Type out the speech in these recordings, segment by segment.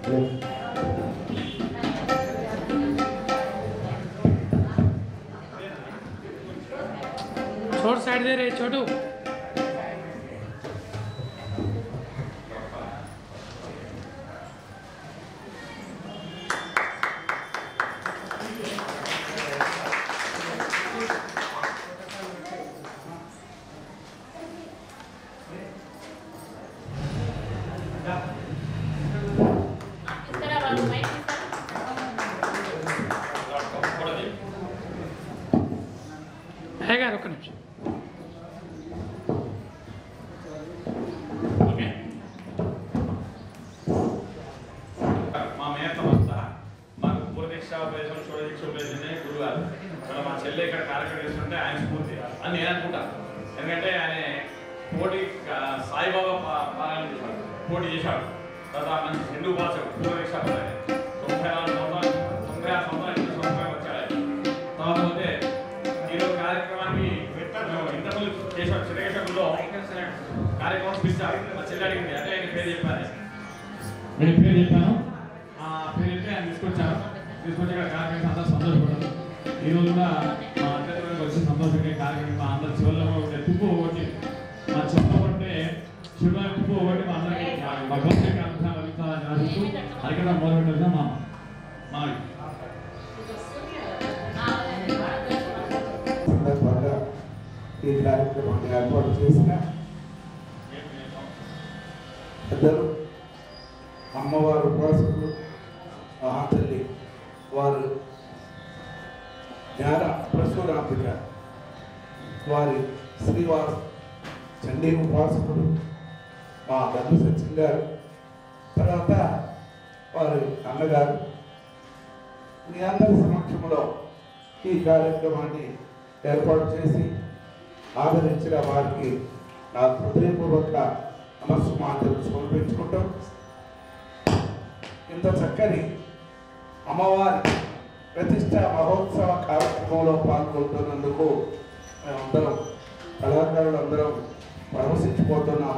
छोड़ साइड दे रहे छोटू ఇస్తారా వాళ్ళు మైక్ ఇస్తారా है గారు ఒక్క నిమిషం మా మేనత్త మాకు పూర్వదీక్ష ఉపదేశం షోడదీక్ష ఉపదేశం గురువు గారు ఇక్కడ మా చెల్లె ఇక్కడ కార్యక్రమం చేస్తుంటే ఆయన స్ఫూర్తి అని నేను అనుకుంటా ఎందుకంటే ఆయన పోటీ ఆ, సాయిబాబా పా- పారాయణ చేశాడు పోటీ చేశాడు తర్వాత మంచి హిందూ భాష పూర్వదీక్ష పరాయణ. తొంభై నాలుగు సంవత్సరాలు తొంభై ఆరు సంవత్సరాలు హిందూ సంవత్సరాలు వచ్చాడు ఆయన. తర్వాత పోతే ఈరోజు కార్యక్రమాన్ని మేము ఇంతకుముందు చేసాం చిరకేశ్వరంలో కార్యక్రమం పిలిచారు మా చెల్లి అడిగింది అంటే ఆయన పేరు చెప్పాను నేను పేరు చెప్పాను ఆ పేరు చెప్తే ఆయన తీసుకొచ్చాను తీసుకొచ్చి ఇక్కడ కార్యక్రమం అంతా సంతోషపడ్డారు ఈ రోజు కూడా మా అత్యంత వచ్చి సంతోషంగా ఈ కార్యక్రమం మా అందరి చివరిలో ఉండే తుప్పు ఒకటి మా చెప్పబట్టే చివరి తుప్పు ఒకటి మా అందరికీ భగవంతుడికి అనుగ్రహం లభించాలని ఆశిస్తూ అది కూడా మొదలు పెట్టారు మా మనవి సందర్భంగా ఈ కార్యక్రమాన్ని ఏర్పాటు చేసిన పెద్దలు అమ్మవారు ఉపాసకులు మహాతల్లి వారు జ్ఞాన ప్రసూరాంబిక వారి శ్రీవాస్ చండీ ఉపాసకుడు మా గంగు సచిన్ గారు తర్వాత వారి అన్నగారు మీ అందరి సమక్షంలో ఈ కార్యక్రమాన్ని ఏర్పాటు చేసి ఆదరించిన వారికి నా హృదయపూర్వక నమస్సుమాంతలు సమర్పించుకుంటాం ఇంత చక్కని అమ్మవారి ప్రతిష్ట మహోత్సవ కార్యక్రమంలో పాల్గొంటున్నందుకు మేమందరం కళాకారులందరం పరవశించిపోతున్నాం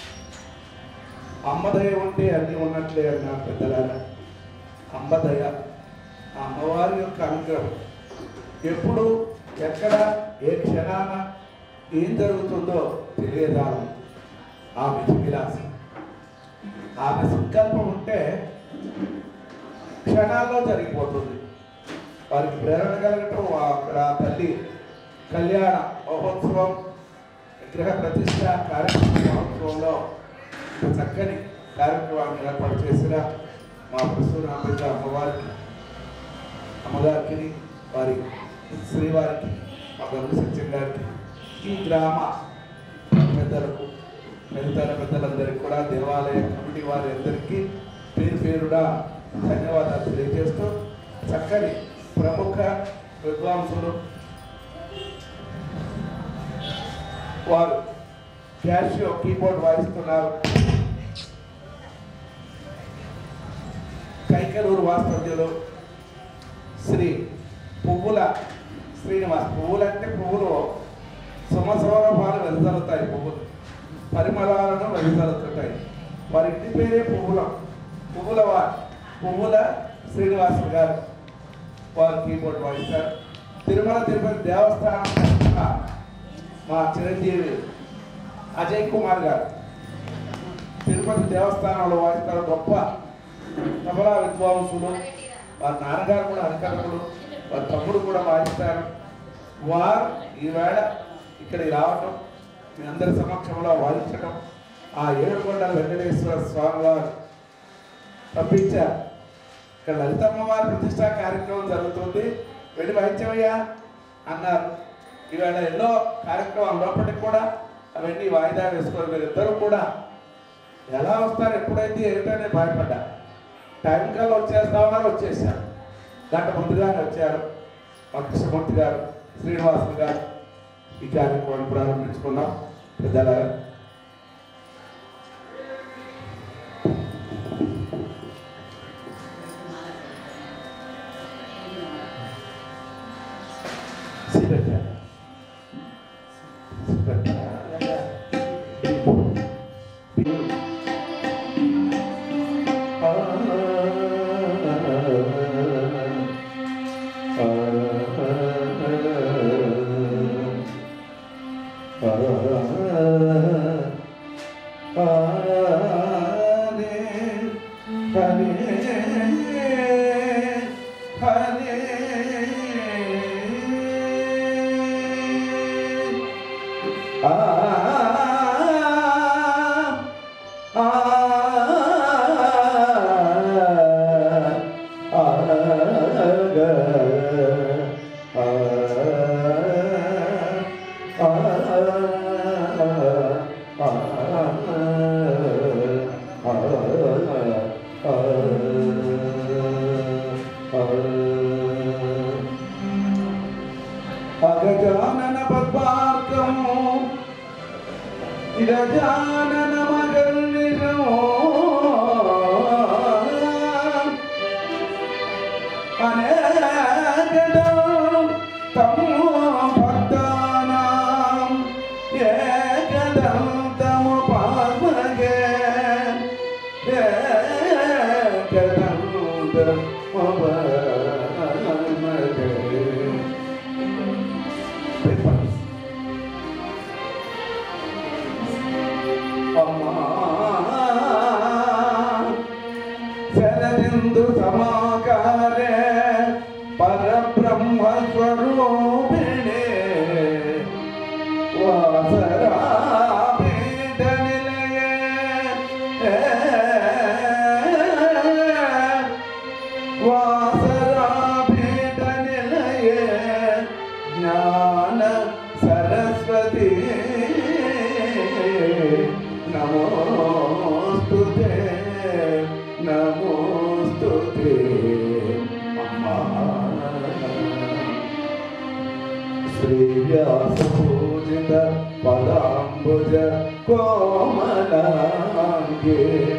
అమ్మదయ ఉంటే అన్నీ ఉన్నట్లే అన్నారు పెద్దలారా అమ్మదయ ఆ అమ్మవారి యొక్క అనుగ్రహం ఎప్పుడు ఎక్కడ ఏ క్షణాన ఏం జరుగుతుందో తెలియదాము ఆమె విలాసం ఆమె సంకల్పం ఉంటే క్షణాల్లో జరిగిపోతుంది వారికి ప్రేరణ కలగటం ఆ- అక్కడ ఆ తల్లి కళ్యాణ మహోత్సవం విగ్రహ ప్రతిష్ట కార్యక్రమ మహోత్సవంలో ఇంత చక్కని కార్యక్రమాన్ని ఏర్పాటు చేసిన మా ప్రసూనాంబిక అమ్మవారికి అమ్మగారికి వారి శ్రీవారికి మా గరుడు సత్యం గారికి ఈ గ్రామ పెద్దలకు మిగతా పెద్దలందరికీ కూడా దేవాలయ కమిటీ వారి అందరికీ పేరు పేరుగా ధన్యవాదాలు తెలియజేస్తూ చక్కని ప్రముఖ విద్వాంసులు వారు క్యాషియో కీబోర్డ్ వాయిస్తున్నారు కైకలూరు వాస్తవ్యులు శ్రీ పువ్వుల శ్రీనివాస్ పువ్వులు అంటే పువ్వులు సంవత్సరాలు వెదజల్లుతాయి పువ్వులు పరిమళాలను వెదజల్లుతుంటాయి వారి ఇంటి పేరే పువ్వులం పువ్వుల వారు పువ్వుల శ్రీనివాస్ గారు వారు కీబోర్డ్ వాయిస్తారు తిరుమల తిరుపతి దేవస్థానం తరఫున మా చిరంజీవి అజయ్ కుమార్ గారు తిరుపతి దేవస్థానంలో వాయిస్తారు గొప్ప తబలా విద్వాంసులు వారి నాన్నగారు కూడా హరికథకుడు వారి తమ్ముడు కూడా వాయిస్తారు వారు ఈవేళ ఇక్కడికి రావటం మీ అందరి సమక్షంలో వాయించడం ఆ ఏడుకొండల వెంకటేశ్వర స్వామి వారు పంపించారు ఇక్కడ లలితమ్మ వారి ప్రతిష్టా కార్యక్రమం జరుగుతుంది వెళ్ళి వాయించవయ్యా అన్నారు ఈవేళ ఎన్నో కార్యక్రమాలు ఉన్నప్పటికీ కూడా అవన్నీ వాయిదా వేసుకొని మీరిద్దరూ కూడా ఎలా వస్తారు ఎప్పుడైతే ఏమిటనే భయపడ్డా టైం కల్లా వచ్చేస్తామని వచ్చేసారు గంట ముందుగానే వచ్చారు మా కృష్ణమూర్తి గారు శ్రీనివాసులు గారు ఈ కార్యక్రమాన్ని ప్రారంభించుకున్నాం పెద్దల సిపెట్టారు సిపెట్టారు హరే హరే ఆ ఆ అగజానన పద్మార్కము గజానన మగర్నిషమో అనేకదో తము భక్తానాం ఏకదంతము పాల్మగే ఏకదంతము పాల్మగే అమ్మా శరదిందు సమాకారే పరబ్రహ్మ స్వరూపిణే వాసరా పీఠ నిలయే వాసరా పీఠ నిలయే జ్ఞాన సరస్వతి నమోస్తుతే నమోస్తుతే అమ్మా శ్రీవ్యాసపూజిత పదాంబుజ కోమలాంగే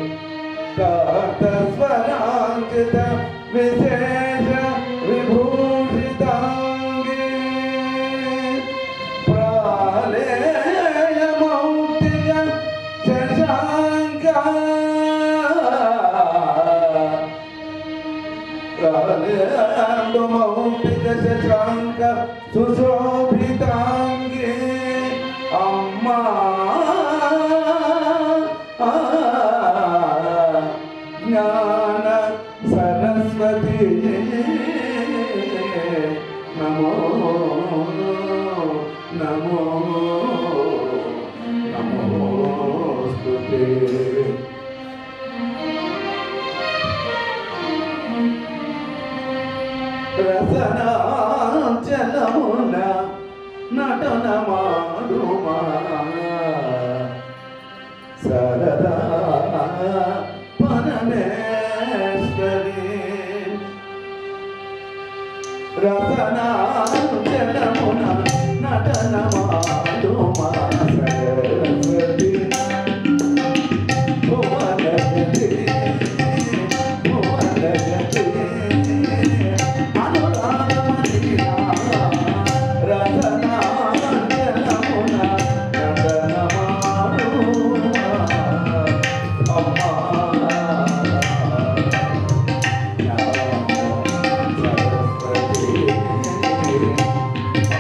కాతస్వరాంకిత విశేష విభూషితాంగే ప్రాళేయమౌక్తిక శశాంక ప్రాళేయమౌక్తిక శశాంక సుశోభితాంగే అమ్మా జ్ఞాన సరస్వతి నమో నమో నమోస్తుతే రసనాచలమున నటన మాడుమా సరదా పరమేశ్వరి రసనాచలమున నటన మాడుమా సరస్వతి భువనగతి భువనగతి అనురాగమణినా రసనాచలమున నటనమాడుమా అమ్మా సరస్వతి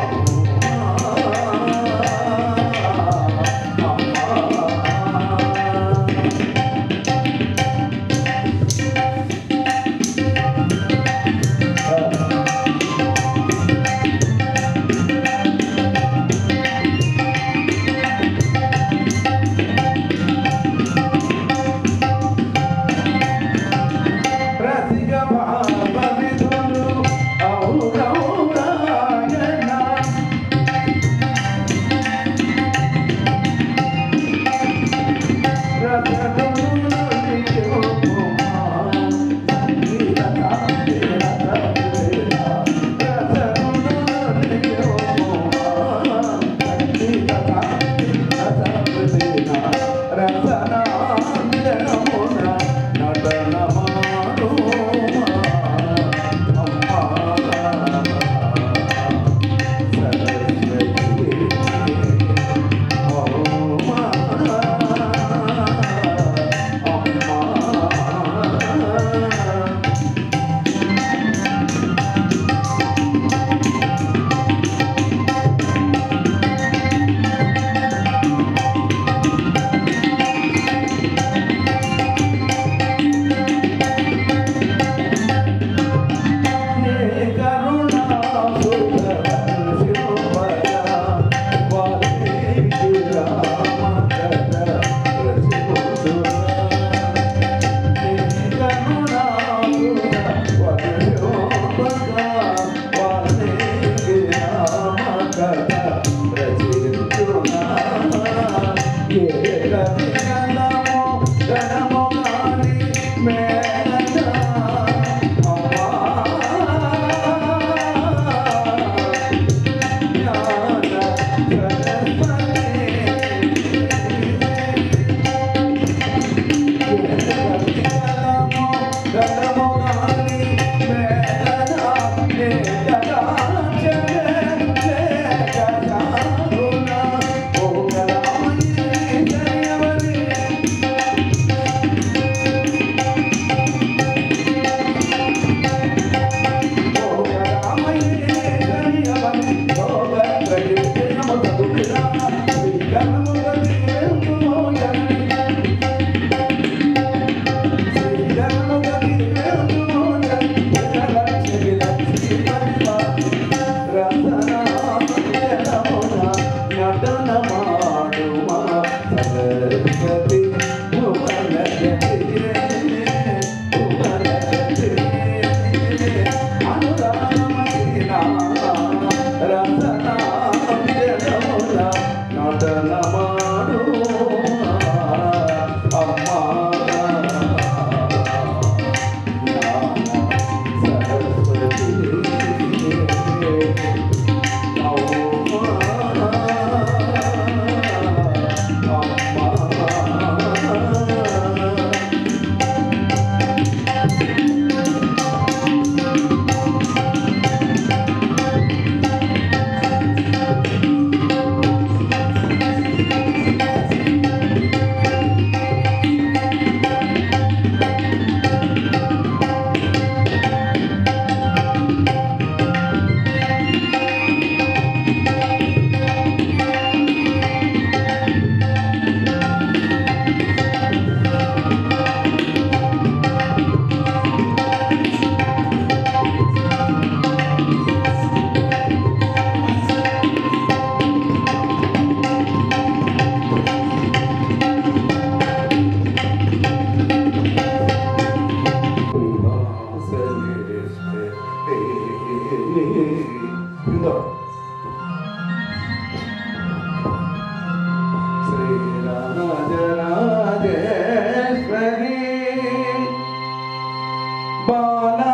బాలా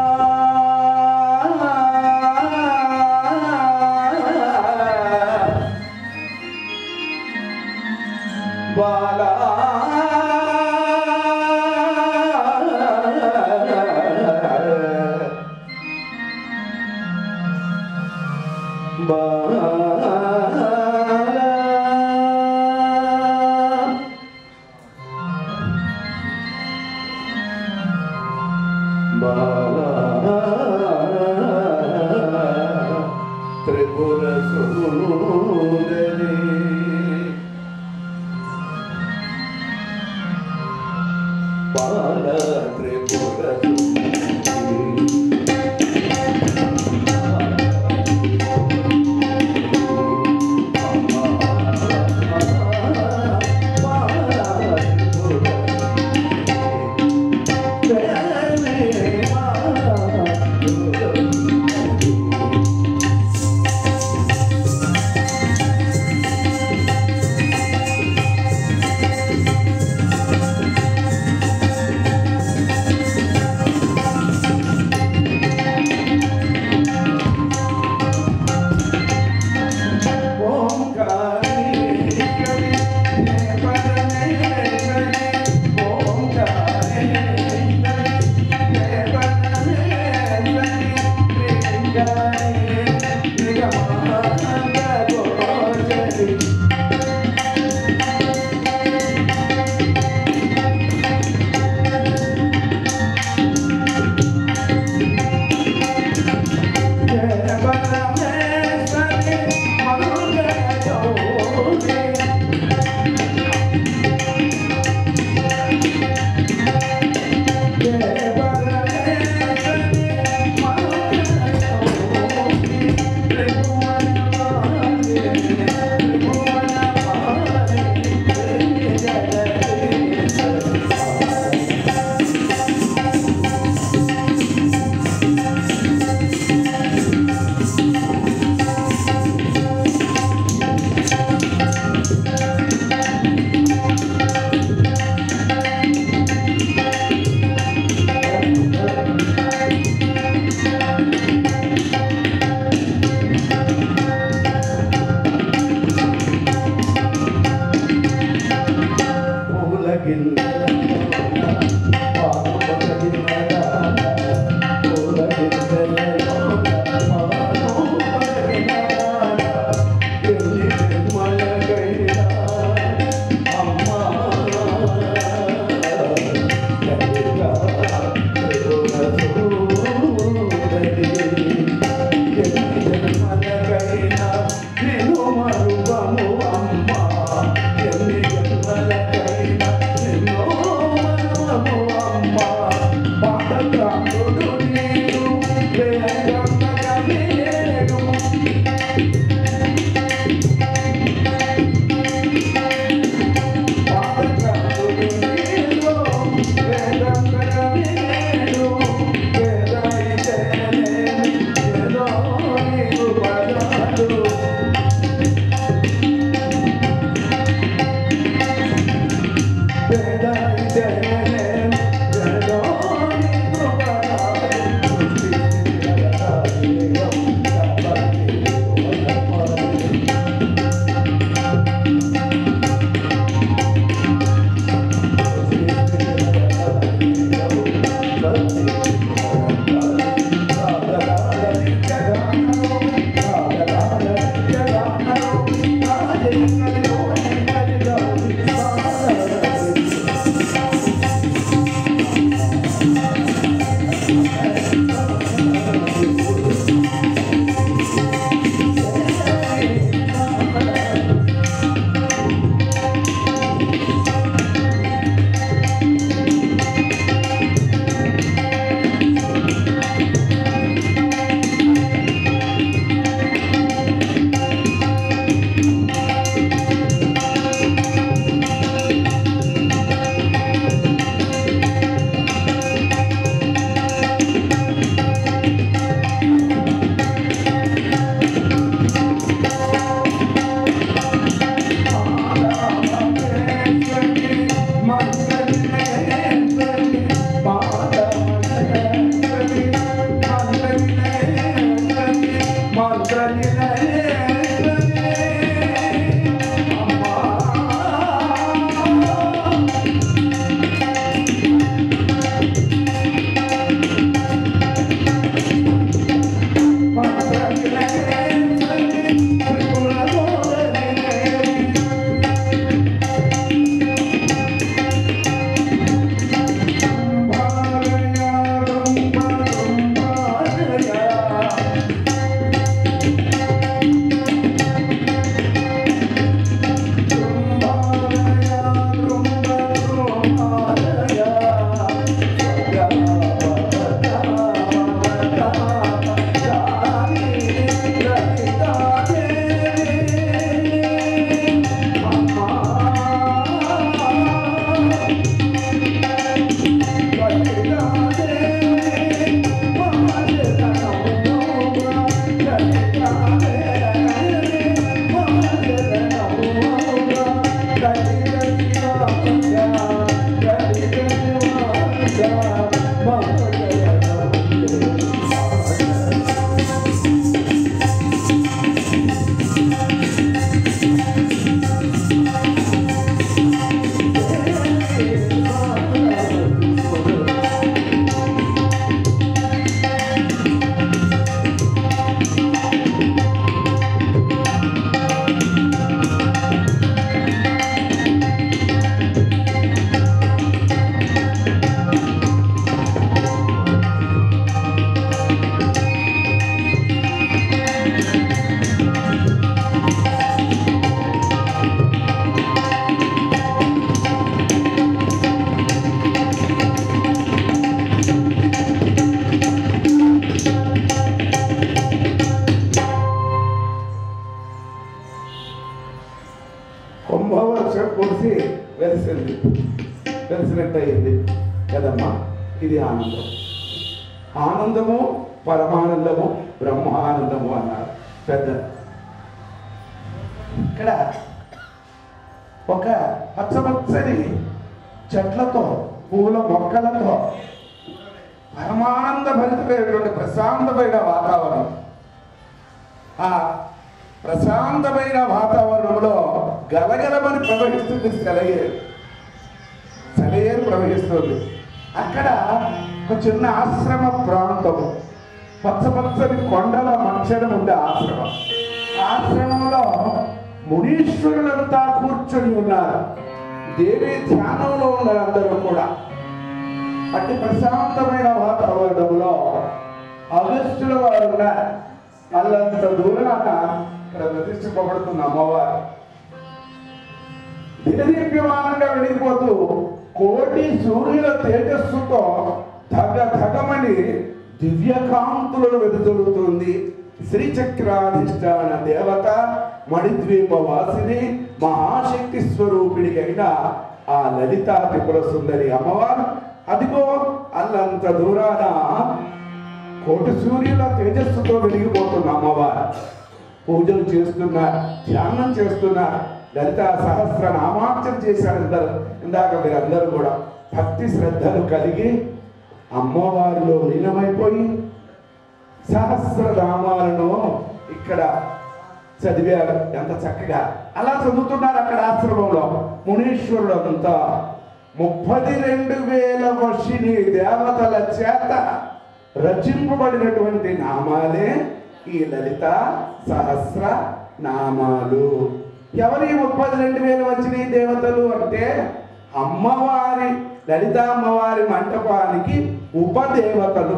బాలా బాలా త్రిపుర సుందరి బాల త్రిపుర ఆ కుంభవర్షం కురిసి వెలిసింది వెలిసినట్టయింది కదమ్మా ఇది ఆనందం ఆనందము పరమానందము బ్రహ్మానందము అన్నారు పెద్ద ఇక్కడ ఒక పచ్చపచ్చని చెట్లతో పూల మొక్కలతో పరమానంద భరితమైనటువంటి ప్రశాంతమైన వాతావరణం ఆ ప్రశాంతమైన వాతావరణంలో గలగలమని ప్రవహిస్తుంది సెలయేరు సెలయేరు ప్రవహిస్తుంది అక్కడ ఒక చిన్న ఆశ్రమ ప్రాంతం పచ్చ పచ్చని కొండల మధ్యన ఉండే ఆశ్రమం ఆ ఆశ్రమంలో మునీశ్వరులంతా కూర్చొని ఉన్నారు దేవి ధ్యానంలో ఉన్నారు అందరూ కూడా అట్టి ప్రశాంతమైన వాతావరణంలో అగస్టుల వారు ఉన్నారు అల్లంత దూరాన ఇక్కడ ప్రతిష్ఠింపబడుతున్న అమ్మవారు దినదీప్యమానంగా వెళ్ళిపోతూ కోటి సూర్యుల తేజస్సుతో ధగ ధగమని దివ్యకాంతులను వెదజల్లుతుంది శ్రీచక్రాధిష్టాన దేవత మణిద్వీప వాసిని మహాశక్తి స్వరూపిణి అయిన ఆ లలితా త్రిపుర సుందరి అమ్మవారు అదిగో అల్లంత దూరాన కోటి సూర్యుల తేజస్సుతో వెలిగిపోతున్న అమ్మవారు పూజలు చేస్తున్నారు ధ్యానం చేస్తున్నారు లలిత సహస్ర నామార్చన చేశారు అందరూ ఇందాక మీరందరూ కూడా భక్తి శ్రద్ధలు కలిగి అమ్మవారిలో లీనమైపోయి సహస్ర నామాలను ఇక్కడ చదివారు ఎంత చక్కగా అలా చదువుతున్నారు అక్కడ ఆశ్రమంలో మునీశ్వరుడు అంతా ముప్పది రెండు వేల వర్షిని దేవతల చేత రచింపబడినటువంటి నామాలే ఈ లలిత సహస్ర నామాలు ఎవరి ముప్పది రెండు వేలు వచ్చిన దేవతలు అంటే అమ్మవారి లలిత అమ్మవారి మంటపానికి ఉపదేవతలు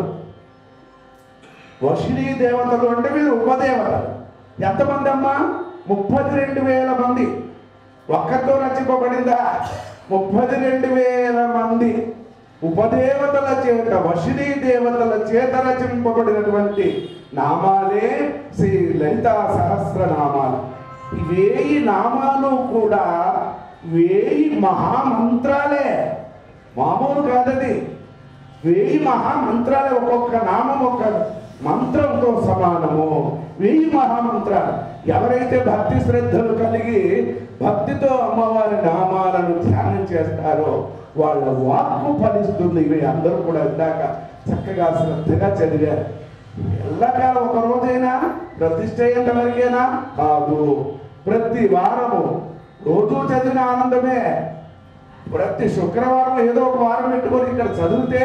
వర్షిణీ దేవతలు అంటే వీళ్ళు ఉపదేవతలు ఎంతమంది అమ్మా ముప్పది రెండు వేల మంది ఒక్కరితో రచింపబడిందా ముప్పది రెండు వేల మంది ఉపదేవతల చేత వశినీ దేవతల చేత రచింపబడినటువంటి నామాలే శ్రీ లలితా సహస్ర నామాలు ఈ వేయి నామాలు కూడా వేయి మహామంత్రాలే మామూలు కాదది వెయ్యి మహామంత్రాలు ఒక్కొక్క నామం ఒక మంత్రంతో సమానము వెయ్యి మహామంత్రాలు ఎవరైతే భక్తి శ్రద్ధలు కలిగి భక్తితో అమ్మవారి నామాలను ధ్యానం చేస్తారో వాళ్ళ వాక్కు ఫలిస్తుంది ఇవి అందరూ కూడా ఇందాక చక్కగా శ్రద్ధగా చదివారు ఎల్లకాలం ఒక రోజైనా ప్రతిష్ట అయ్యేంత వరకేనా కాదు ప్రతి వారము రోజు చదివిన ఆనందమే ప్రతి శుక్రవారం ఏదో ఒక వారం పెట్టుకొని ఇక్కడ చదివితే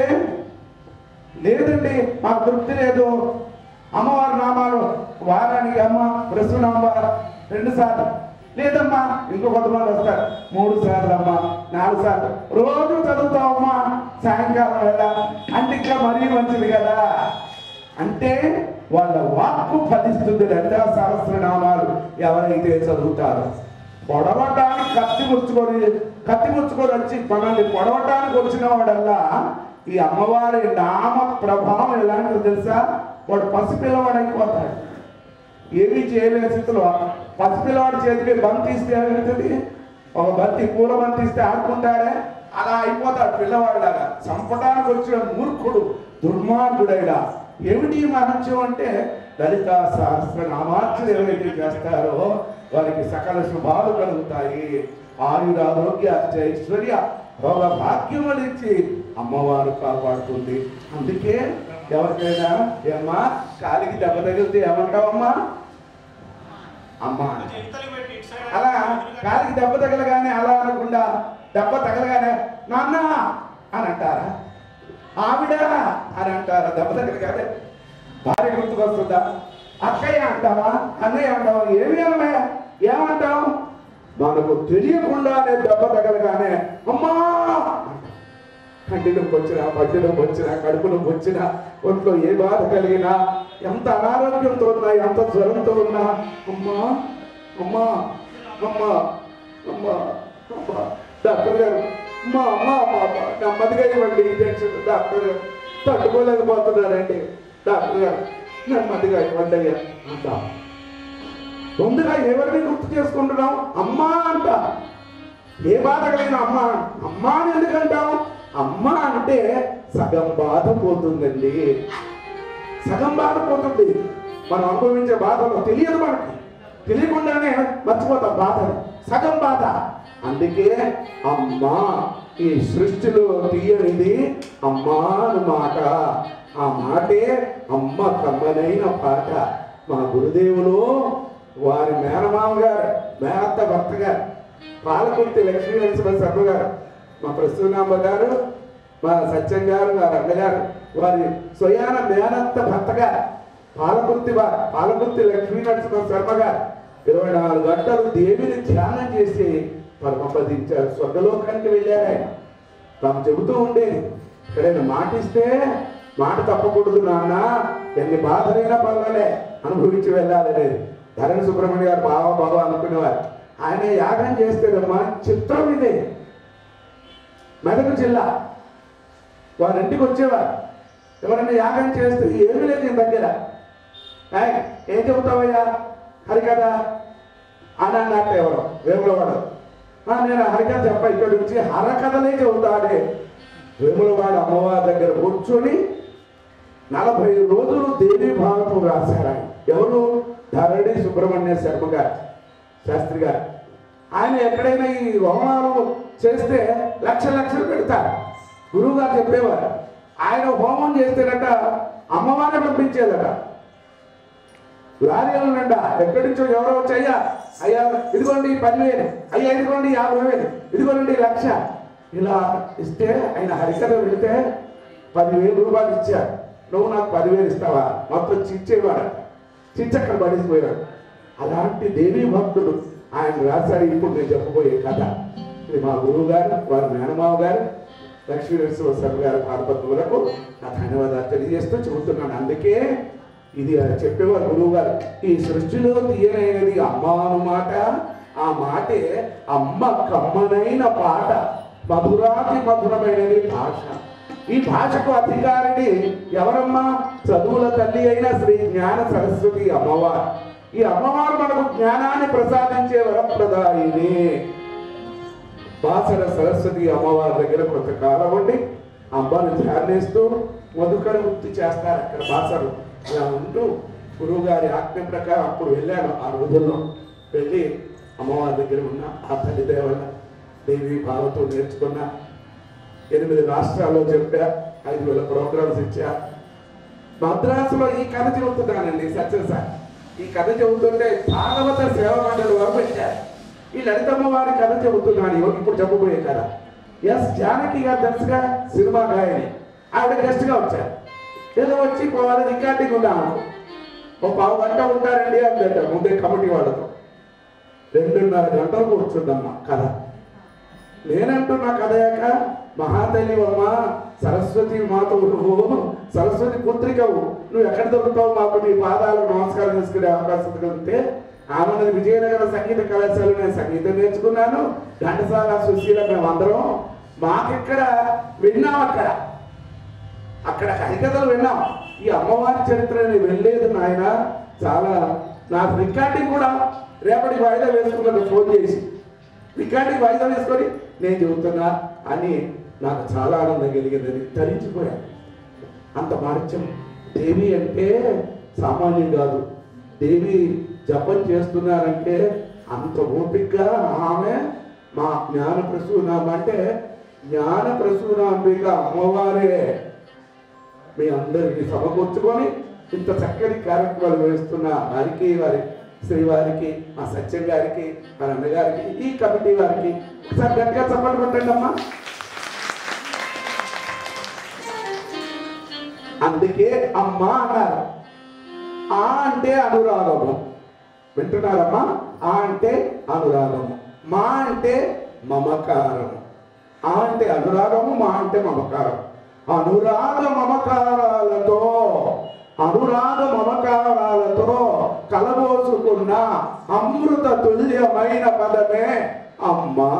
లేదండి మాకు తృప్తి లేదు అమ్మవారి నామాలు వారానికి అమ్మ ప్రశ్నమ్మ రెండు సార్లు లేదమ్మా ఇంకో కొంతమంది వస్తారు మూడు సార్లు అమ్మా నాలుగు సార్లు రోజు చదువుతావమ్మా సాయంకాలం వేళ అంటే ఇంకా మరీ మంచిది కదా అంటే వాళ్ళ వాక్కు ఫలిస్తుంది లలితా సహస్రనామాలు ఎవరైతే చదువుతారో పొడవటానికి కత్తి ముచ్చుకొని కత్తి ముచ్చుకొని వచ్చి మనల్ని పొడవటానికి వచ్చిన వాడల్లా ఈ అమ్మవారి నామ ప్రభావం ఎలాంటిది తెలుసా వాడు పసిపిల్లవాడు అయిపోతాడు ఏమీ చేయలేని స్థితిలో పసిపిల్లవాడి చేతికి బంతి ఇస్తే ఏమవుతుంది ఒక బంతి పూల బంతి ఇస్తే ఆడుకుంటాడే అలా అయిపోతాడు పిల్లవాడిలాగా చంపడానికి వచ్చిన మూర్ఖుడు దుర్మార్గుడైనా ఏమిటి ఈ మహత్యం అంటే లలిత సహస్ర నామార్చన ఎవరైతే చేస్తారో వారికి సకల శుభాలు కలుగుతాయి ఆయుర ఆరోగ్య ఐశ్వర్య భోగ భాగ్యములు ఇచ్చి అమ్మవారు కాపాడుతుంది అందుకే ఎవరికైనా ఏమ్మా కాలికి దెబ్బ తగిలితే ఏమంటావమ్మా అమ్మ అలా కాలికి దెబ్బ తగలగానే అలా అనకుండా దెబ్బ తగలగానే నాన్న అని అంటారా ఆవిడ అని అంటారా దెబ్బ తగలగానే భార్య గుర్తుకొస్తుందా అక్కయ్య అంటావా అన్నయ్య అంటావా ఏమి అనమే ఏమంటావు మనకు తెలియకుండానే దెబ్బ తగలగానే అమ్మా కంటి నొప్పి వచ్చినా పట్టి నొప్పి వచ్చినా కడుపు నొప్పి వచ్చినా ఒంట్లో ఏ బాధ కలిగినా ఎంత అనారోగ్యంతో ఉన్నా ఎంత జ్వరంతో ఉన్నా అమ్మా అమ్మా అమ్మా అమ్మా అమ్మా డాక్టర్ గారు మా అమ్మ మా అమ్మ నెమ్మదిగా ఇవ్వండి ఇంజక్షన్ డాక్టర్ గారు తట్టుకోలేకపోతున్నారండి డాక్టర్ గారు నెమ్మదిగా ఇవ్వండి అయ్యా అంటా ముందుగా ఎవరిని గుర్తు చేసుకుంటున్నాం అమ్మా అంట ఏ బాధ కలిగిన అమ్మ అమ్మ అని ఎందుకంటాం అమ్మ అంటే సగం బాధ పోతుందండి సగం బాధ పోతుంది మనం అనుభవించే బాధలో తెలియదు మనకి తెలియకుండానే మర్చిపోతాం బాధని సగం బాధ అందుకే అమ్మ ఈ సృష్టిలో తీయనిది అమ్మా అని మాట ఆ మాటే అమ్మ కమ్మనైన పాట మా గురుదేవులు వారి మేనమామ గారు మేనత్త భర్త గారు పాలకుర్తి లక్ష్మీ నరసింహ శర్మ గారు మా ప్రసూనాంబ గారు మా సత్యం గారు మా రంగ గారు వారి స్వయాన మేనత్త భర్త గారు పాలకుర్తి వారు పాలకుర్తి లక్ష్మీ నరసింహ శర్మ గారు ఇరవై నాలుగు గంటలు దేవిని ధ్యానం చేసి పరమపదించారు స్వర్గలోకానికి వెళ్ళారు ఆయన తాము చెబుతూ ఉండేది ఎక్కడైనా మాటిస్తే మాట తప్పకూడదు నాన్న ఎన్ని బాధలైనా పర్వాలే అనుభవించి వెళ్ళాలనేది ధరణి సుబ్రహ్మణ్య గారు బావ బావ అనుకునేవారు ఆయన యాగం చేస్తేదమ్మా చిత్రం ఇదే మెదక్ జిల్లా వారి ఇంటికి వచ్చేవారు ఎవరైనా యాగం చేస్తే ఏమీ లేదు ఈ దగ్గర ఏయ్, ఏం చెబుతావయ్యా హరికథ అని అన్నట్టు ఎవరు వేములవాడు "ఆ, నేను హరికథ చెప్ప ఇక్కడ నుంచి హరకథలే చెబుతానే వేములవాడు అమ్మవారి దగ్గర కూర్చొని నలభై రోజులు దేవి భాగవతం రాశారు ఆయన ఎవరు ధరణి సుబ్రహ్మణ్య శర్మ గారు శాస్త్రి గారు ఆయన ఎక్కడైనా ఈ హోమాలు చేస్తే లక్ష లక్షలు పెడతారు గురువు గారు చెప్పేవారు ఆయన హోమం చేస్తేనట అమ్మవారిని పంపించేదట లారీల నిండా ఎక్కడి నుంచో ఎవరో వచ్చి అయ్యా అయ్యా ఇదిగోండి పదివేలు అయ్యా ఇదిగోండి యాభై వేలు ఇదిగోండి లక్ష ఇలా ఇస్తే ఆయన హరికథ వెళితే పదివేలు రూపాయలు ఇచ్చారు నువ్వు నాకు పదివేలు ఇస్తావా మొత్తం చిచ్చేవాడు చిచ్చక్కడ పడేసిపోయాడు అలాంటి దేవీ భక్తుడు ఆయన రాశారు ఇప్పుడు నేను చెప్పబోయే కథ ఇది మా గురువు గారు వారి మేనమావ గారు లక్ష్మీ నరసింహ శర్మ గారి పాదపద్ములకు నా ధన్యవాదాలు తెలియజేస్తూ చెబుతున్నాను అందుకే ఇది చెప్పేవారు గురువు గారు ఈ సృష్టిలో తీయనైనది అమ్మ అను మాట ఆ మాటే అమ్మ కమ్మనైన పాట మధురాతి మధురమైనది భాష ఈ భాషకు అధికారిని ఎవరమ్మా చదువుల తల్లి అయిన శ్రీ జ్ఞాన సరస్వతి అమ్మవారు ఈ అమ్మవారు మనకు జ్ఞానాన్ని ప్రసాదించే వరప్రదాయిని బాసర సరస్వతి అమ్మవారి దగ్గర కొంతకాలం ఉండి అమ్మని ధ్యానిస్తూ మధుకర వృత్తి చేస్తారు అక్కడ బాసరు ఇలా ఉంటూ గురువు గారి ఆజ్ఞ ప్రకారం అప్పుడు వెళ్ళాను ఆ రోజుల్లో వెళ్ళి అమ్మవారి దగ్గర ఉన్న ఆ తల్లి దేవల దేవి భావతో నేర్చుకున్నా ఎనిమిది రాష్ట్రాల్లో చెప్పా ఐదు వేల ప్రోగ్రామ్స్ ఇచ్చా మద్రాసులో ఈ కథ చెబుతున్నానండి సత్యం సార్ ఈ కథ చెబుతుంటే భాగవత సేవ మండలి వారు పెట్టారు ఈ లలితమ్మ వారి కథ చెబుతున్నాను ఇవ్వ- ఇప్పుడు చెప్పబోయే కథ ఎస్ జానకి గారు తెలుసుగా సినిమా గాయని ఆవిడ గెస్ట్ గా వచ్చారు ఏదో వచ్చి పోవాలి రికార్డింగ్ ఉన్నాము ఓ పావు గంట ఉంటారండి అని ముందే కమిటీ వాళ్ళతో రెండున్నర గంటలు కూర్చుందమ్మా కథ నేనంటున్నా కదయాక మహాతల్లి అమ్మ సరస్వతి మాతవు నువ్వు సరస్వతి పుత్రికవు నువ్వు ఎక్కడ దొరుకుతావు మాకు నీ పాదాలు నమస్కారం చేసుకునే అవకాశం కలిగితే ఆమె విజయనగర సంగీత కళాశాల నేను సంగీతం నేర్చుకున్నాను ఘంటసాల సుశీల మేమందరం మాకిక్కడ విన్నాం అక్కడ అక్కడ హరికథలు విన్నాం ఈ అమ్మవారి చరిత్ర నేను వెళ్ళలేదు నాయన చాలా నాకు రికార్డింగ్ కూడా రేపటి వాయిదా వేసుకున్నాను ఫోన్ చేసి రికార్డింగ్ వాయిదా వేసుకొని నేను చెబుతున్నా అని నాకు చాలా ఆనందం కలిగిందని తరించిపోయాను అంత మార్చం దేవి అంటే సామాన్యం కాదు దేవి జపం చేస్తున్నారంటే అంత ఓపికగా ఆమె మా జ్ఞాన ప్రసూనామ అంటే జ్ఞాన ప్రసూనాంబిక అమ్మవారే మీ అందరికీ సమకూర్చుకొని ఇంత చక్కని కార్యక్రమాలు వేస్తున్న వారికి వారి శ్రీవారికి మా సత్యం గారికి మా అన్నగారికి ఈ కమిటీ వారికి ఒకసారి గట్టిగా చప్పట్లు కొట్టండి అమ్మా అందుకే అమ్మ అన్నారు ఆ అంటే అనురాగము వింటున్నారమ్మా ఆ అంటే అనురాగము మా అంటే మమకారము ఆ అంటే అనురాగము మా అంటే మమకారం అనురాగ మమకారాలతో అనురాగ మమకారాలతో కలబోసుకున్న అమృత తుల్యమైన పదమే అమ్మా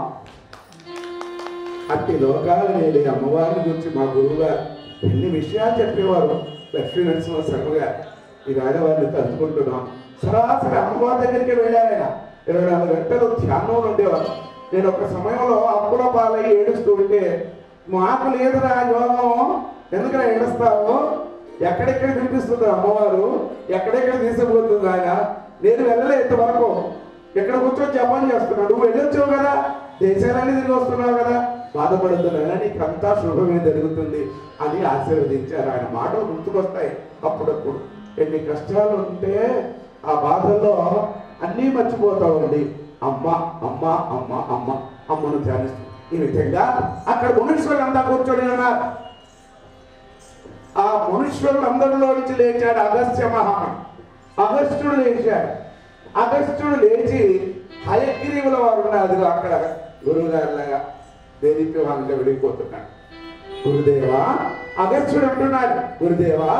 అట్టి లోకాలు లేని అమ్మవారిని గురించి మా గురువుగారు ఎన్ని విషయాలు చెప్పేవారు లక్ష్మీ నరసింహ శర్మ గారు ఈ ఆడవారిని తలుచుకుంటున్నాం సరాసరి అమ్మవారి దగ్గరికి వెళ్ళారైనా ఇరవై నాలుగు గంటలు ధ్యానంలో ఉండేవారు నేను ఒక సమయంలో అప్పుల పాలై ఏడుస్తూ ఉంటే మాకు లేదురా యోగం ఎందుకురా ఏడుస్తావు ఎక్కడెక్కడ వినిపిస్తుంది అమ్మవారు ఎక్కడెక్కడ తీసుకుపోతుంది ఆయన నేను వెళ్ళలే ఇంతవరకు ఇక్కడ కూర్చొని జపం చేస్తున్నాడు నువ్వు వెళ్ళొచ్చావు కదా దేశాలన్నీ తిరిగి వస్తున్నావు కదా బాధపడుతున్నా నీకంతా శుభమే జరుగుతుంది అని ఆశీర్వదించారు ఆయన మాటలు గుర్తుకొస్తాయి అప్పుడప్పుడు ఎన్ని కష్టాలు ఉంటే ఆ బాధల్లో అన్నీ మర్చిపోతామండి అమ్మ అమ్మ అమ్మ అమ్మ అమ్మను ధ్యానిస్తూ ఈ విధంగా అక్కడ మనుషులంతా కూర్చొని ఉన్నారు ఆ మనుష్యులందరిలో నుంచి లేచాడు అగస్త్య మహామణి అగస్త్యుడు లేచాడు అగస్త్యుడు లేచి హయగ్రీవుల వారు ఉన్నారు అక్కడ గురువు గారిలాగా దేదీప్యమానంగా వెళ్ళిపోతున్నాడు గురుదేవా అగస్త్యుడు అంటున్నాడు గురుదేవా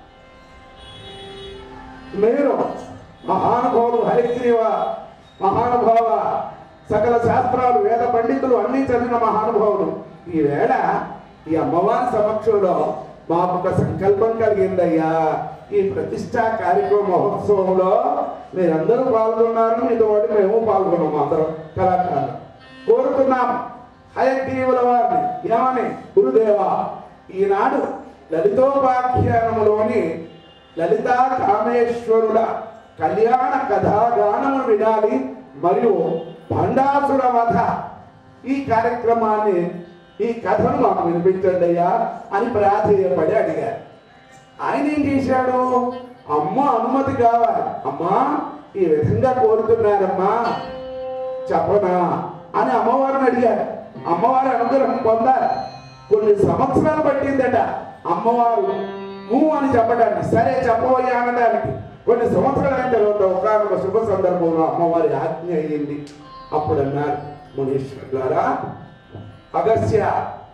మీరు మహానుభావులు హరిగ్రీవ మహానుభావ సకల శాస్త్రాలు వేద పండితులు అన్ని చదివిన మహానుభావులు ఈ వేళ ఈ అమ్మవారి సమక్షంలో మాకు ఒక సంకల్పం కలిగిందయ్యా ఈ ప్రతిష్టా కార్యక్రమ మహోత్సవంలో మీరందరూ పాల్గొన్నారు మీతో పాటు మేము పాల్గొన్నాము అందరం కళాకారులు కోరుతున్నాం హయగ్రీవుల వారిని ఏమని గురుదేవా ఈనాడు లలితోపాఖ్యానములోని లలితా కామేశ్వరుల కళ్యాణ కథాగానము వినాలి మరియు భండాసుర వధ ఈ కార్యక్రమాన్ని ఈ కథను మాకు వినిపించండి అయ్యా అని ప్రాధేయపడి అడిగారు ఆయన ఏం చేశాడు అమ్మ అనుమతి కావాలి అమ్మా ఈ విధంగా కోరుతున్నారమ్మా చెప్పనా అని అమ్మవారిని అడిగారు అమ్మవారి అనుగ్రహం పొందారు కొన్ని సంవత్సరాలు పట్టిందట అమ్మవారు ఊ అని చెప్పడానికి సరే చెప్పబోయా అనడానికి కొన్ని సంవత్సరాలు అయిన తర్వాత ఒకనొక శుభ సందర్భంలో అమ్మవారి ఆజ్ఞ అయ్యింది అప్పుడు అన్నారు మునీశ్వరులారా అగస్య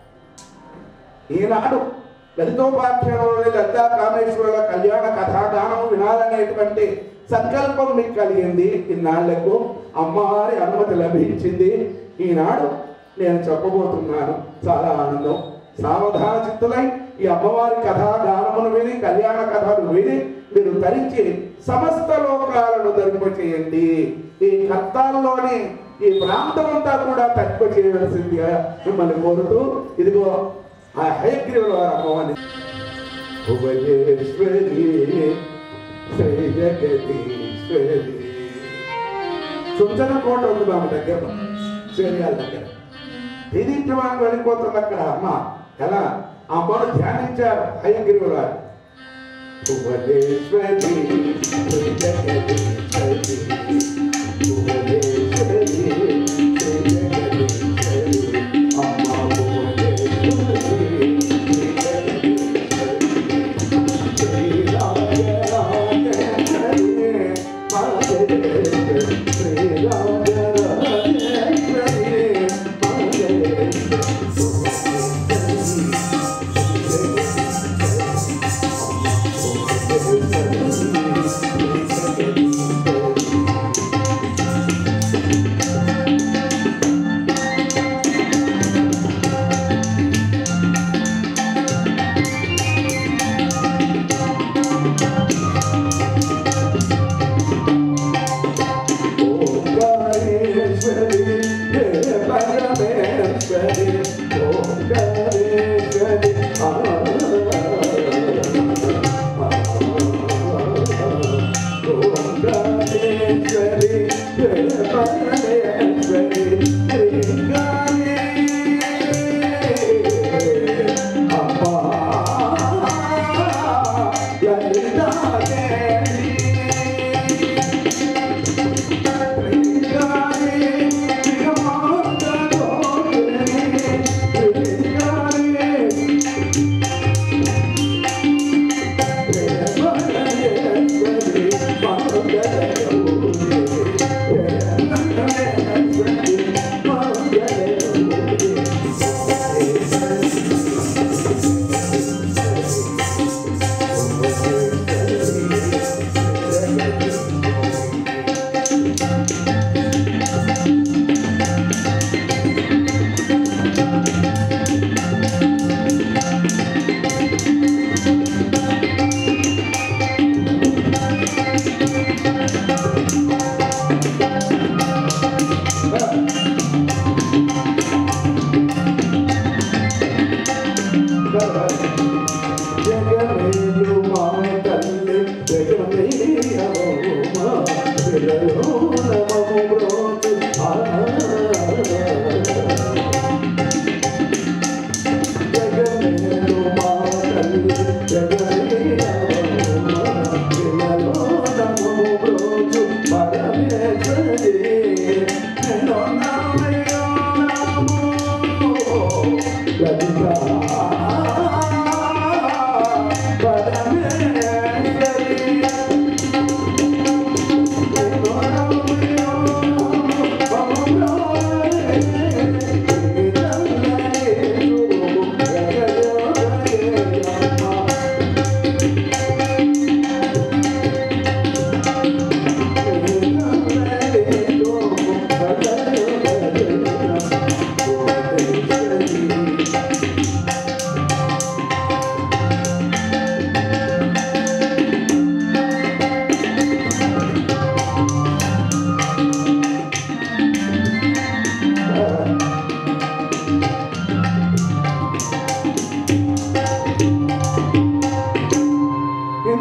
ఈనాడు లలితోపాఖ్యానంలోని లలితా కామేశ్వరుల కళ్యాణ కథాగానం వినాలనేటువంటి సంకల్పం మీకు కలిగింది ఇన్నాళ్లకు అమ్మవారి అనుమతి లభించింది ఈనాడు నేను చెప్పబోతున్నాను చాలా ఆనందం సావధాన చిత్తులై ఈ అమ్మవారి కథాగానమును విని కళ్యాణ కథను విని మీరు ధరించి సమస్త లోకాలను ధరింపచేయండి ఈ కర్తాల్లోని ఈ ప్రాంతం అంతా కూడా తక్కువ చేయవలసిందిగా మిమ్మల్ని కోరుతూ ఇదిగో ఆ హయగ్రీవుల వారి అమ్మవారిని భువనేశ్వరి శ్రీ జగదీశ్వరి సుంచన కోట ఉంది మా దగ్గర చేరియాల దగ్గర దీదీప్యమానం వెళ్ళిపోతుంది అక్కడ అమ్మ ఎలా అమ్మను ధ్యానించారు హయగ్రీవుల వారు భువనేశ్వరి శ్రీ జగదీశ్వరి భువనేశ్వరి శ్రీ జగదీశ్వరి అమ్మ భువనేశ్వరి శ్రీ జగదీశ్వరి Thank you.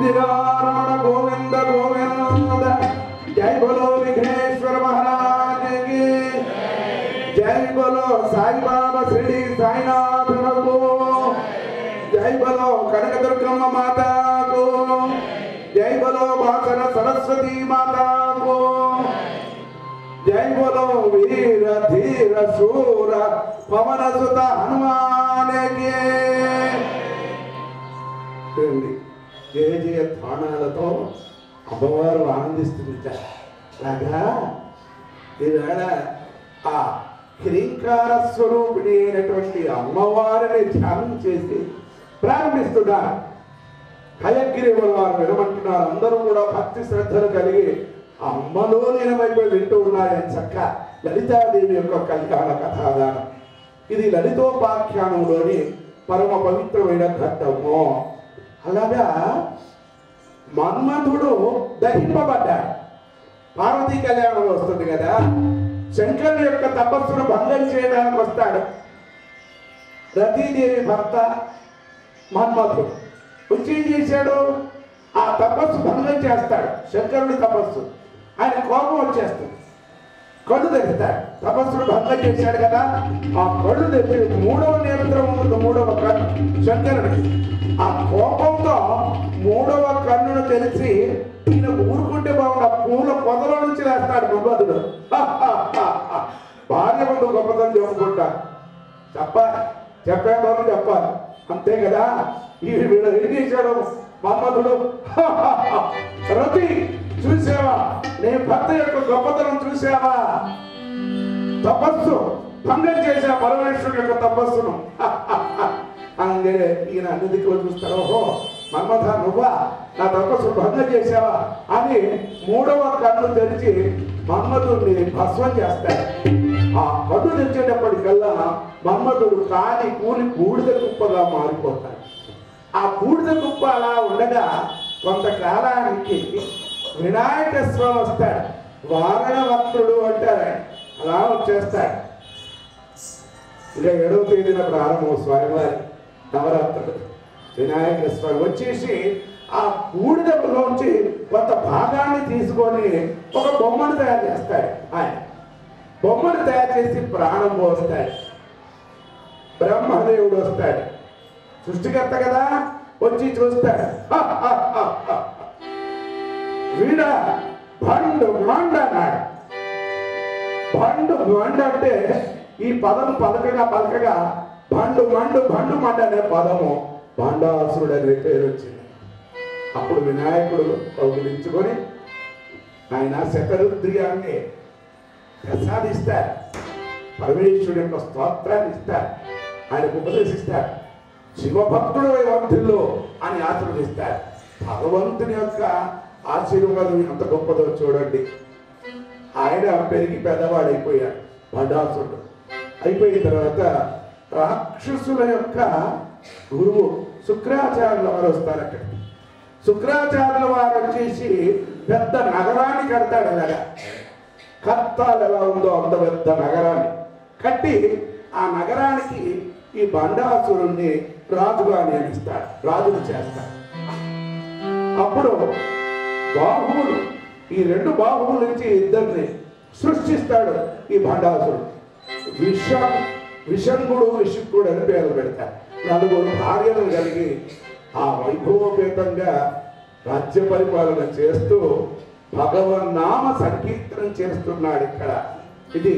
ఇందిరారమణ గోవింద గోవింద జై బలో విఘ్నేశ్వర మహారాజ్ కి జై బలో సాయిబాబా షిరిడి సాయినాథ్ ప్రభు జై బలో కనకదుర్గమ్మ మాతాకు జై బలో బాసర సరస్వతి మాతాకు జై బలో వీర ధీర శూర పవన సుత హనుమానకి చూడండి జయ జయ స్థానాలతో అమ్మవారు ఆనందిస్తుంది లాగా ఈవేళ ఆ హ్రీంకార స్వరూపిణి అయినటువంటి అమ్మవారిని ధ్యానం చేసి ప్రారంభిస్తున్నారు హయగిరి వారు వినమంటున్నారు అందరూ కూడా భక్తి శ్రద్ధలు కలిగి అమ్మలో లీనమైపోయి వింటూ ఉన్నారని చక్క లలితాదేవి యొక్క కళ్యాణ కథాగానం ఇది లలితోపాఖ్యానంలోని పరమ పవిత్రమైన ఘట్టము అలాగా మన్మధుడు దహింపబడ్డాడు పార్వతీ కళ్యాణం వస్తుంది కదా శంకరుని యొక్క తపస్సును భంగం చేయడానికి వస్తాడు రతీదేవి భర్త మన్మధుడు వచ్చి ఏం చేశాడు ఆ తపస్సు భంగం చేస్తాడు శంకరుడి తపస్సు ఆయన కోపం వచ్చేస్తుంది కళ్ళు తెరుస్తాడు తపస్సును భంగం చేశాడు కదా ఆ కళ్ళు తెరిచి మూడవ నేత్రం ఉంటుంది మూడవ కన్ను శంకరుడికి ఆ కోపంతో మూడవ కన్నును తెరిచి ఈయన ఊరుకుంటే బాగుండు ఆ పూల పొదల నుంచి వేస్తాడు మన్మధుడు భార్య ముందు గొప్పతనం చెప్పుకుంటా చెప్పాలి చెప్పేవారు చెప్పాలి అంతే కదా ఈ వీడు ఏం చేశాడు మన్మధుడు రతి చూసావా నీ భర్త యొక్క గొప్పతనం చూసావా తపస్సు భంగం చేసా పరమేశ్వరుడు యొక్క తపస్సును అంగే ఈయన అన్ని దిక్కులు చూస్తాడు ఓహో మన్మథ నువ్వా నా తపస్సు భంగం చేసావా అని మూడవ కన్ను తెరిచి మన్మధుడిని భస్వం చేస్తాడు ఆ కన్ను తెచ్చేటప్పటికల్లా మన్మధుడు కాని కూలి బూడిద కుప్పగా మారిపోతాడు ఆ బూడిద కుప్ప అలా ఉండగా కొంతకాలానికి వినాయక స్వామి వస్తాడు వారణవంతుడు అంటారు అలా వచ్చేస్తాడు ఇక ఏడవ తేదీన ప్రారంభం స్వామివారి నవరాత్రులు వినాయక స్వామి వచ్చేసి ఆ బూడిదలోంచి కొంత భాగాన్ని తీసుకొని ఒక బొమ్మను తయారు చేస్తాడు ఆయన బొమ్మను తయారు చేసి ప్రాణం పోస్తాడు బ్రహ్మదేవుడు వస్తాడు సృష్టికర్త కదా వచ్చి చూస్తాడు హ, హ, హ, హ. వీడ భండు మండ అన్నాడు భండు మండ అంటే ఈ పదం పలకగా పలకగా భండు మండు భండు మండ అనే పదము భాండాసురుడు అనే పేరు వచ్చింది అప్పుడు వినాయకుడు కౌగిలించుకొని ఆయన శతరుద్రియాన్ని ప్రసాదిస్తారు పరమేశ్వరుడు యొక్క స్తోత్రాన్ని ఇస్తారు ఆయనకు ఉపదేశిస్తారు శివభక్తుడు వర్ధిల్లు అని ఆశీర్వదిస్తారు భగవంతుని యొక్క ఆశీర్వాదం ఎంత గొప్పదో చూడండి ఆయన పెరిగి పెద్దవాడైపోయాడు భండాసురుడు అయిపోయిన తర్వాత రాక్షసుల యొక్క గురువు శుక్రాచార్యుల వారు వస్తారు అక్కడికి శుక్రాచార్యుల వారు వచ్చేసి పెద్ద నగరాన్ని కడతాడు అలాగా కత్తాలు ఎలా ఉందో అంత పెద్ద నగరాన్ని కట్టి ఆ నగరానికి ఈ బండాసురుణ్ణి రాజుగా నియమిస్తాడు రాజును చేస్తాడు అప్పుడు బాహువులు ఈ రెండు బాహువుల నుంచి ఇద్దరిని సృష్టిస్తాడు ఈ భండాసురుడు విష విషంగుడు విషుక్కుడు అని పేరు పెడతాడు నలుగురు భార్యలు కలిగి ఆ వైభవపేతంగా రాజ్య పరిపాలన చేస్తూ భగవన్నామ సంకీర్తనం చేస్తున్నాడు ఇక్కడ ఇది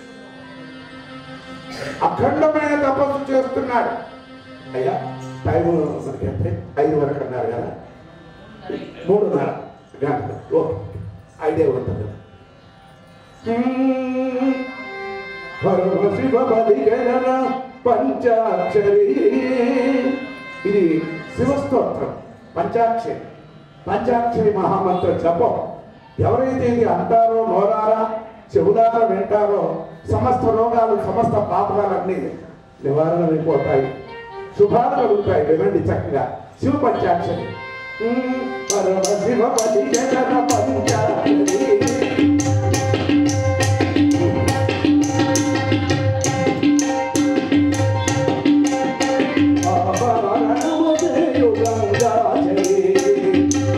అఖండమైన తపస్సు చేస్తున్నాడు అయ్యా టైం మనకి ఎంత ఐదు వరకు అన్నారు కదా మూడున్నర గంటలు ఓకే ఐదే ఉంటుంది పరమశివ బలిగణ పంచాక్షరి ఇది శివస్తోత్రం పంచాక్షరి పంచాక్షరి మహామంత్ర జపం ఎవరైతే ఇది అంటారో నోరారా చెవులారా వింటారో సమస్త రోగాలు సమస్త పాపాలన్నీ నివారణ అయిపోతాయి శుభాలు కలుగుతాయి వినండి చక్కగా శివ పంచాక్షరి ఉమ్, పరమశివ బలిగణ పంచాక్షరి ఆభరణముదేయుగంగాచరి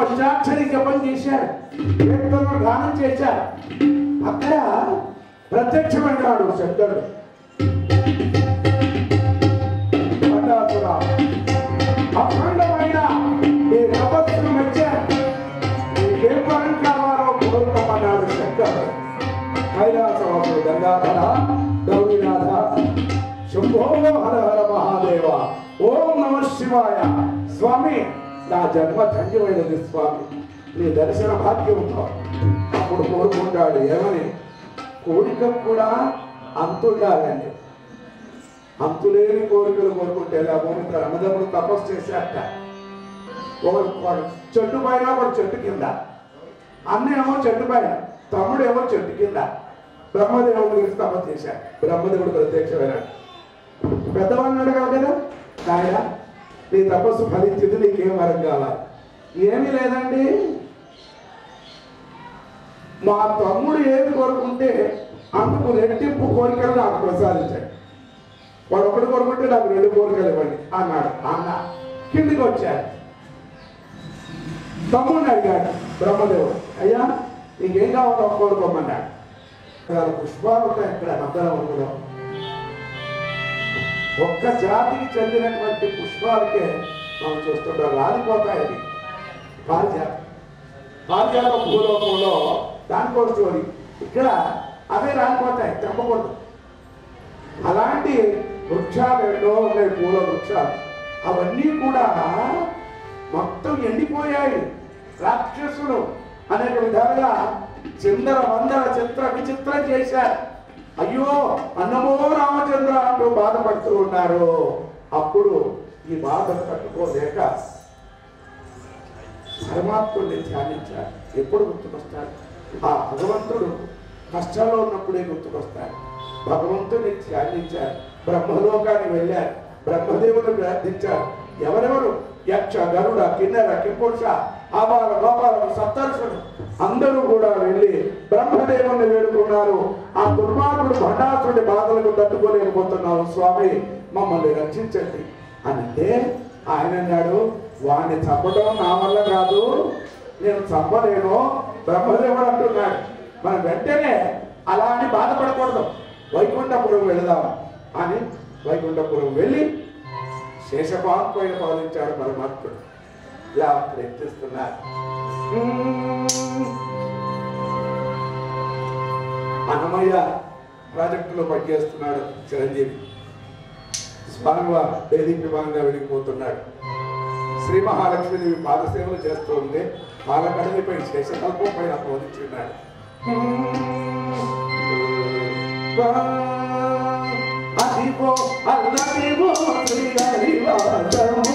పంచాక్షరి జపం చేశాడు కీర్తనలు గానం చేశాడు అక్కడ ప్రత్యక్షమైనాడు శంకరుడు పటాసురా, అఖండమైన ఈ తపస్సును మెచ్చాడు నీకేం వరం కావాలో కోరుకోమన్నాడు శంకరుడు కైలాసవాసుడు గంగాధర గౌరీనాథ శంభో హర హర మహాదేవ ఓం నమ శివాయ స్వామి నా జన్మ ధన్యమైనది స్వామి నీ దర్శన భాగ్యంతో అప్పుడు కోరుకుంటాడు ఏమని కోరిక కూడా అంతుండాలండి అంతులేని కోరికలు కోరుకుంటే ఇలా భూమికి అన్నదమ్ముడు తపస్సు చేశాక ఒకడు ఒకడు చెట్టు పైన ఒకడు చెట్టు కింద అన్న ఏమో చెట్టు పైన తమ్ముడు ఏమో చెట్టు కింద బ్రహ్మదేవుడు గురించి తపస్సు చేశాడు బ్రహ్మదేవుడు ప్రత్యక్షమైనాడు పెద్దవాడిని అడగాలి కదా నాయన నీ తపస్సు ఫలించింది నీకేం వరం కావాలి ఏమీ లేదండి మా తమ్ముడు ఏది కోరుకుంటే అందుకు రెట్టింపు కోరికలు నాకు ప్రసాదించాడు వాడు ఒకటి కోరుకుంటే నాకు రెండు కోరికలు ఇవ్వండి అన్నాడు అన్న కిందికి వచ్చాడు తమ్ముడిని అడిగాడు బ్రహ్మదేవుడు అయ్యా నీకేం కావాలో కోరుకోమన్నాడు ఇక్కడ పుష్పాలు ఉంటాయి ఇక్కడ మధ్యలో ఉండడం ఒక్క జాతికి చెందినటువంటి పుష్పాలకే మనం చూస్తుంటాం రాలిపోతాయి అవి పారిజాతం పారిజాత భూలోకంలో దానికో స్టోరీ ఇక్కడ అవే రాలిపోతాయి తెంపకూడదు అలాంటి వృక్షాలు ఎన్నో ఉన్నాయి పూల వృక్షాలు అవన్నీ కూడా మొత్తం ఎండిపోయాయి రాక్షసులు అనేక విధాలుగా చిందర వందర చిత్ర విచిత్రం చేశారు అయ్యో అన్నమో రామచంద్ర అంటూ బాధపడుతూ ఉన్నారు అప్పుడు ఈ బాధను తట్టుకోలేక పరమాత్ముడిని ధ్యానించారు ఎప్పుడు గుర్తుకొస్తారు ఆ భగవంతుడు కష్టాల్లో ఉన్నప్పుడే గుర్తుకొస్తారు భగవంతుని ధ్యానించారు బ్రహ్మలోకానికి వెళ్ళారు బ్రహ్మదేవుని ప్రార్థించారు ఎవరెవరు యక్ష గరుడ కిన్నెర కింపురుష ఆబాల గోపాల సప్తర్షుడు అందరూ కూడా వెళ్ళి బ్రహ్మదేవుని వేడుకున్నారు ఆ దుర్మార్గుడు భండాసుడి బాధలకు తట్టుకోలేకపోతున్నావు స్వామి మమ్మల్ని రక్షించండి అని అంటే ఆయన అన్నాడు వాడిని చంపడం నా వల్ల కాదు నేను చంపలేను బ్రహ్మదేవుడు అంటున్నాడు మనం వెంటనే అలా అని బాధపడకూడదు వైకుంఠపురం వెళదాం అని వైకుంఠపురం వెళ్ళి శేషపాత్మైన పాలించాడు పరమాత్ముడు ఇలా ప్రయత్నిస్తున్నారు అన్నమయ్య ప్రాజెక్టులో పనిచేస్తున్నాడు చిరంజీవి స్వామివారు దేదీప్యమానంగా వెళ్ళిపోతున్నాడు శ్రీ మహాలక్ష్మీదేవి పాదసేవలు చేస్తూ ఉంటే పాలకడలిపై శేషకల్పం పైన బోధించున్నాడు అదిగో అల్లదిగో శ్రీ హరివాసము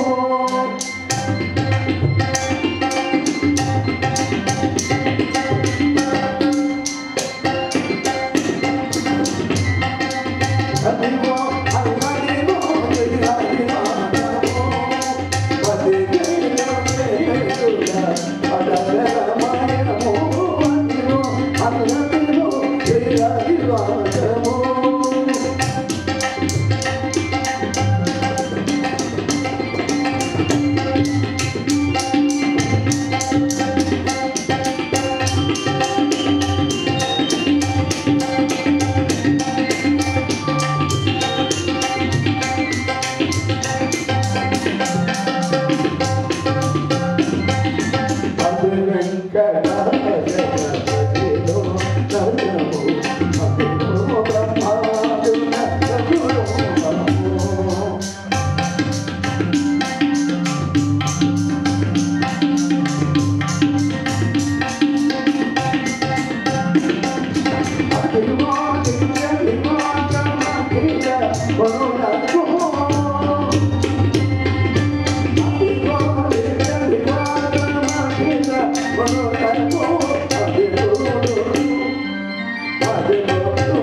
అదిగో అల్లదిగో శ్రీ హరివాసము పదిగేల వేలుల పదరమయము అదిగో అల్లదిగో శ్రీ హరివాసము అది వెంకటాచలపతిలో నరము, అదిగో బ్రహ్మాదుల రఘురామము. అదిగో దివ్య విమానమఖిల వరుణకు. అదిగో దివ్య విమానమఖిల వరుణకు. అదిగో, అదిగో,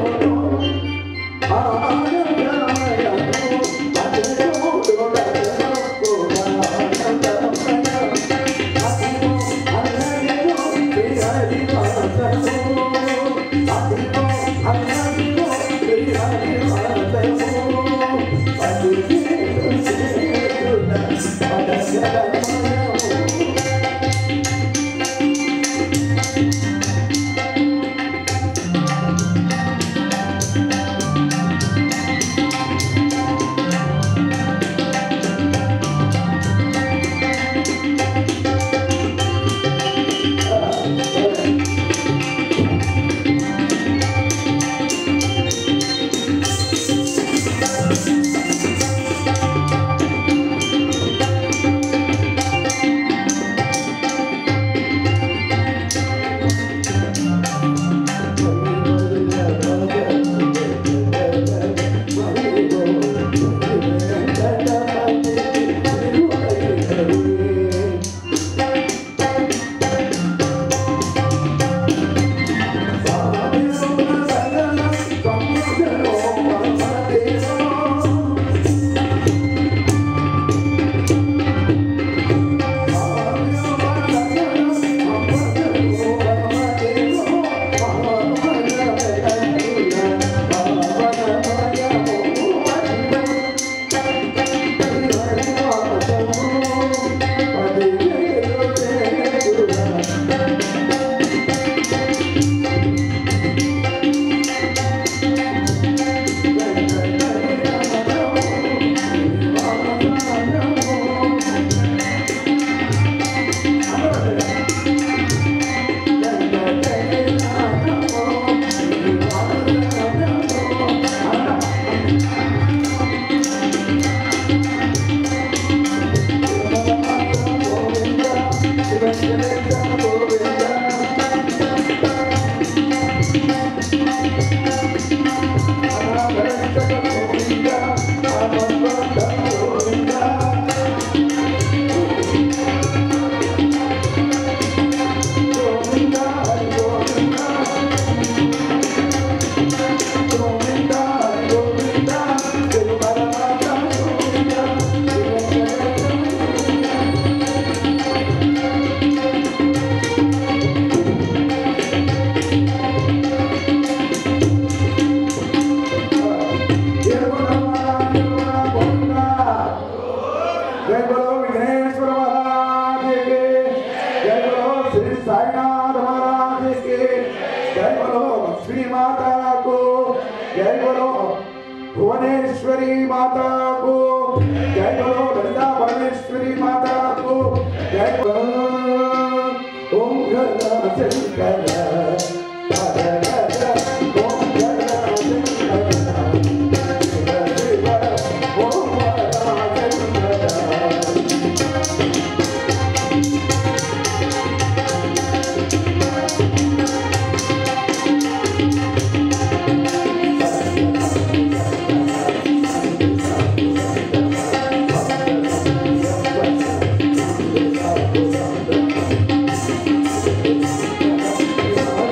ఆనందమయము. అదిగో, రఘురామకు ఆనందమయము. అదిగో, అల్లదిగో శ్రీ హరివాసము. అదిగో, అల్లదిగో శ్రీ హరివాసము. పదిహేను చేతుల పదశరమణము. जय बोलो विघ्नेश्वर महाराज के जय बोलो श्री साईनाथ महाराज के जय बोलो लक्ष्मी माता को जय बोलो भुवनेश्वरी माता को जय बोलो वृंदावनेश्वरी माता को जय बोलो ओम गण शंकर हर हर ओम गण शंकर ओम गण शंकर Thank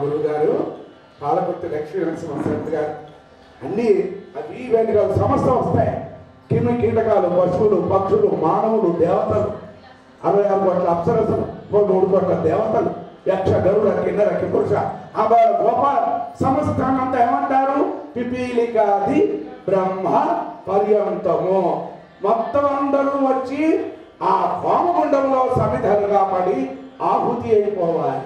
గురువు గారు పాలకుర్తి లక్ష్మీ నరసింహ గారు అన్ని అవి ఇవన్నీ కాదు సమస్త వస్తాయి కిమి కీటకాలు పశువులు పక్షులు మానవులు దేవతలు అరవై ఆరు కోట్ల అప్సరసలు ఓ మూడు కోట్ల దేవతలు యక్ష గరుడ కిన్నర కిపురుష అబాల గోపాల సమస్తానంతా ఏమంటారు పిపీలికాది బ్రహ్మ పర్యంతము మొత్తం అందరూ వచ్చి ఆ హోమగుండంలో సమిధలుగా పడి ఆహుతి అయిపోవాలి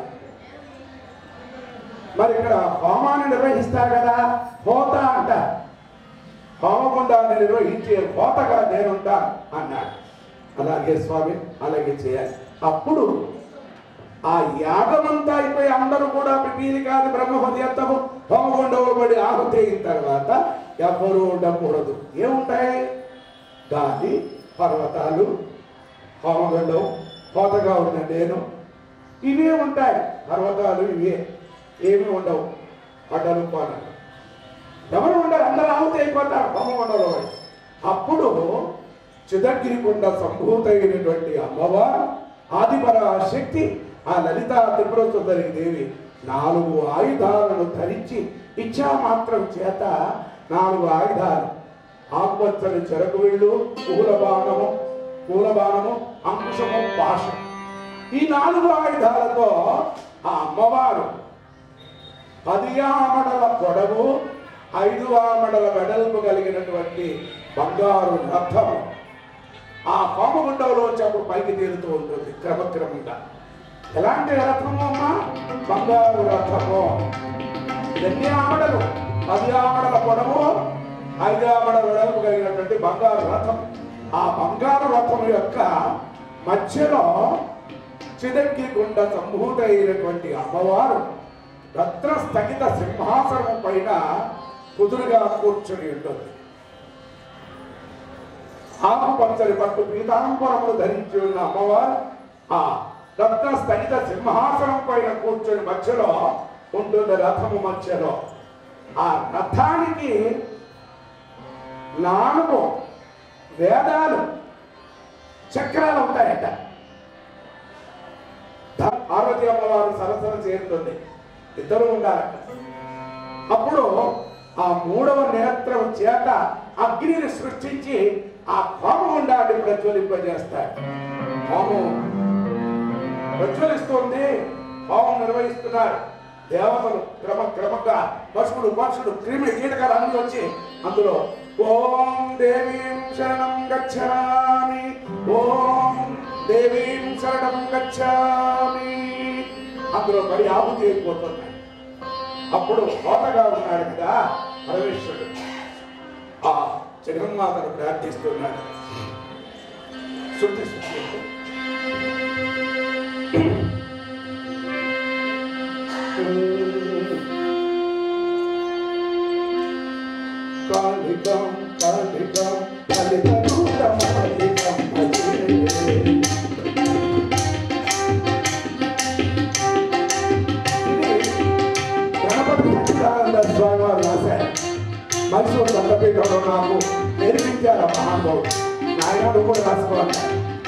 మరి ఇక్కడ హోమాన్ని నిర్వహిస్తారు కదా హోత అంటారు హోమగుండాన్ని నిర్వహించే హోతగా నేనుంటా అన్నాడు అలాగే స్వామి అలాగే చేయాలి అప్పుడు ఆ యాగమంతా అయిపోయి అందరూ కూడా పిపీలికాది బ్రహ్మహత్యము హోమగుండంలో పడి ఆహుతి అయిన తర్వాత ఎవరు ఉండకూడదు ఏముంటాయి గాలి పర్వతాలు హోమగుండం హోతగా ఉన్న నేను ఇవే ఉంటాయి పర్వతాలు ఇవే ఏమీ ఉండవు అడ్డలు కోనలు ఎవరు ఉండరు అందరూ ఆహుతి అయిపోతారు హోమగుండంలో పడి. అప్పుడు చిదగిరికొండ సంభూతైనటువంటి అమ్మవారు ఆదిపర శక్తి ఆ లలిత త్రిపురసుందరి దేవి నాలుగు ఆయుధాలను ధరించి ఇచ్చా మాత్రం చేత నాలుగు ఆయుధాలు ఆకుపచ్చని చెరకు విళ్ళు పూల బాణము పూల బాణము అంకుశము పాశం ఈ నాలుగు ఆయుధాలతో ఆ అమ్మవారు పది ఆమడల పొడవు ఐదు ఆమడల వెడల్పు కలిగినటువంటి బంగారు రథం ఆ హోమగుండంలోంచి అప్పుడు పైకి తేలుతూ ఉంటుంది క్రమక్రమంగా ఎలాంటి రథము అమ్మా బంగారు రథము ఎన్ని ఆమడలు పది ఆమడల పొడవు ఐదు ఆమడల వెడల్పు కలిగినటువంటి బంగారు రథం ఆ బంగారు రథం యొక్క మధ్యలో చిదంకి గుండ సంభూత అయినటువంటి అమ్మవారు రత్న స్థగిత సింహాసనం పైన కుదురుగా కూర్చొని ఉంటుంది ఆకుపచ్చని పట్టు పీతాంబరములు ధరించి ఉన్న అమ్మవారు ఆ రత్న స్థగిత సింహాసనం పైన కూర్చొని మధ్యలో ఉంటుంది రథము మధ్యలో ఆ రథానికి నాలుగు వేదాలు చక్రాలు ఉంటాయట ధ- పార్వతీ అమ్మవారు సరసన చేరుతుంది ఇద్దరు ఉండాలట అప్పుడు ఆ మూడవ నేత్రం చేత అగ్నిని సృష్టించి ఆ హోమగుండాన్ని ప్రజ్వలింపజేస్తాడు హోమం ప్రజ్వలిస్తుంది హోమం నిర్వహిస్తున్నారు దేవతలు క్రమ క్రమంగా పశువులు పక్షులు క్రిమి కీటకాలు అన్ని వచ్చి అందులో ఓం దేవీం శరణం గచ్చామి ఓం దేవీం శరణం గచ్చామి అందులో మరి ఆహుతి అయిపోతున్నాయి అప్పుడు కోతగా ఉన్నాడు కదా పరమేశ్వరుడు ఆ జగన్మాతను ప్రార్థిస్తున్నాడు శుద్ధి శుద్ధి కాళికం కాళికం కలితనూతమాలికం భజే గణపతి సచ్చిదానంద స్వామి వారు రాశారు మైసూరు దత్తపీఠంలో నాకు నేర్పించారు ఆ మహానుభావుడు నాయనడు కూడా రాసుకోవాలి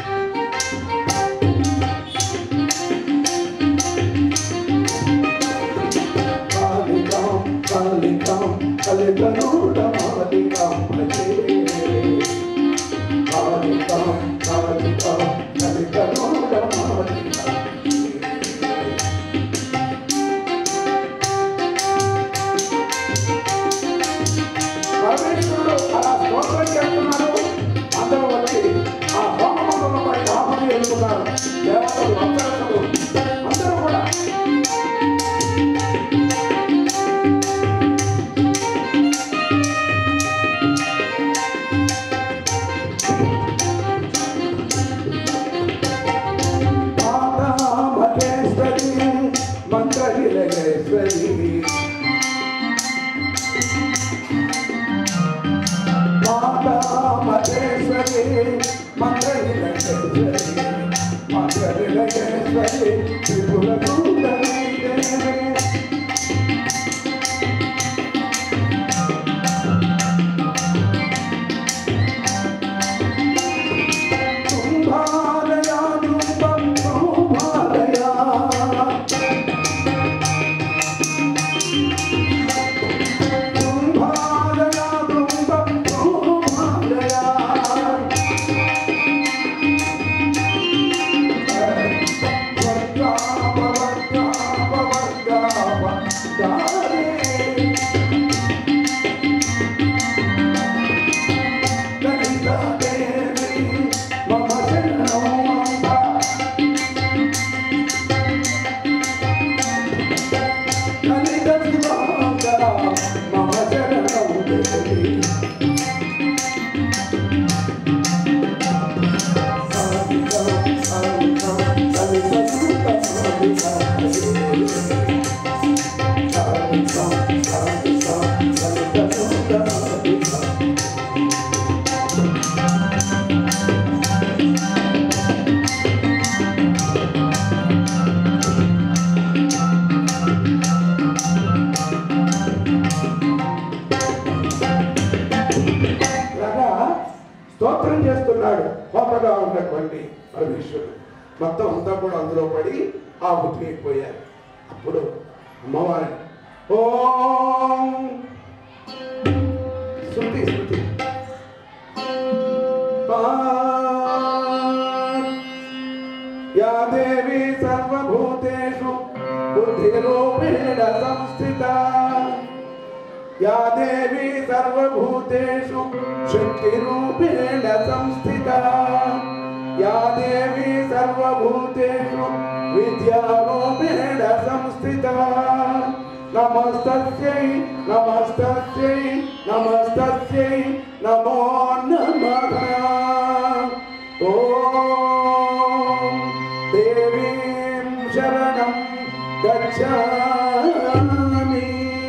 కాళికాం కాళికాం కలితనూటమాలికాం భజే కాళికాం కాళికాం కలితనూటమాలికాం భజే. పరమేశ్వరుడు అలా స్తోత్రం చేస్తున్నారు అందరూ వచ్చి ఆ హోమమండలంపై ఆపని వెళ్తున్నారు దేవతలు అప్సరసలు అందరూ కూడా మాతా మహేశ్వరి మంత్రహిలయేశ్వరి మాతా మహేశ్వరి మంత్రహిలయేశ్వరి మంత్రహిలయేశ్వరి త్రిపుర సుందరి దేవి తుంభాలయా తుంభం తుంభాలయా అంబరీషుడు మొత్తం అంతా కూడా అందులో పడి ఆహుతి అయిపోయారు అప్పుడు అమ్మవారి ఓం శృతి శృతి या देवी सर्वभूतेषु बुद्धिरूपेण संस्थिता या देवी सर्वभूतेषु शक्तिरूपेण संस्थिता या देवी सर्वभूतेषु विद्यारूपेण संस्थिता नमस्तस्यै नमस्तस्यै नमस्तस्यै नमो नमः ॐ देवीं शरणं गच्छामि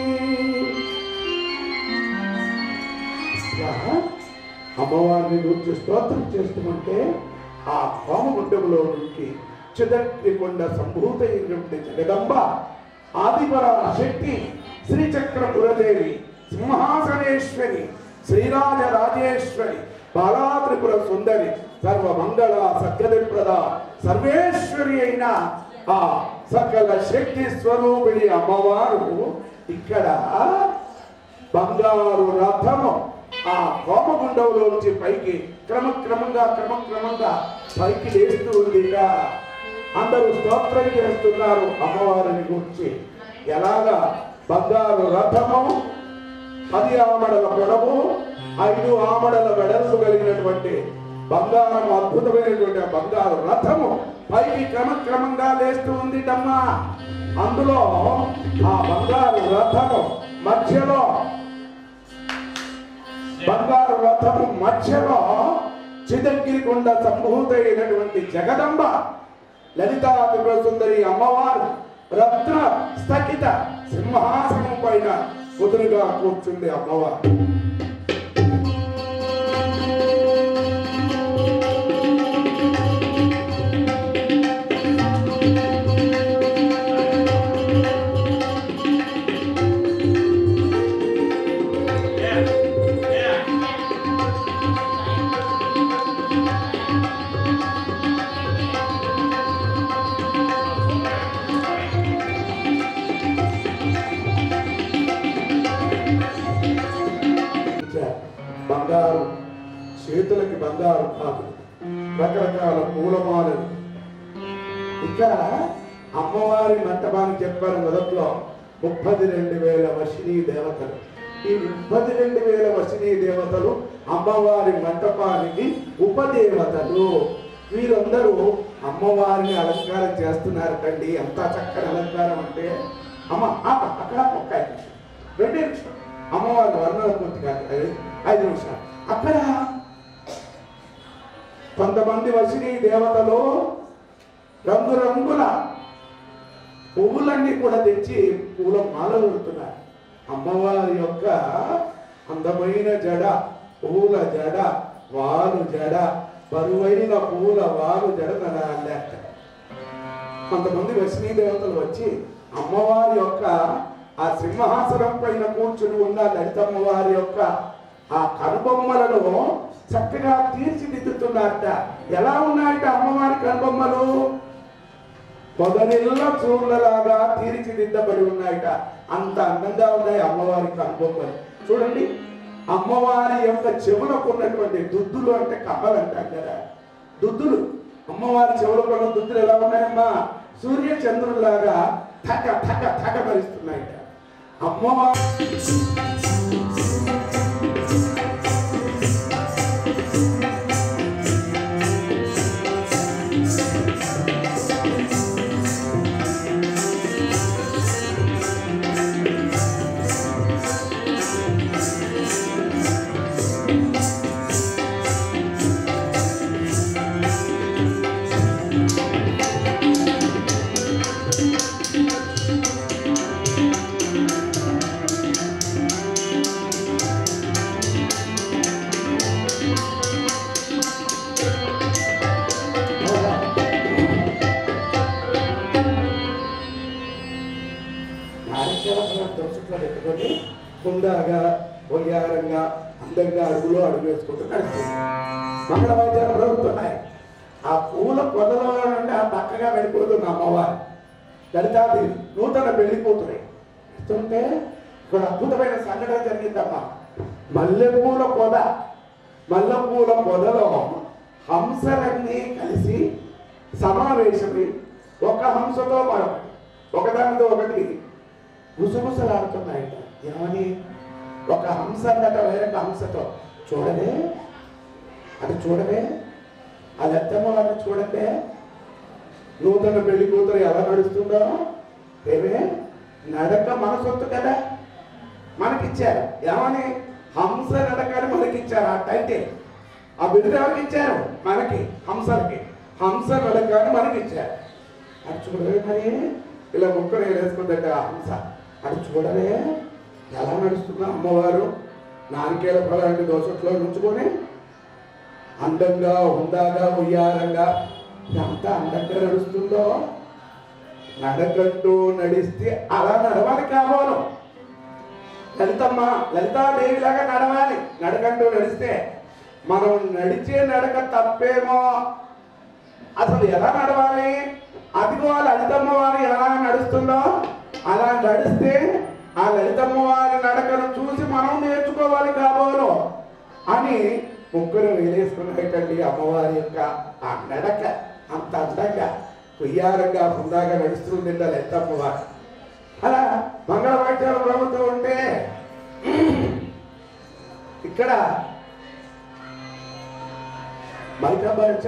ఇలా అమ్మవారిని గురించి స్తోత్రం చేస్తుంటే ఆ హోమగుండంలో నుంచి చిదగ్నికొండ సంభూత అయినటువంటి జగదంబ ఆదిపర శక్తి శ్రీచక్రపురదేవి సింహాసనేశ్వరి శ్రీరాజ రాజేశ్వరి బాలాత్రిపుర సుందరి సర్వమంగళ సత్యదిప్రద సర్వేశ్వరి అయిన ఆ సకల శక్తి స్వరూపిణి అమ్మవారు ఇక్కడ బంగారు రథము ఆ హోమగుండంలోంచి పైకి క్రమక్రమంగా క్రమక్రమంగా పైకి లేస్తూ ఉందిట అందరూ స్తోత్రం చేస్తున్నారు అమ్మవారిని గురించి ఎలాగా బంగారు రథము పది ఆమడల పొడవు ఐదు ఆమడల వెడల్పు కలిగినటువంటి బంగారం అద్భుతమైనటువంటి ఆ బంగారు రథము పైకి క్రమక్రమంగా లేస్తూ ఉందిటమ్మా అందులో ఆ బంగారు రథము మధ్యలో బంగారు రథము మధ్యలో చిదంగిరి కొండ సంభూత అయినటువంటి జగదంబ లలితా త్రిపుర సుందరి అమ్మవారు రత్న స్థగిత సింహాసనం పైన కుదురుగా కూర్చుంది అమ్మవారు బంగారు చేతులకి బంగారు కాదు రకరకాల పూలమాలలు ఇక్కడ అమ్మవారి మంటపానికి చెప్పారు మొదట్లో ముప్పది రెండు వేల వర్షిణీ దేవతలు ఈ ముప్పది రెండు వేల వర్షిణీ దేవతలు అమ్మవారి మంటపానికి ఉపదేవతలు వీరందరూ అమ్మవారిని అలంకారం చేస్తున్నారు కండి ఎంత చక్కని అలంకారం అంటే అమ్మ ఆప, అక్కడ ఒక్క ఐదు నిమిషం. రెండే నిమిషం అమ్మవారి వర్ణన పూర్తి కాదు ఐదు- ఐదు నిమిషాలు అక్కడ కొంతమంది వచ్చిన దేవతలు రంగురంగుల పువ్వులన్నీ కూడా తెచ్చి పూల మాలలు పెడుతున్నారు అమ్మవారి యొక్క అందమైన జడ పూల జడ వాలు జడ బరువైన పూల వాలు జడ నడాలేట కొంతమంది వశినీ దేవతలు వచ్చి అమ్మవారి యొక్క ఆ సింహాసనం పైన కూర్చుని ఉన్న లలితమ్మ వారి యొక్క ఆ కనుబొమ్మలను చక్కగా తీర్చిదిద్దుతున్నారట ఎలా ఉన్నాయట అమ్మవారి కనుబొమ్మలు పొగనిల్ల చూర్లలాగా తీర్చిదిద్దబడి ఉన్నాయట అంత అందంగా ఉన్నాయి అమ్మవారి కనుబొమ్మలు చూడండి అమ్మవారి యొక్క చెవులకు ఉన్నటువంటి దుద్దులు అంటే కమ్మలు అంటాం కదా దుద్దులు అమ్మవారి చెవులకు ఉన్న దుద్దులు ఎలా ఉన్నాయమ్మా సూర్య చంద్రులాగా థక థక థక మరిస్తున్నాయట అమ్మవారి నారికేళ దోషట్లో పెట్టుకొని హుందాగా వయ్యారంగా అందంగా అడుగులో అడుగు వేసుకుంటూ నడుస్తుంది మంగళ వాయిద్యాలు ప్రభుత్వం ఉన్నాయి ఆ పూల పొదలో నుండి ఆ పక్కగా వెళ్ళిపోతుంది అమ్మవారు లలితాదేవి నూతన పెళ్లి కూతురే వెళ్తుంటే ఇక్కడ అద్భుతమైన సంఘటన జరిగిందమ్మా మల్లెపూల పొద మల్లెపూల పొదలో హంసలన్నీ కలిసి సమావేశమై ఒక హంసతో మరొకటి ఒకదానితో ఒకటి గుసగుసలాడుతున్నాయట ఏమని ఒక హంస అన్నట వేరొక హంసతో చూడవే అది చూడవే అది ఎత్తమ్మ వారిని చూడండి నూతన పెళ్లి కూతురు ఎలా నడుస్తుందో ఏమే నడక మన సొత్తు కదా మనకిచ్చారు ఏమని హంస నడక అని మనకిచ్చారు ఆ టైటిల్ ఆ బిరుదు ఎవరికి ఇచ్చారు మనకి హంసలకి హంస నడక అని మనకి ఇచ్చారు అది చూడవే మరి ఇలా ముక్కలు వేసుకుందట ఆ హంస అది చూడవే ఎలా నడుస్తుందో అమ్మవారు నారికేల ఫలాంటి దోసట్లో ఉంచుకొని అందంగా హుందాగా ఉయ్యారంగా ఎంత అందంగా నడుస్తుందో నడకంటూ నడిస్తే అలా నడవాలి కావాలి లలితమ్మ లలితాదేవిలాగా నడవాలి నడకంటూ నడిస్తే మనం నడిచే నడక తప్పేమో అసలు ఎలా నడవాలి అదిగో ఆ లలితమ్మ వారు ఎలా నడుస్తుందో అలా నడిస్తే ఆ లలితమ్మ వారి నడకను చూసి మనం నేర్చుకోవాలి కాబోలు అని ముగ్గురు వేలేసుకున్నట్టండి అమ్మవారి యొక్క ఆ నడక అంత అందంగా కుయ్యారంగా హుందాగా నడుస్తుంది లలితమ్మ వారు అలా మంగళవాద్యాలు ప్రభుత్వం ఉంటే ఇక్కడ మైకబర్చ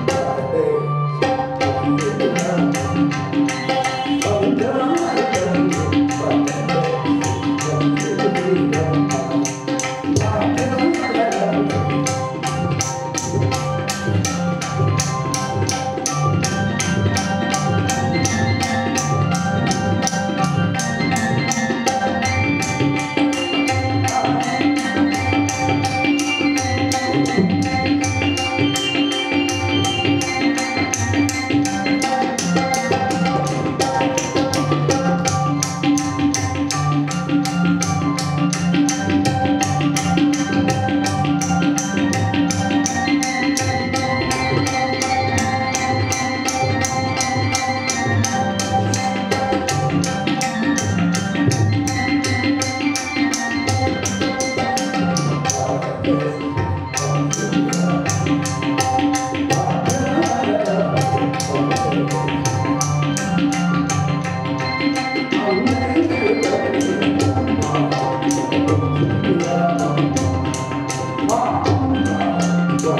Oh, God.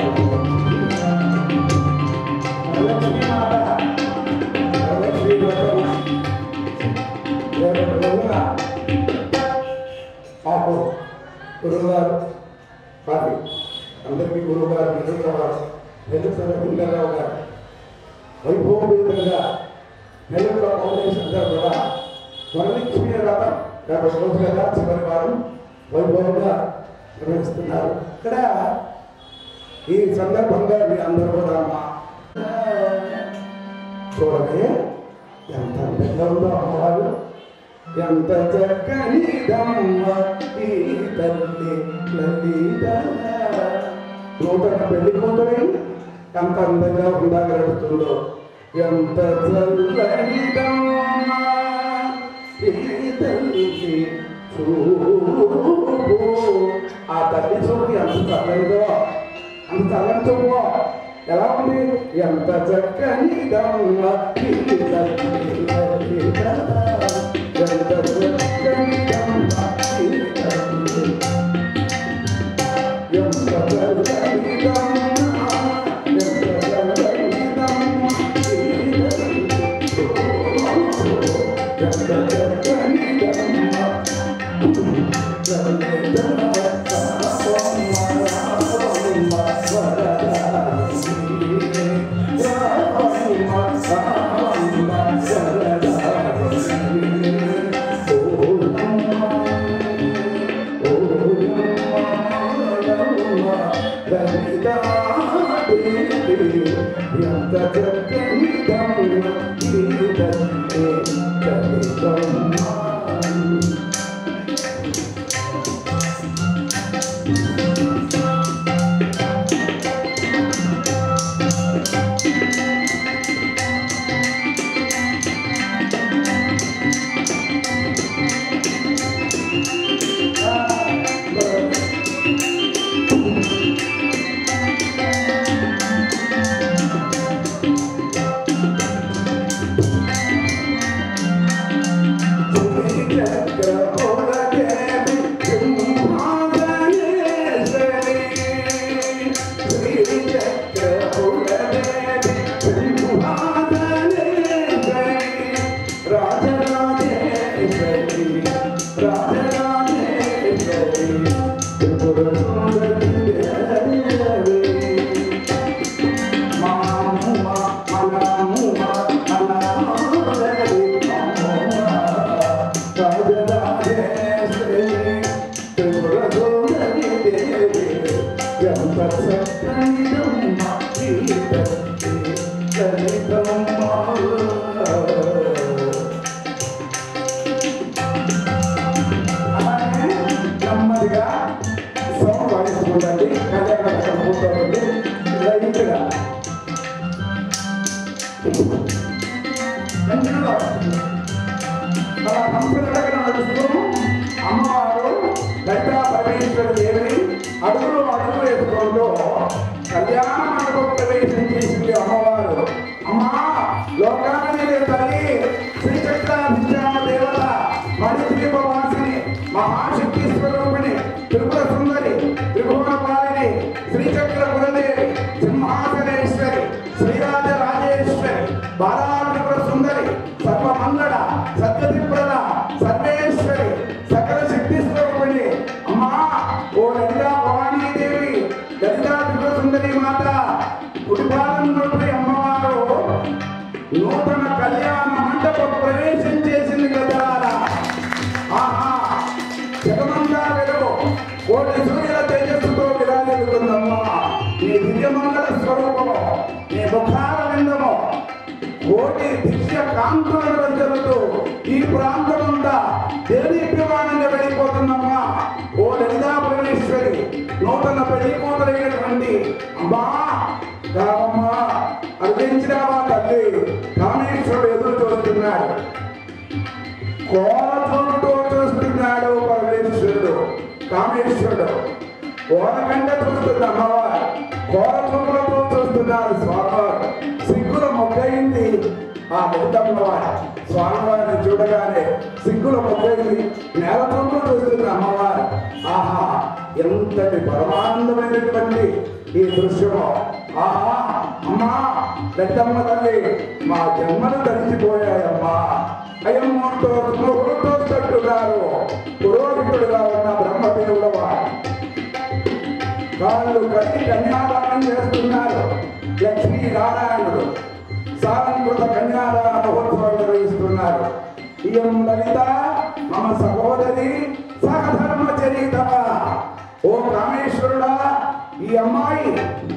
వరలక్ష్మి మాత వరలక్ష్మి వ్రతం రేపటి రోజున మాకు గురువుగారు వారి అందరికీ గురువుగారు నిజంగారు వెలుగుతున్న పిల్లరావు గారు వైభవపేతంగా నెల్లూరు ఫౌండేషన్ గారు కూడా వరలక్ష్మి వ్రతం రేపటి రోజు కదా చివరి వారం వైభవంగా నిర్వహిస్తున్నారు ఇక్కడ ఈ సందర్భంగా మీ అందరూ కూడా మా చూడండి ఎంత అందంగా ఉందో అమ్మవారు ఎంత చక్కని దమ్మ ఈ తల్లి లలిత నూతన పెళ్లి కూతురి ఎంత అందంగా ఉండగలుగుతుందో ఎంత చల్లని దమ్మ ఈ తల్లికి చూపు ఆ తల్లి చూపు ఎంత చల్లనిదో అంత చల్లని చూపు ఎలా ఉంది ఎంత చక్కని దమ్మ ఈ తల్లి లలిత ఎంత చక్కని దమ్మ ఈ తల్లి ఎంత చల్లని దమ్మ ఎంత చల్లని దమ్మ ఈ తల్లి ఎంత చక్కని దమ్మ ఎంత చక్కని దమ్మ ఈ తల్లి దమ్మ నెమ్మదిగా సౌండ్ వాయించుకుంటండి కళ్యాణ పూర్తవుతుంది లైట్గా మంచిగా అలా సంస్కృతంగా నడుస్తూ అమ్మవారు లలితా పరమేశ్వర దేవిని అడుగులు అడుగు వేసుకుంటూ కళ్యాణ మండపం ప్రవేశం చేసింది అమ్మవారు అమ్మా లోకాన్ని తల్లి శ్రీచక్రాధిష్టాన దేవత మణిద్వీప వాసిని మహాశక్తి స్వరూపిణి త్రిపుర సుందరి త్రిభువన పాలిని శ్రీచక్ర కులదేవి సింహాసనేశ్వరి శ్రీరాజ రాజేశ్వరి బాలాత్రిపుర సుందరి సర్వమంగళ సత్యతిప్రద సర్వేశ్వరి సకల శక్తి స్వరూపిణి అమ్మా ఓ లలితా భవానీదేవి లలితా త్రిపుర సుందరి మాత కుటుంబాలను నడిపే అమ్మవారు నూతన కళ్యాణ మండప ప్రవేశం చేసింది కదా ఆహా జగమంతా వెలుగు కోటి సూర్యుల తేజస్సుతో విరాజిల్లుతుందమ్మా నీ దివ్యమంగళ స్వరూపము నీ ముఖాల విందము కోటి దివ్య కాంతులను వెళ్తూ ఈ ప్రాంతమంతా దేదీప్యమానంగా వెళ్ళిపోతుందమ్మా ఓ లలితా పరమేశ్వరి నూతన పెళ్లి కూతురైనటువంటి అమ్మా రామమ్మా అర్పించినావా తల్లి కామేశ్వరుడు ఎదురు చూస్తున్నాడు కోరచూపుతో చూస్తున్నాడు పరమేశ్వరుడు కామేశ్వరుడు కోరకంట చూస్తుంది అమ్మవారు కోరచూపులతో చూస్తున్నారు స్వామివారు సిగ్గుల మొగ్గయింది ఆ లలితమ్మ వారు స్వామివారిని చూడగానే సిగ్గుల మొగ్గైంది నేల తొంగు చూస్తుంది అమ్మవారు ఆహా ఎంతటి పరమానందమైనటువంటి ఈ దృశ్యము ఆహా అమ్మా లలితమ్మ తల్లి మా జన్మలు ధరించిపోయాయమ్మా అయం మూర్తో ముహూర్తోస్తున్నారు పురోహితుడుగా ఉన్న బ్రహ్మదేవుల వారు వాళ్ళు కట్టి కన్యాదానం చేస్తున్నారు లక్ష్మీ నారాయణుడు సాలంకృత కన్యాదాన మహోత్సవం నిర్వహిస్తున్నారు ఇయం లలిత మమ సహోదరి సహధర్మ చరితవ ఓ రామేశ్వరుడా ఈ అమ్మాయి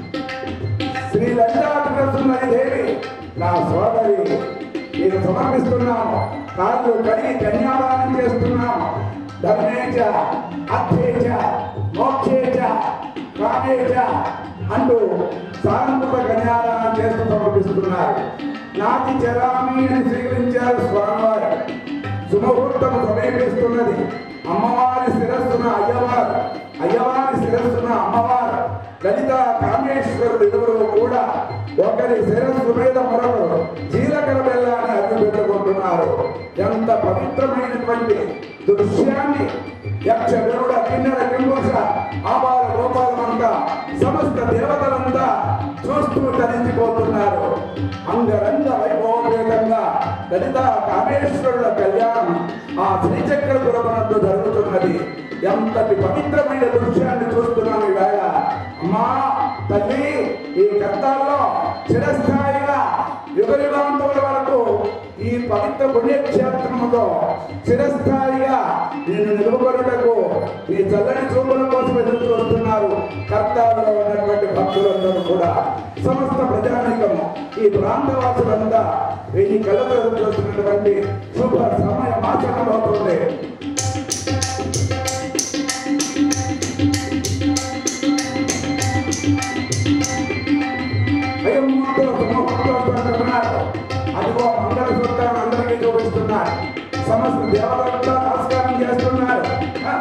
శ్రీ లలితాసుందరి దేవి నా సోదరి నేను సమర్పిస్తున్నాము కాళ్ళు కడిగి కన్యాదానం చేస్తున్నాము ధర్మేచ అర్థేచ మోక్షేచ కామేచ అంటూ సానుభూత కన్యాదానం చేస్తూ సమర్పిస్తున్నారు నాటి చరామి అని స్వీకరించారు స్వామివారు సుముహూర్తం సమీపిస్తున్నది అమ్మవారి శిరస్సున అయ్యవారు అయ్యవారి శిరస్సున అమ్మవారు లలిత కామేశ్వరుడు ఇరువురు కూడా ఒకరి శిరస్సు మీద మరొకరు జీలకర్ర బెల్లాన్ని అగ్గి పెట్టుకుంటున్నారు ఎంత పవిత్రమైనటువంటి దృశ్యాన్ని యక్ష గరుడ కిన్నెర కింబుష ఆబాల గోపాలమంతా సమస్త దేవతలంతా చూస్తూ తరించిపోతున్నారు అంగరంగ వైభవపేతంగా లలిత కామేశ్వరుల కళ్యాణం ఆ శ్రీచక్ర పురమనందు జరుగుతున్నది ఎంతటి పవిత్రమైన దృశ్యాన్ని చూస్తున్నాం ఈవేళ అమ్మా తల్లి ఈ కర్తాల్లో చిరస్థాయిగా యుగ యుగాంతముల వరకు ఈ పవిత్ర పుణ్యక్షేత్రములో చిరస్థాయిగా నిన్ను నిలుపుకొనుటకు నీ చల్లని చూపుల కోసం ఎదురు చూస్తున్నారు కర్తాల్లో ఉన్నటువంటి భక్తులందరూ కూడా సమస్త ప్రజానికము ఈ ప్రాంతవాసులంతా వెయ్యి కళ్ళతో ఎదురు చూస్తున్నటువంటి శుభ సమయ మాసనమవుతుంది అయ్యో మాటలు సమకూర్చుకుంటున్నారు అదిగో మంగళ సూత్రాన్ని అందరికీ చూపిస్తున్నారు సమస్త దేవతలంతా నమస్కారం చేస్తున్నారు ఆ?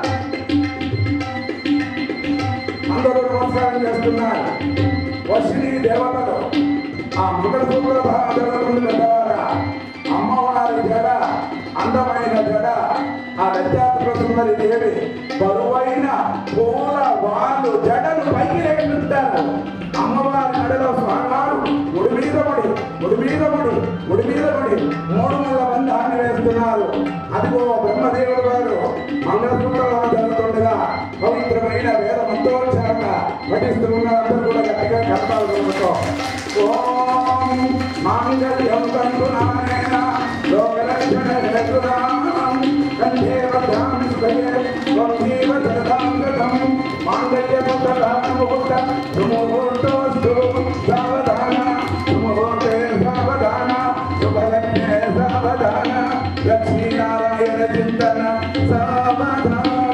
అందరూ నమస్కారం చేస్తున్నారు వశిని దేవతలు ఆ మంగళ సూత్ర జరుగుతుంది పెద్దవారా అమ్మవారి జడ అందమైన జడ ఆ రజాత్మ సుందరి దేవి బరువైన పూల వాళ్ళు జడను పైకి లేకుంటారు అమ్మవారి నడలో స్వామివారు ముడి మీద ముడి ముడి మీద ముడి ముడి మీద ముడి మూడు వందల మంది ఆమె వేస్తున్నారు అదిగో బ్రహ్మదేవుడు గారు మంగళసూత్రాలు జరుగుతుండగా పవిత్రమైన వేద మంత్రోచ్చారణ పఠిస్తూ ఉన్నందరూ కూడా గట్టిగా కర్తాలు జరుగుతూ ఓం మాంగళ్యం తంతు నానేన లోకరక్షణ హేతునాం కంఠే వధామి స్వయే స్వంజీవ సదాంగతం మాంగళ్యముద్రముహూర్త సుముహూర్తోస్తు సావధాన సుముహూర్తే సావధాన శుభలగ్నే సావధాన లక్ష్మీనారాయణ చింతన సావధాన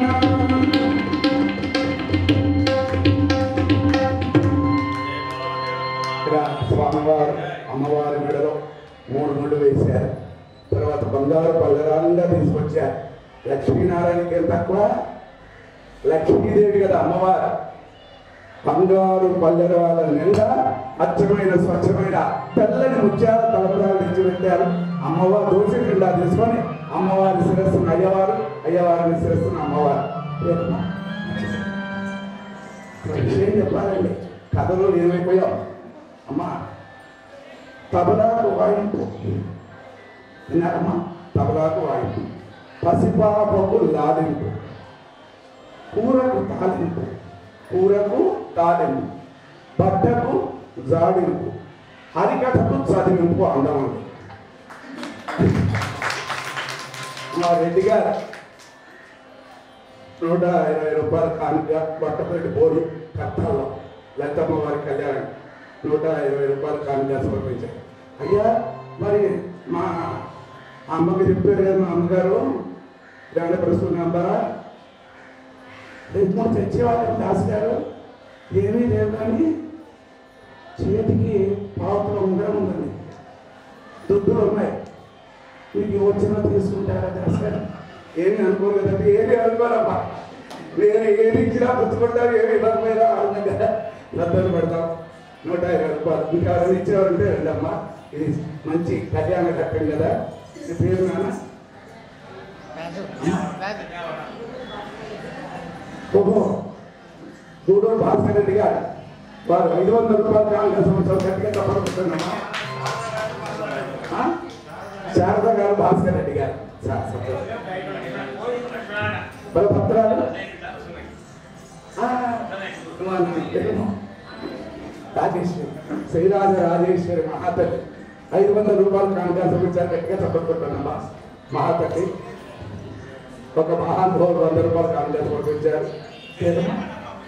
ఇక్కడ స్వామివారు అమ్మవారి మెడలో మూడు ముళ్ళు వేశారు తర్వాత బంగారు పల్లెరాలుగా తీసుకొచ్చారు లక్ష్మీనారాయణకి ఏం తక్కువ లక్ష్మీదేవి కదా అమ్మవారు బంగారు పల్లెరాల నిండా అచ్చమైన స్వచ్ఛమైన తెల్లని ముత్యాల తలపరాలు తెచ్చి పెట్టారు అమ్మవారు దోషి నిండా తీసుకొని అమ్మవారి శిరస్సును అయ్యవారు అయ్యవారిని శిరస్సును అమ్మవారు ఏమ్మా? ఒక విషయం చెప్పాలండి కథలో ఏమైపోయాం అమ్మా తబలాకు వాయింపు విన్నారమ్మా తబలాకు వాయింపు పసిపాపకు లాలింపు కూరకు తాలింపు కూరకు తాలింపు బట్టకు జాడింపు హరికథకు చదివింపు అందమంది మా రెడ్డి గారు నూట ఇరవై రూపాయల కానుక బట్టపల్లి బోరు కట్టాలో లలితమ్మ వారి కళ్యాణం నూట ఇరవై రూపాయల కానుక సమర్పించారు అయ్యా మరి మా అమ్మకి చెప్పారు కదా మా అమ్మగారు గ్రాండ ప్రస్తుతం నంబరా రేపు తెచ్చేవాళ్ళని దాస్ గారు ఏమీ లేవు కానీ చేతికి పావుతులు ఉంగరం ఉందండి దుద్దులు ఉన్నాయి మీకు వచ్చిన తీసుకుంటారా దాస్ గారు ఏమి అనుకోరు కదండి ఏమి అనుకోరమ్మా నేను ఏది ఇచ్చినా పుచ్చుకుంటారు ఏమి ఇవ్వకపోయినా ఆనందంగా రద్దలు పెడతాం నూట ఇరవై రూపాయలు ఇంకా ఎవరైనా ఇచ్చేవారంటే రండి అమ్మా ఇది మంచి కళ్యాణ ఘట్టం కదా నీ పేరు నాన్న ఓహో గూడూరు భాస్కర్ రెడ్డి గారు వారు ఐదు వందల రూపాయలు కాంగ్రెస్ సంవత్సరం గట్టిగా తప్పనుకుంటున్నామా శారద గారు భాస్కర్ రెడ్డి గారు సార్ సంతోషం. బలపత్రాలు ఆ, వాళ్ళు ఏమో. రాజేశ్వరి శ్రీరాజ రాజేశ్వరి మహాతల్లి ఐదు వందల రూపాయలు కానుక సమీక్షాలు గట్టిగా తప్పనుకుంటున్నామా మహాతల్లి ఒక మహానుభావుడు వంద రూపాయలు కానుక సమర్పించారు పేరమ్మా?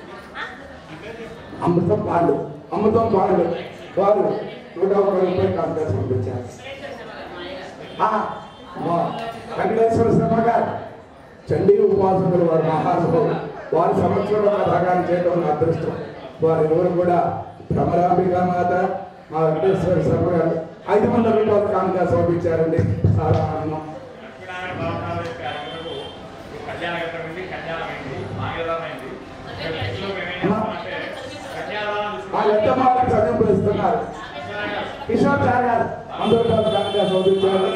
అమృతం పాండు అమృతం పాండు వారు నూట ఒక రూపాయలు కానుక సమర్పించారు ఆ, మా వెంకటేశ్వర శర్మ గారు చండీ ఉపాసకులు వారు మహానుభావులు వారి సంవత్సరంలో భాగాన్ని చేయడం నా అదృష్టం వారి ఎవరు కూడా భ్రమరాంబిక మాత మా వెంకటేశ్వర శర్మ గారు ఐదు వందల రూపాయలు కానుక సమర్పించారండి చాలా ఆనందం లక్ష్మీనారాయణ బాబు యొక్క కార్యక్రమకు కళ్యాణ ఘట్టమైంది కళ్యాణమైంది మాంగళమైంది ఇక్కడ నెక్స్ట్లో మేము ఏం చేస్తామంటే కళ్యాణాలను ఆ లెక్క మాటకు చదింపు ఇస్తున్నారు కిషోర్ చార్ గారు అందరూ కానుక సమర్పించారు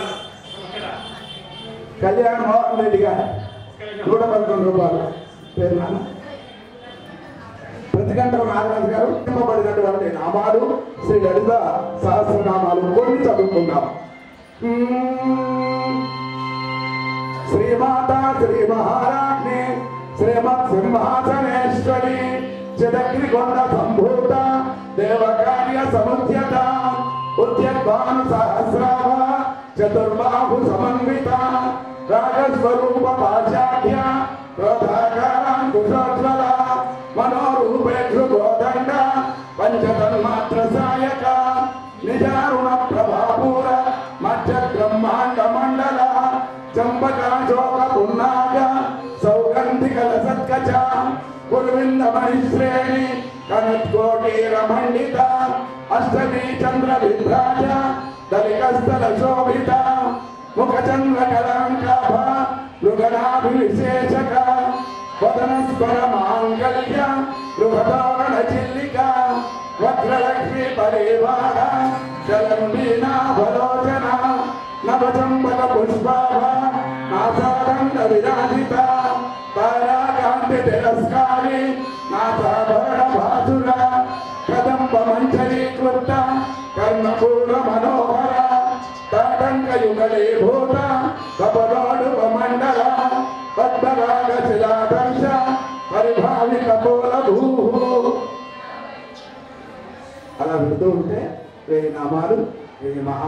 కళ్యాణ్ మోహన్ రెడ్డి గారు నూట పదకొండు రూపాయలు పేరు నాన్న ప్రతిగంట నాగరాజు గారు నింపబడినటువంటి నామాలు శ్రీ లలిత సహస్రనామాలు కొన్ని చదువుకుందాం మ్మ్. శ్రీమాత శ్రీ మహారాజ్ని శ్రీమత్ సింహాసనేశ్వరి చిదగ్నికొండ సంభూత దేవకార్య సముద్యత ఉద్యద్భాను సహస్రావ చతుర్బాహు సమన్విత రాగస్వరూప పాశాఢ్య క్రోధాకారాంకుశోజ్వల మనోరూపేక్షు గోదండ పంచతన్మాత్ర సాయక నిజారుణ ప్రభాపూర మధ్య బ్రహ్మాండ మండల చంపకాశోక పున్నాగ సౌగంధికల సత్కచ కురువింద మణిశ్రేణి కనత్కోటీర మండిత అష్టమి చంద్ర విభ్రాజ దలికస్థల శోభిత ముఖ చంద్ర కళాంకాభ మృగణాభివిశేషక వదనస్వర మాంగళ్య గృహదారణ చిల్లిక వజ్రలక్ష్మి పరివార జలమీనాభలోచన నవచంబక పుష్పాభ నాసాదండ విరాజిత తారాకాంతి తిరస్కారి నాసాభరణ భాసుర కదంబ మంచరీకృత కర్ణపూర్ణ మనోహర తాటంక యుగళే భూత కపలోడు మండల పద్మరాగ శిలాదర్శ పరిభావి కపోల భూ అలా వెళుతూ ఉంటే వెయ్యి నామాలు వెయ్యి మహా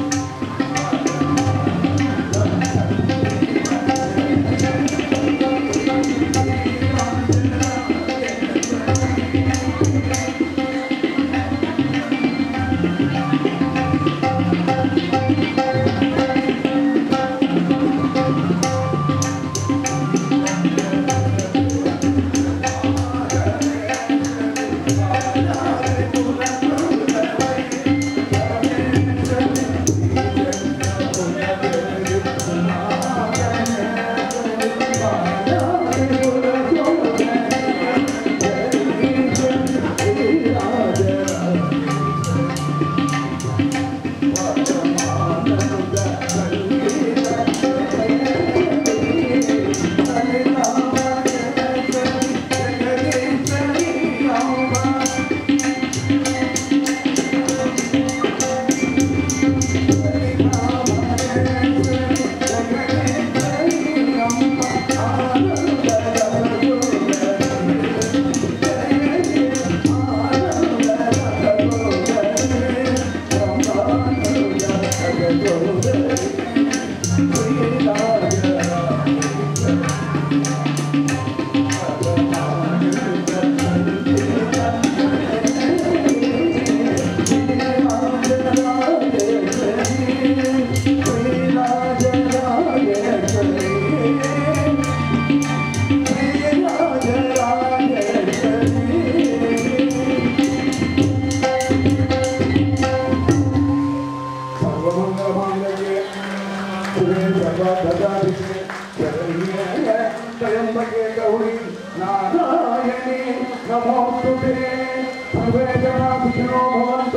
సర్వమంగళమాంగళ్యే శివే సర్వదదాభిషే శరణ్యే త్రయంబకే గౌరీ నారాయణి నమోస్తుతే సర్వే జనా సుఖినో భవంతు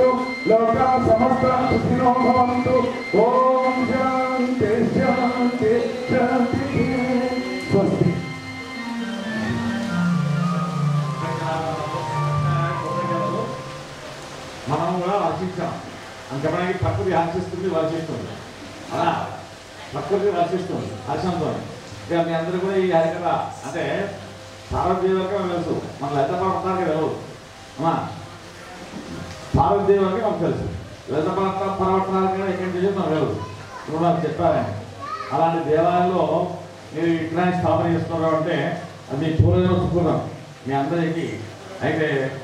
లోకా సమస్త సుఖినో భవంతు ఓం శాంతి శాంతి శాంతి స్వస్తి మనం కూడా వర్షించాం అని చెప్పడానికి ప్రకృతి హర్షిస్తుంది వర్షిస్తుంది అలా ప్రకృతి వర్షిస్తుంది హర్షంతో ఇక మీ అందరూ కూడా ఈ హరికథ అంటే పార్వతీదేవి వరకే తెలుసు మన లలిత పర్వతానికి తెలియదు అమ్మా పార్వతీదేవి వరకే మనకు తెలుసు లలిత పర్వత పర్వతానికి కూడా ఎక్కడి నుంచి మనకు తెలియదు ఇప్పుడు నాకు చెప్పారని అలాంటి దేవాలయంలో మీరు ఇట్లాంటి స్థాపన చేస్తున్నారు అంటే అది మీ పూర్వజన సుకృతం మీ అందరికీ అయితే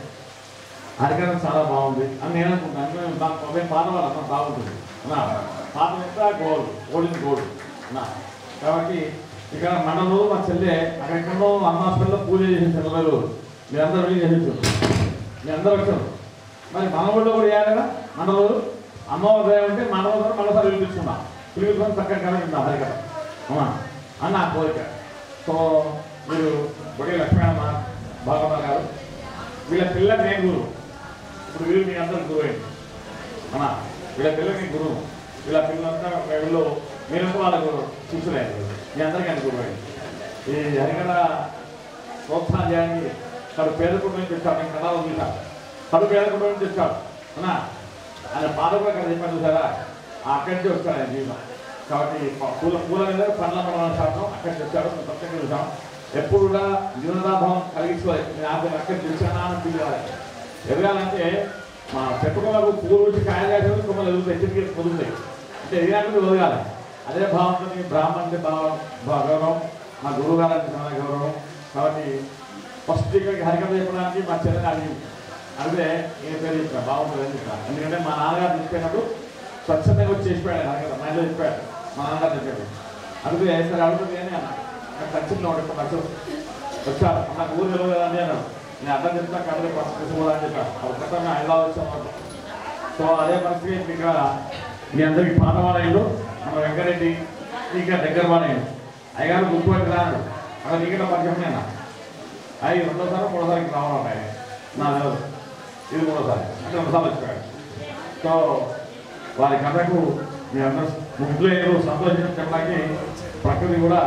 హరికథ చాలా బాగుంది అని నేను అనుకుంటున్నాను అంటే నాకు మేము పాత వాళ్ళు అన్న బాగుంటుంది అన్నా పాత ఎంత గోల్డ్ గోల్డ్ గోల్డ్ అన్నా కాబట్టి ఇక్కడ మండలు మా చెల్లె అక్కడ ఎక్కడో అన్నాస్పల్లిలో పూజ చేసిన చెల్లెలు మీ అందరూ వెళ్ళి చేసించారు మీ అందరూ వచ్చారు మరి మన ఊళ్ళో కూడా చేయాలి కదా మండలు అమ్మవారి దయ ఉంటే మన ఊళ్ళో మరోసారి పిలిపించుకున్నాం పిలిపించుకొని చక్కగా కలిగిందా హరికథ అమ్మా అని నా కోరిక సో మీరు బొడి లక్ష్మణమ్మ బాబమ్మ గారు వీళ్ళ పిల్లలు నేను గురువు ఇప్పుడు వీళ్ళు మీ అందరు గురువు అయింది అన్నా వీళ్ళ పిల్లలు మీ గురువు వీళ్ళ పిల్లలంతా వీళ్ళు మీరంతా వాళ్ళకు శిష్యులైంది మీ అందరికీ ఆయన గురువు అయింది ఈ హరికథ ప్రోత్సాహం చేయడానికి తను పేద కుటుంబం నుంచి తెచ్చాడు నేను కథ వదిలితా తను పేద కుటుంబం నుంచి తెచ్చాడు అన్నా ఆయన పాద కూడా కదా చెప్పాను చూసారా ఆ అక్కడి నుంచి వచ్చాడు ఆయన జీవితం కాబట్టి ప- పూల పూల మీద పండ్ల ప్రమాణ శాతం అక్కడి నుంచి వచ్చాడు మేము ప్రత్యేకంగా చూసాం ఎప్పుడు కూడా జీవనలాభం కలిగించుకోవాలి నేను అక్కడ అక్కడ చూసానా అని పిలవాలి ఎదగాలంటే మా చెప్పుకోలకు పువ్వులు వచ్చి కాయలు కాసేది కొమ్మలు ఎదుగుతాయి చెట్టుకి పొందుతాయి అంటే ఎదగాలంటే ఎదగాలి అదే భావంతో మీ బ్రాహ్మణ అంటే భావం భా- గౌరవం మా గురువు గారు అంటే చాలా గౌరవం కాబట్టి ఫస్ట్ ఇక్కడికి హరికథ చెప్పడానికి మా చెల్లెని అడిగింది అదే ఈయన పేరు చెప్పాను బాగుంటుంది అని చెప్పాను ఎందుకంటే మా నాన్నగారు చెప్పినప్పుడు స్వచ్ఛందంగా వచ్చి చేసిపోయాడు హరికథ మా ఇంట్లో చెప్పాడు మా నాన్నగారు చెప్పాడు అడిగితే సరే అడుగుతుంది అని అన్న నాకు ఖచ్చితంగా ఒకటి ఖర్చు వచ్చారు నాకు ఊరు తెలియదు కదండి అన్నాడు నేను అర్థం చెప్తా కాబట్టి తీసుకుపోదా అని చెప్పాను అప్పుడు క్రితం హైదరాబాద్ వచ్చాము సో అదే పరిస్థితి ఇప్పుడు ఇక్కడ మీ అందరికి పాతవాడయ్యాడు మన వెంకరెడ్డి ఇంకా దగ్గర వాడయ్యాడు అయ్యగారు గుర్తుపట్టి రాడు అక్కడ నీకన్నా పరిచయం నేను అయ్యి రెండోసారి మూడోసారికి రావడం ఆయన నా తెలియదు ఇది మూడోసారి అంటే రెండుసార్లు వచ్చాడు సో వారి కథకు మీ అందరూ ముగ్గులేరు సంతోషం చెప్పడానికి ప్రకృతి కూడా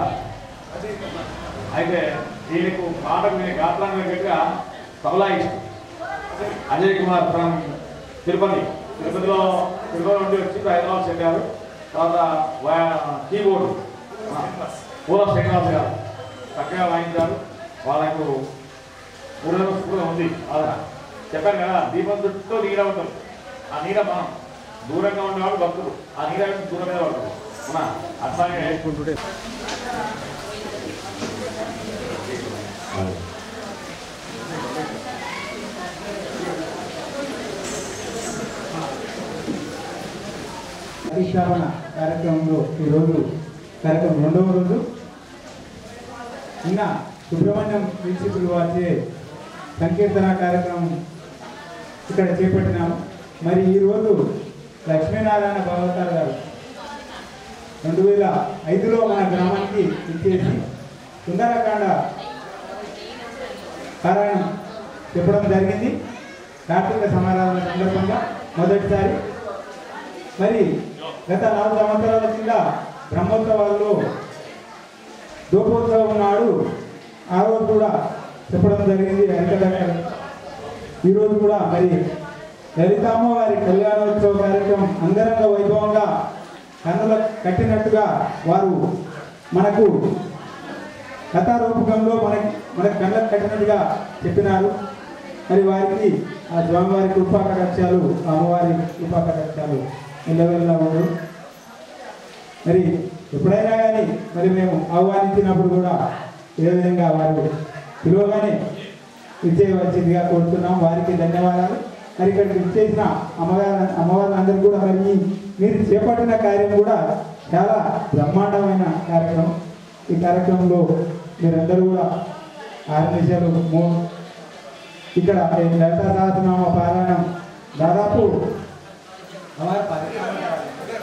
అయితే దీనికి పాటకు నేను గాత్రాన్ని గట్టిగా తబలా ఇష్టం అజయ్ కుమార్ ఫ్రమ్ తిరుపతి తిరుపతిలో తిరుపతి నుండి వచ్చి హైదరాబాద్ చెందారు తర్వాత వా- కీబోర్డు ఆ, పూల శ్రీనివాస్ గారు చక్కగా వాయించారు వాళ్ళకు మూడు స్కూల్ ఉంది ఆధార చెప్పాను కదా దీపం చుట్టూ నీడ ఉంటుంది ఆ నీడ మనం దూరంగా ఉండేవాళ్ళు భక్తులు ఆ నీడ దూరం మీద పడుతుంది అవునా అట్లాగే ప్రతిష్టాపన కార్యక్రమంలో ఈరోజు కార్యక్రమం రెండవ రోజు నిన్న సుబ్రహ్మణ్యం ప్రిన్సిపల్ వారిచే సంకీర్తన కార్యక్రమం ఇక్కడ చేపట్టినాము మరి ఈరోజు లక్ష్మీనారాయణ భాగవతార్ గారు రెండు వేల ఐదులో మన గ్రామానికి ఇచ్చేసి సుందరకాండ పారాయణం చెప్పడం జరిగింది కార్తీక సమారాధన సందర్భంగా మొదటిసారి మరి గత నాలుగు సంవత్సరాల కింద బ్రహ్మోత్సవాల్లో దూపోత్సవం నాడు ఆ రోజు కూడా చెప్పడం జరిగింది హరికథ ఈరోజు కూడా మరి లలితామ్మ వారి కళ్యాణోత్సవ కార్యక్రమం అంగరంగ వైభవంగా కన్నుల కట్టినట్టుగా వారు మనకు కథారూపకంలో మనకి మనకు కళ్ళకు కట్టినట్టుగా చెప్పినారు మరి వారికి ఆ స్వామివారి కృపా కటాక్షాలు ఆ అమ్మవారి కృపా కటాక్షాలు నిలవెల్లా ఉండు మరి ఎప్పుడైనా కానీ మరి మేము ఆహ్వానించినప్పుడు కూడా ఏ విధంగా వారు పిలువగానే విజయవలసిందిగా కోరుతున్నాం వారికి ధన్యవాదాలు మరి ఇక్కడికి విచ్చేసిన అమ్మగారు అమ్మవారి అందరికీ కూడా మరి మీ- మీరు చేపట్టిన కార్యం కూడా చాలా బ్రహ్మాండమైన కార్యక్రమం ఈ కార్యక్రమంలో మీరందరూ కూడా ఆరు నిమిషాలు మూ- ఇక్కడ లలిత సహస్రనామ పారాయణం దాదాపు అమ్మవారి పది సంవత్సరాలు.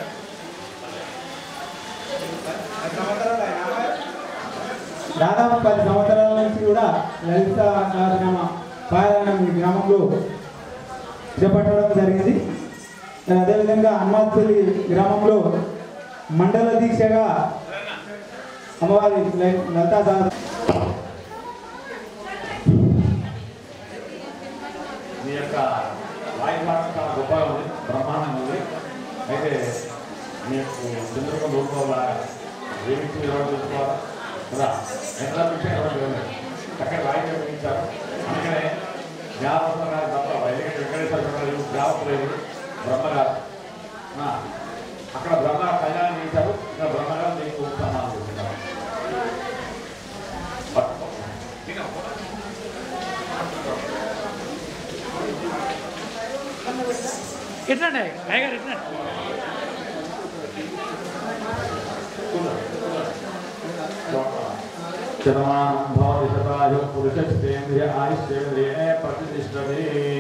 పది సంవత్సరాలు అయినా అమ్మవారు? దాదాపు పది సంవత్సరాల నుంచి కూడా లలిత సహస్రనామ పారాయణం ఈ గ్రామంలో చేపట్టడం జరిగింది మరి అదేవిధంగా హనుమాత్పల్లి గ్రామంలో మండల దీక్షగా అమ్మవారి లై- లతా దాస్ మీ యొక్క వాయు భాష చాలా గొప్పగా ఉంది బ్రహ్మాండంగా ఉంది అయితే మీకు చంద్రబాబు రూపంలో ఏమిచ్చి ఎవరు చూసుకోవాలి కదా ఎంత విషయం ఎవరు చూడలేదు చక్కగా వాయిద్యం ఉపయోగించారు అందుకనే జ్ఞాపకం గారు తప్ప ఎందుకంటే వెంకటేశ్వర గారు జ్ఞాపకలేదు బ్రహ్మగారు ఆ, అక్కడ బ్రహ్మ కళ్యాణం చేశారు ఇక్కడ బ్రహ్మగారు మీకు సమానం చేస్తున్నారు ఎట్లండి టైగర్ ఎట్లా శతమానం భవతి శతాయు పురుషేంద్రియ ఆయుష్ేంద్రియ ప్రతిష్టతి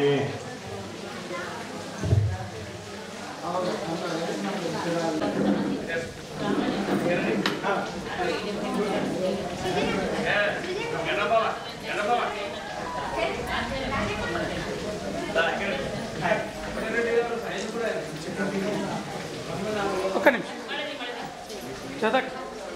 ఒక్క నిమిషం చదక్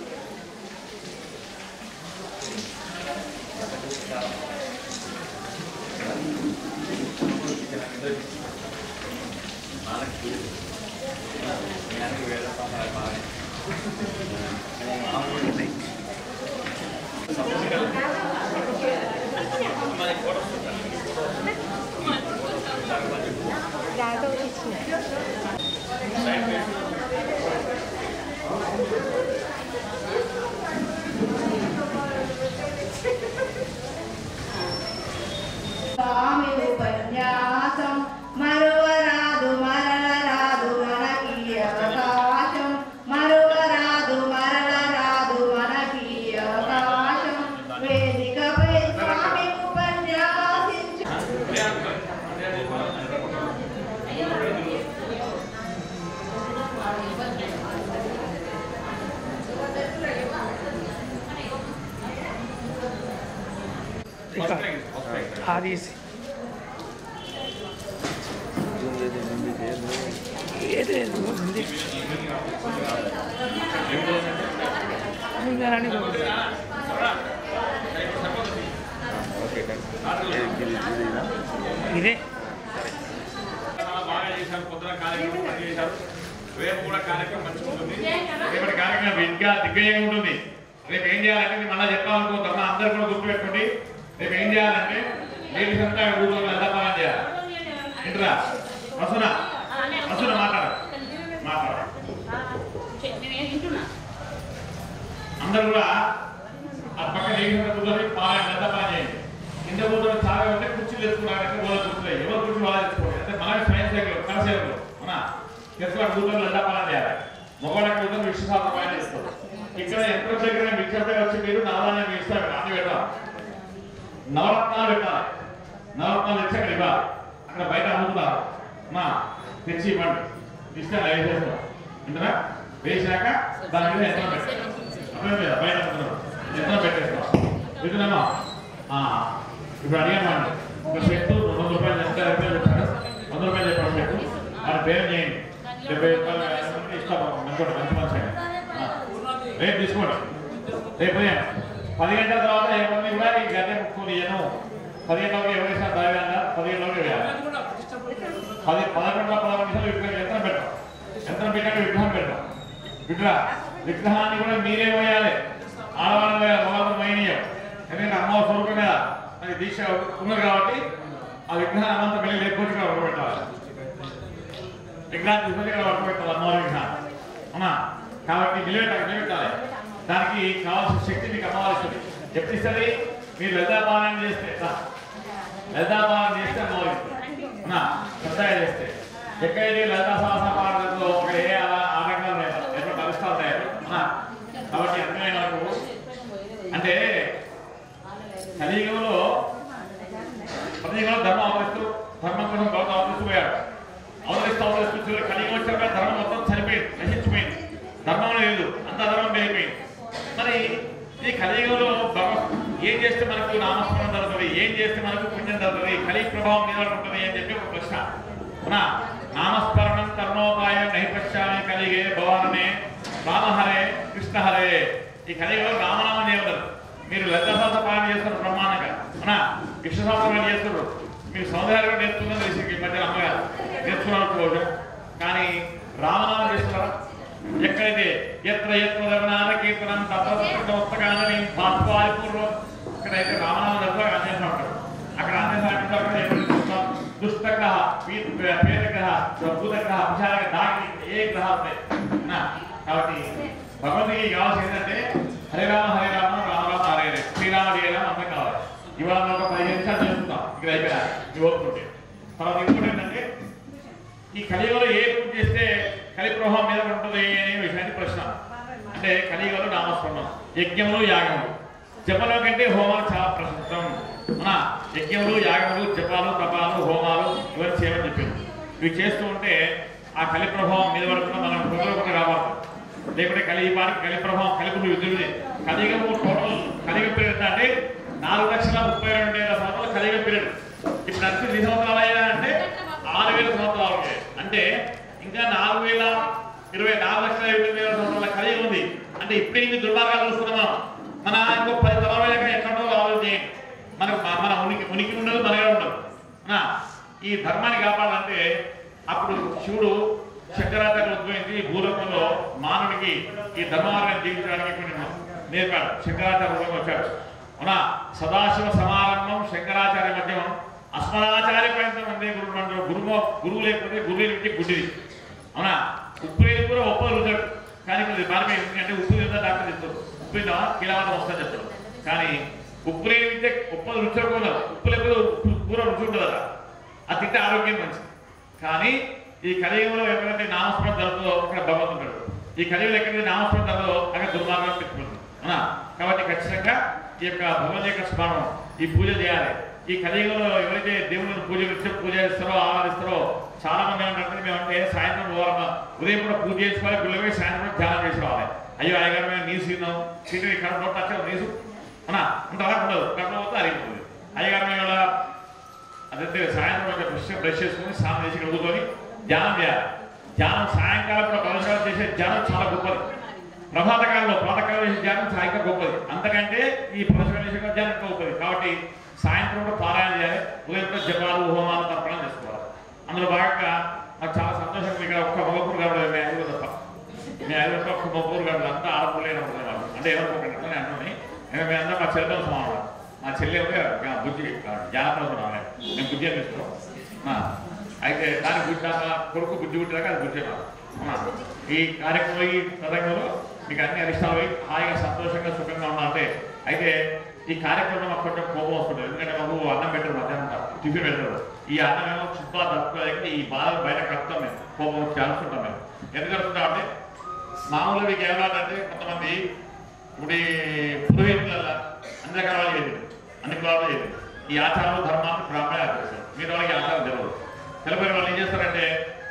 స్వామి ఉపన్యాసం మరువరాదు మరలరాదు మనకి అవకాశం మరువరాదు మరలరాదు మనకి అవకాశం వేదికపై స్వామి ఉపన్యాసించు అది వేసి. ఏది లేదు ఉంది ఇంకా రాని బాబు. ఇదే చాలా బాగా చేశారు పొద్దున కార్యక్రమం మంచిగా చేశారు రేపు కూడా కార్యక్రమం మంచిగా ఉంటుంది రేపటి కార్యక్రమం ఇంకా దిగ్గజంగా ఉంటుంది రేపు ఏం చేయాలంటే నేను మళ్ళీ చెప్పాలనుకుంటున్నా అందరు కూడా గుర్తుపెట్టుకోండి రేపు ఏం చేయాలంటే లేడీస్ అంతా ఊళ్ళో వెళ్ళపాలని చేయాలి ఏంటరా వసున వసున మాట్లాడు మాట్లాడు నేను వింటున్నా అందరూ కూడా ఆ పక్కన లేడీస్ అంతా కూర్చొని పాలన వెళ్ళపాలని చేయండి కింద కూర్చొని చాలా ఉంటే కుర్చీలు తెచ్చుకున్నారంటే వాళ్ళ కూర్చున్నాయి ఎవరు కుర్చీ వాళ్ళు తెచ్చుకోండి అంటే మనమే సైన్స్ దగ్గర కనసేవలు అవునా తెచ్చుకోవడం కూర్చొని వెళ్ళపాలని చేయాలి మగవాళ్ళకి కూర్చొని విశ్వాసం పైన చేస్తారు ఇక్కడ ఎంత దగ్గర మిక్సర్ వచ్చి మీరు నవరాన్ని మీ ఇస్తారు అన్ని పెట్టాలి నవరత్నాలు పెట్టాలి నవరత్నాలు తెచ్చి అక్కడ ఇవ్వాలి అక్కడ బయట అమ్ముతున్నారు మా తెచ్చి ఇవ్వండి ఇస్తే అలా వేసేస్తాం వింటారా వేసాక దాని మీద ఎంత పెట్టాలి అర్థం లేదా బయట అమ్ముతున్నారు ఎంత పెట్టేస్తాం వింటున్నామా ఆ, ఇప్పుడు అడిగామండి ఒక సెట్ రెండు వందల రూపాయలు ఎంత రూపాయలు చెప్పారు వంద రూపాయలు చెప్పారు సెట్ వారి పేరు చేయండి డెబ్బై రూపాయలు యాభై రూపాయలు ఇస్తాం మంచి మంచి మంచి ఆయన. ఆ, రేపు తీసుకోండి రేపు ఉదయం పది గంటల తర్వాత ఎవరిని కూడా ఈ గద్దె ముక్కుని ఇయ్యను పది గంటలకు ఎవరు వేసినా దావి అన్నారు పది గంటలకు వేయాలి పది పదకొండు పదకొండు నిమిషాలు విగ్రహం యంత్రం పెట్టాం యంత్రం పెట్టాక విగ్రహం పెట్టాం విగ్రహ విగ్రహాన్ని కూడా మీరే వేయాలి ఆడవాళ్ళ వేయాలి మగవాళ్ళు మైనీయం ఎందుకంటే అమ్మ స్వరూపం మీద అది దీక్ష ఉన్నది కాబట్టి ఆ విగ్రహాన్ని అన్నంత వెళ్ళి లేకపోతే ఇక్కడ పెట్టాలి విగ్రహాన్ని తీసుకొని ఇక్కడ పట్టుకోబెట్టాలి అమ్మవారి విగ్రహాన్ని అవునా కాబట్టి నిలబెట్టాలి నిలబెట్టాలి దానికి కావాల్సిన శక్తి మీకు అమ్మవారి ఇస్తుంది ఎప్పుడు ఇస్తుంది మీరు లలితాపాలన చేస్తే రా. లలితాపాలన చేస్తే అమ్మవారి ఇస్తుంది. అవునా శ్రద్ధగా చేస్తే ఎక్కడైతే లలితా సహస పాఠంలో ఒక ఏ ఆ- ఆటంకాలు లేదు ఎక్కడ పరిష్కారం లేదు అవునా కాబట్టి అందుకనే మనకు అంటే కలియుగంలో కలియుగంలో ధర్మం అవతరిస్తూ ధర్మం కోసం గౌరవం అవతరిస్తూ పోయాడు అవతరిస్తూ అవతరిస్తూ చివరి కలియుగం వచ్చాక ధర్మం మొత్తం చనిపోయింది నశించిపోయింది ధర్మం లేదు అంత ధర్మం పెరిగిపోయింది మరి ఈ కలియుగంలో భగవ- ఏం చేస్తే మనకు నామస్మరణ జరుగుతుంది ఏం చేస్తే మనకు పుణ్యం జరుగుతుంది కలి ప్రభావం మీద ఉంటుంది అని చెప్పి ఒక ప్రశ్న అవునా నామస్మరణం తన రామ హరే కృష్ణ హరే ఈ కలియుగంలో రామనామం చేయగలరు మీరు లలిత సహస్ర పాలన చేస్తున్నారు బ్రహ్మాండంగా అవునా విష్ణు సహస్రపాలన చేస్తున్నారు మీరు సౌందర్యంగా నేర్చుకుందని తెలిసి ఈ మధ్య అమ్మగారు నేర్చుకున్నారు రోజు కానీ రామనామం చేస్తున్నారా ఎక్కడైతే ఎత్ర ఎత్ర రఘునాథ కీర్తనం తత్వస్తకాలని భాస్వారి పూర్వం ఇక్కడైతే రామనామం తప్ప ఆంజనేయ ఉంటారు అక్కడ ఆంజనేయ దుష్టగ్రహ పేదగ్రహ భూతగ్రహ విశాల దాగి ఏ గ్రహాలు ఉంటాయి నా? కాబట్టి భగవంతుడికి కావాల్సింది ఏంటంటే హరే రామ హరే రామ రామ రామ హరే హరే శ్రీరామ జయ రామ అందరం కావాలి ఇవాళ మనం ఒక పదిహేను నిమిషాలు చేసుకుంటాం ఇక్కడ అయిపోయినా ఈ ఓపుకుంటే తర్వాత ఇంకోటి ఏంటంటే ఈ కలియుగంలో ఏ పూజ చేస్తే కలి ప్రభావం మీద ఉంటుంది అనే విషయాన్ని ప్రశ్న అంటే కలియుగంలో నామస్మరణం యజ్ఞములు యాగములు జపల కంటే హోమాలు చాలా ప్రసిద్ధం అవునా యజ్ఞములు యాగములు జపాలు తపాలు హోమాలు ఇవన్నీ చేయమని చెప్పింది ఇవి చేస్తూ ఉంటే ఆ కలి ప్రభావం మీద పడకుండా మనం పొగలకుండా రావాలి లేకుంటే కలి ఈ పాటికి కలి ప్రభావం కలిపి విధులు కలియుగము టోటల్ కలియుగ పీరియడ్ అంటే నాలుగు లక్షల ముప్పై రెండు వేల సంవత్సరాలు కలియుగ పీరియడ్ ఇప్పుడు అంతే ఎన్ని సంవత్సరాలు అయ్యా అంటే ఆరు వేల సంవత్సరాలు అవుతాయి. అంటే ఇంకా నాలుగు వేల ఇరవై నాలుగు లక్షల ఇరవై వేల సంవత్సరాల కలిగి ఉంది అంటే ఇప్పుడు ఇన్ని దుర్మార్గాలు చూస్తున్నాం మన ఇంకో పది తరాలు ఎక్కడో ఆలోచన చేయండి మన మన ఉనికి ఉనికి ఉండదు మనగా ఉండదు అవునా? ఈ ధర్మాన్ని కాపాడాలంటే అప్పుడు శివుడు శంకరాచార్య ఉద్భవించి ఈ భూలోకంలో మానవుడికి ఈ ధర్మ మార్గాన్ని జీవించడానికి కొన్ని నేర్పాడు శంకరాచార్య రూపంలో వచ్చాడు అవునా సదాశివ సమారంభం శంకరాచార్య మధ్యమం అస్మదాచార్య పర్యంతం అందే గురువు మండలం గురువు గురువు లేకపోతే గురువు లేకపోతే గుడ్డిది అవునా ఉప్పు వేసి కూడా ఒప్ప రుచాడు కానీ కొద్ది బాగా ఎందుకంటే ఉప్పు తిందా డాక్టర్ చెప్తారు ఉప్పు తిందా కిలవాతం వస్తుంది చెప్తారు కానీ ఉప్పు లేని విద్య ఉప్పు రుచకూడదు ఉప్పు లేకపోతే ఉప్పు కూర రుచి ఉండదు కదా అది తింటే ఆరోగ్యం మంచిది కానీ ఈ కలియుగంలో ఎక్కడైతే నామస్మరణ జరుగుతుందో అక్కడ భగవంతుడు ఉంటాడు ఈ కలియుగంలో ఎక్కడైతే నామస్మరణ జరగదో అక్కడ దుర్మార్గం పెట్టుకుంటుంది అవునా కాబట్టి ఖచ్చితంగా ఈ యొక్క భగవంతు యొక్క స్మరణం ఈ పూజ చేయాలి ఈ కలియుగంలో ఎవరైతే దేవుని పూజ పూజ చేస్తారో ఆరాధిస్తారో చాలా మంది ఏమంటారంటే మేమంటే సాయంత్రం పోవాలమ్మా ఉదయం కూడా పూజ చేసుకోవాలి గుళ్ళకి పోయి సాయంత్రం కూడా ధ్యానం చేసుకోవాలి అయ్యో అయ్యగారు మేము నీసు తిన్నాం తింటే ఇక్కడ నోట్ వచ్చావు నీసు అవునా అంత అలా ఉండదు కడుపు పోతే అరిగిపోతుంది అయ్యగారు మేము ఇలా అదే సాయంత్రం ఒక బ్రష్ బ్రష్ చేసుకుని స్నానం చేసి ఇక్కడ కూర్చొని ధ్యానం చేయాలి ధ్యానం సాయంకాలం కూడా ప్రదర్శన చేసే ధ్యానం చాలా గొప్పది ప్రభాత కాలంలో ప్రాతకాలం చేసే ధ్యానం సాయంకాలం గొప్పది అంతకంటే ఈ ప్రదర్శన చేసే ధ్యానం ఇంకా గొప్పది కాబట్టి సాయంత్రం కూడా పారాయణ చేయాలి ఉదయం కూడా జపాలు హోమాలు తర్పణం చేసుకోవాలి అందులో భాగంగా నాకు చాలా సంతోషంగా ఇక్కడ ఒక్క మగపూర్ కాబట్టి మీ ఐదు తప్ప మీ ఐదు తప్ప ఒక్క మగపూర్ కాబట్టి అంతా ఆడపూర్లేని అనుకునేవాళ్ళు అంటే ఎవరు ఒకటి అట్లనే అంటున్నాయి మేము మీ అందరం మా చెల్లెలు సమానం మా చెల్లి ఉంటే ఆ బుజ్జి జానపదం రావాలి మేము బుజ్జి అని ఇస్తున్నాం ఆ, అయితే దాని బుజ్జి కొడుకు బుజ్జి పుట్టినాక అది బుజ్జి అన్నారు. ఆ, ఈ కార్యక్రమం ఈ ప్రసంగంలో మీకు అన్ని అరిష్టాలు హాయిగా సంతోషంగా సుఖంగా ఉన్నారంటే అయితే ఈ కార్యక్రమం మాకు కొంచెం కోపం వస్తుంది ఎందుకంటే మాకు అన్నం పెట్టరు మధ్యాహ్నం టిఫిన్ పెట్టరు ఈ అన్నం ఏమో చుట్టూ తప్పుకోలేక ఈ బాధ బయట కలుపుతాం మేము కోపం వచ్చి చేస్తుంటాం మేము ఎందుకు కలుపుతాం అంటే మామూలుగా మీకు ఏమన్నారంటే కొంతమంది ఇప్పుడు ఈ పురోహితుల అన్ని రకాల వాళ్ళు చేసింది అన్ని కులాలు చేసింది ఈ ఆచారాలు ధర్మాలు బ్రాహ్మణే ఆచరిస్తారు మీరు వాళ్ళకి ఆచారం తెలియదు తెలియని వాళ్ళు ఏం చేస్తారంటే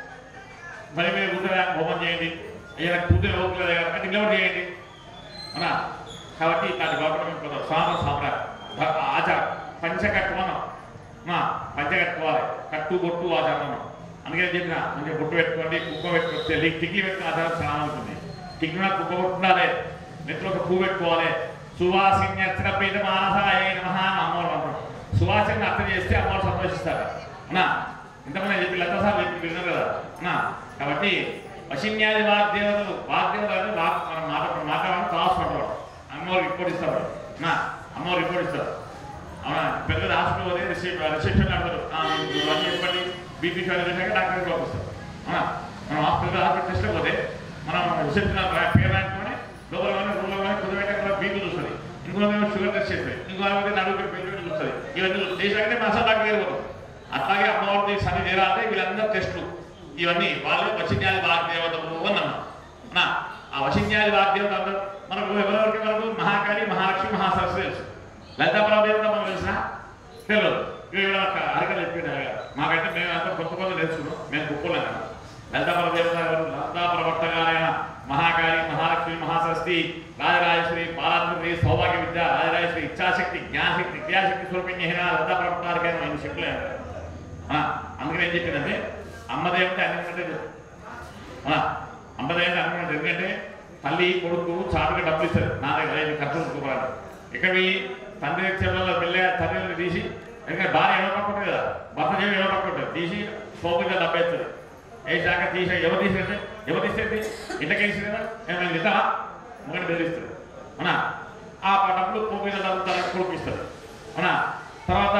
మరి మీరు కూర్చొని హోమం చేయండి అయ్యా నాకు కూతురు ఓపికలేదు కదా అంటే ఇంట్లో చేయండి అవునా కాబట్టి దాని కాకుండా మేము కొంత స్వామి సాంప్రదాయం ఆచారం పంచకట్టుమనం మా పంచ కట్టుకోవాలి కట్టు బొట్టు ఆచారం అన్నాం. అందుకే చెప్పిన మంచిగా బొట్టు పెట్టుకోండి కుక్క పెట్టుకోండి లి- టిక్కి పెట్టుకున్న ఆచారం చాలా ఉంటుంది టిక్కి మీద కుక్క బొట్టు ఉండాలి నెత్తిలో ఒక పువ్వు పెట్టుకోవాలి సువాసిన్యత్ర పీఠ మానసాయ నమః అని అమ్మవారు అంటారు సువాసన అర్థం చేస్తే అమ్మవారు సంతోషిస్తారు అవునా ఇంతమంది చెప్పి లతసార్లు చెప్పి విన్నారు కదా అవునా కాబట్టి వశిన్యాది వాగ్దేవతలు వాగ్దేవతలు అంటే వాక్ మనం మాట మాట్లాడాలని క్లాస్ అంటారు అమ్మవారు రిపోర్ట్ ఇస్తారు నా అమ్మవారు రిపోర్ట్ ఇస్తారు అవునా పెద్దలు హాస్పిటల్ పోతే రిసెప్ రిసెప్షన్ అంటారు ఇవన్నీ చెప్పండి బీపీ షుగర్ చేశాక డాక్టర్ పంపిస్తారు అవునా మనం హాస్పిటల్ హాస్పిటల్ టెస్ట్లో పోతే మనం రిసెప్షన్ పేరు రాసుకొని లోపల కానీ రూమ్లో కానీ కుదబెట్టాక బీపీ చూస్తుంది ఇంకో షుగర్ టెస్ట్ చేస్తుంది ఇంకో ఆమె నడుగు పెళ్లి చూస్తుంది ఇవన్నీ చేశాకనే మసాలా డాక్టర్ వెళ్ళిపోతాం అట్లాగే అమ్మవారి సన్ని చేరాలంటే వీళ్ళందరూ టెస్టులు ఇవన్నీ వాళ్ళు వశిన్యాది వాగ్దేవతలు అన్నాం నా ఆ వశిన్యాది వాగ్దేవత అందరూ మనకు ఎవరెవరికి మనకు మహాకాళి మహాలక్ష్మి మహాసరస్వతి తెలుసు లలితా పరమదేవత మనకు తెలిసిన తెలియదు ఇవి అరకలు చెప్పిండు మాకైతే మేము అంతా కొత్త కొత్త నేర్చుకున్నాం మేము గొప్పలేం కదా లలితా పరమదేవత ఎవరు లలితా ప్రవర్తకాలైన మహాకాళి మహాలక్ష్మి మహాసరస్వతి రాజరాజేశ్వరి పారాత్మరి సౌభాగ్య విద్య రాజరాజేశ్వరి ఇచ్ఛాశక్తి జ్ఞానశక్తి క్రియాశక్తి స్వరూపిణ్య లలితా ప్రవర్తకాలకైన ఐదు శక్తులే అంటారు. ఆ, అందుకని ఏం చెప్పిందంటే అమ్మదేవంటే అన్నింటే అమ్మదేవంటే అనుకున్నది ఎందుకంటే తల్లి కొడుకు చాటుగా డబ్బులు ఇస్తారు నా దగ్గర ఐదు ఖర్చు చూసుకోవాలి ఇక్కడ మీ తండ్రి చెల్లెల పిల్ల తల్లిని తీసి ఎందుకంటే భార్య ఎవరు పక్కుంటుంది కదా భర్త చేసి ఎవరు పక్కుంటుంది తీసి సోపుగా డబ్బు వేస్తుంది వేసాక తీసా ఎవరు తీసేది ఎవరు తీసేది ఇంటకి వేసింది కదా ఏమైనా ఇద్దామా మొగని బెదిరిస్తుంది అవునా ఆ డబ్బులు పోపిన డబ్బులు తన కొడుకు ఇస్తుంది అవునా తర్వాత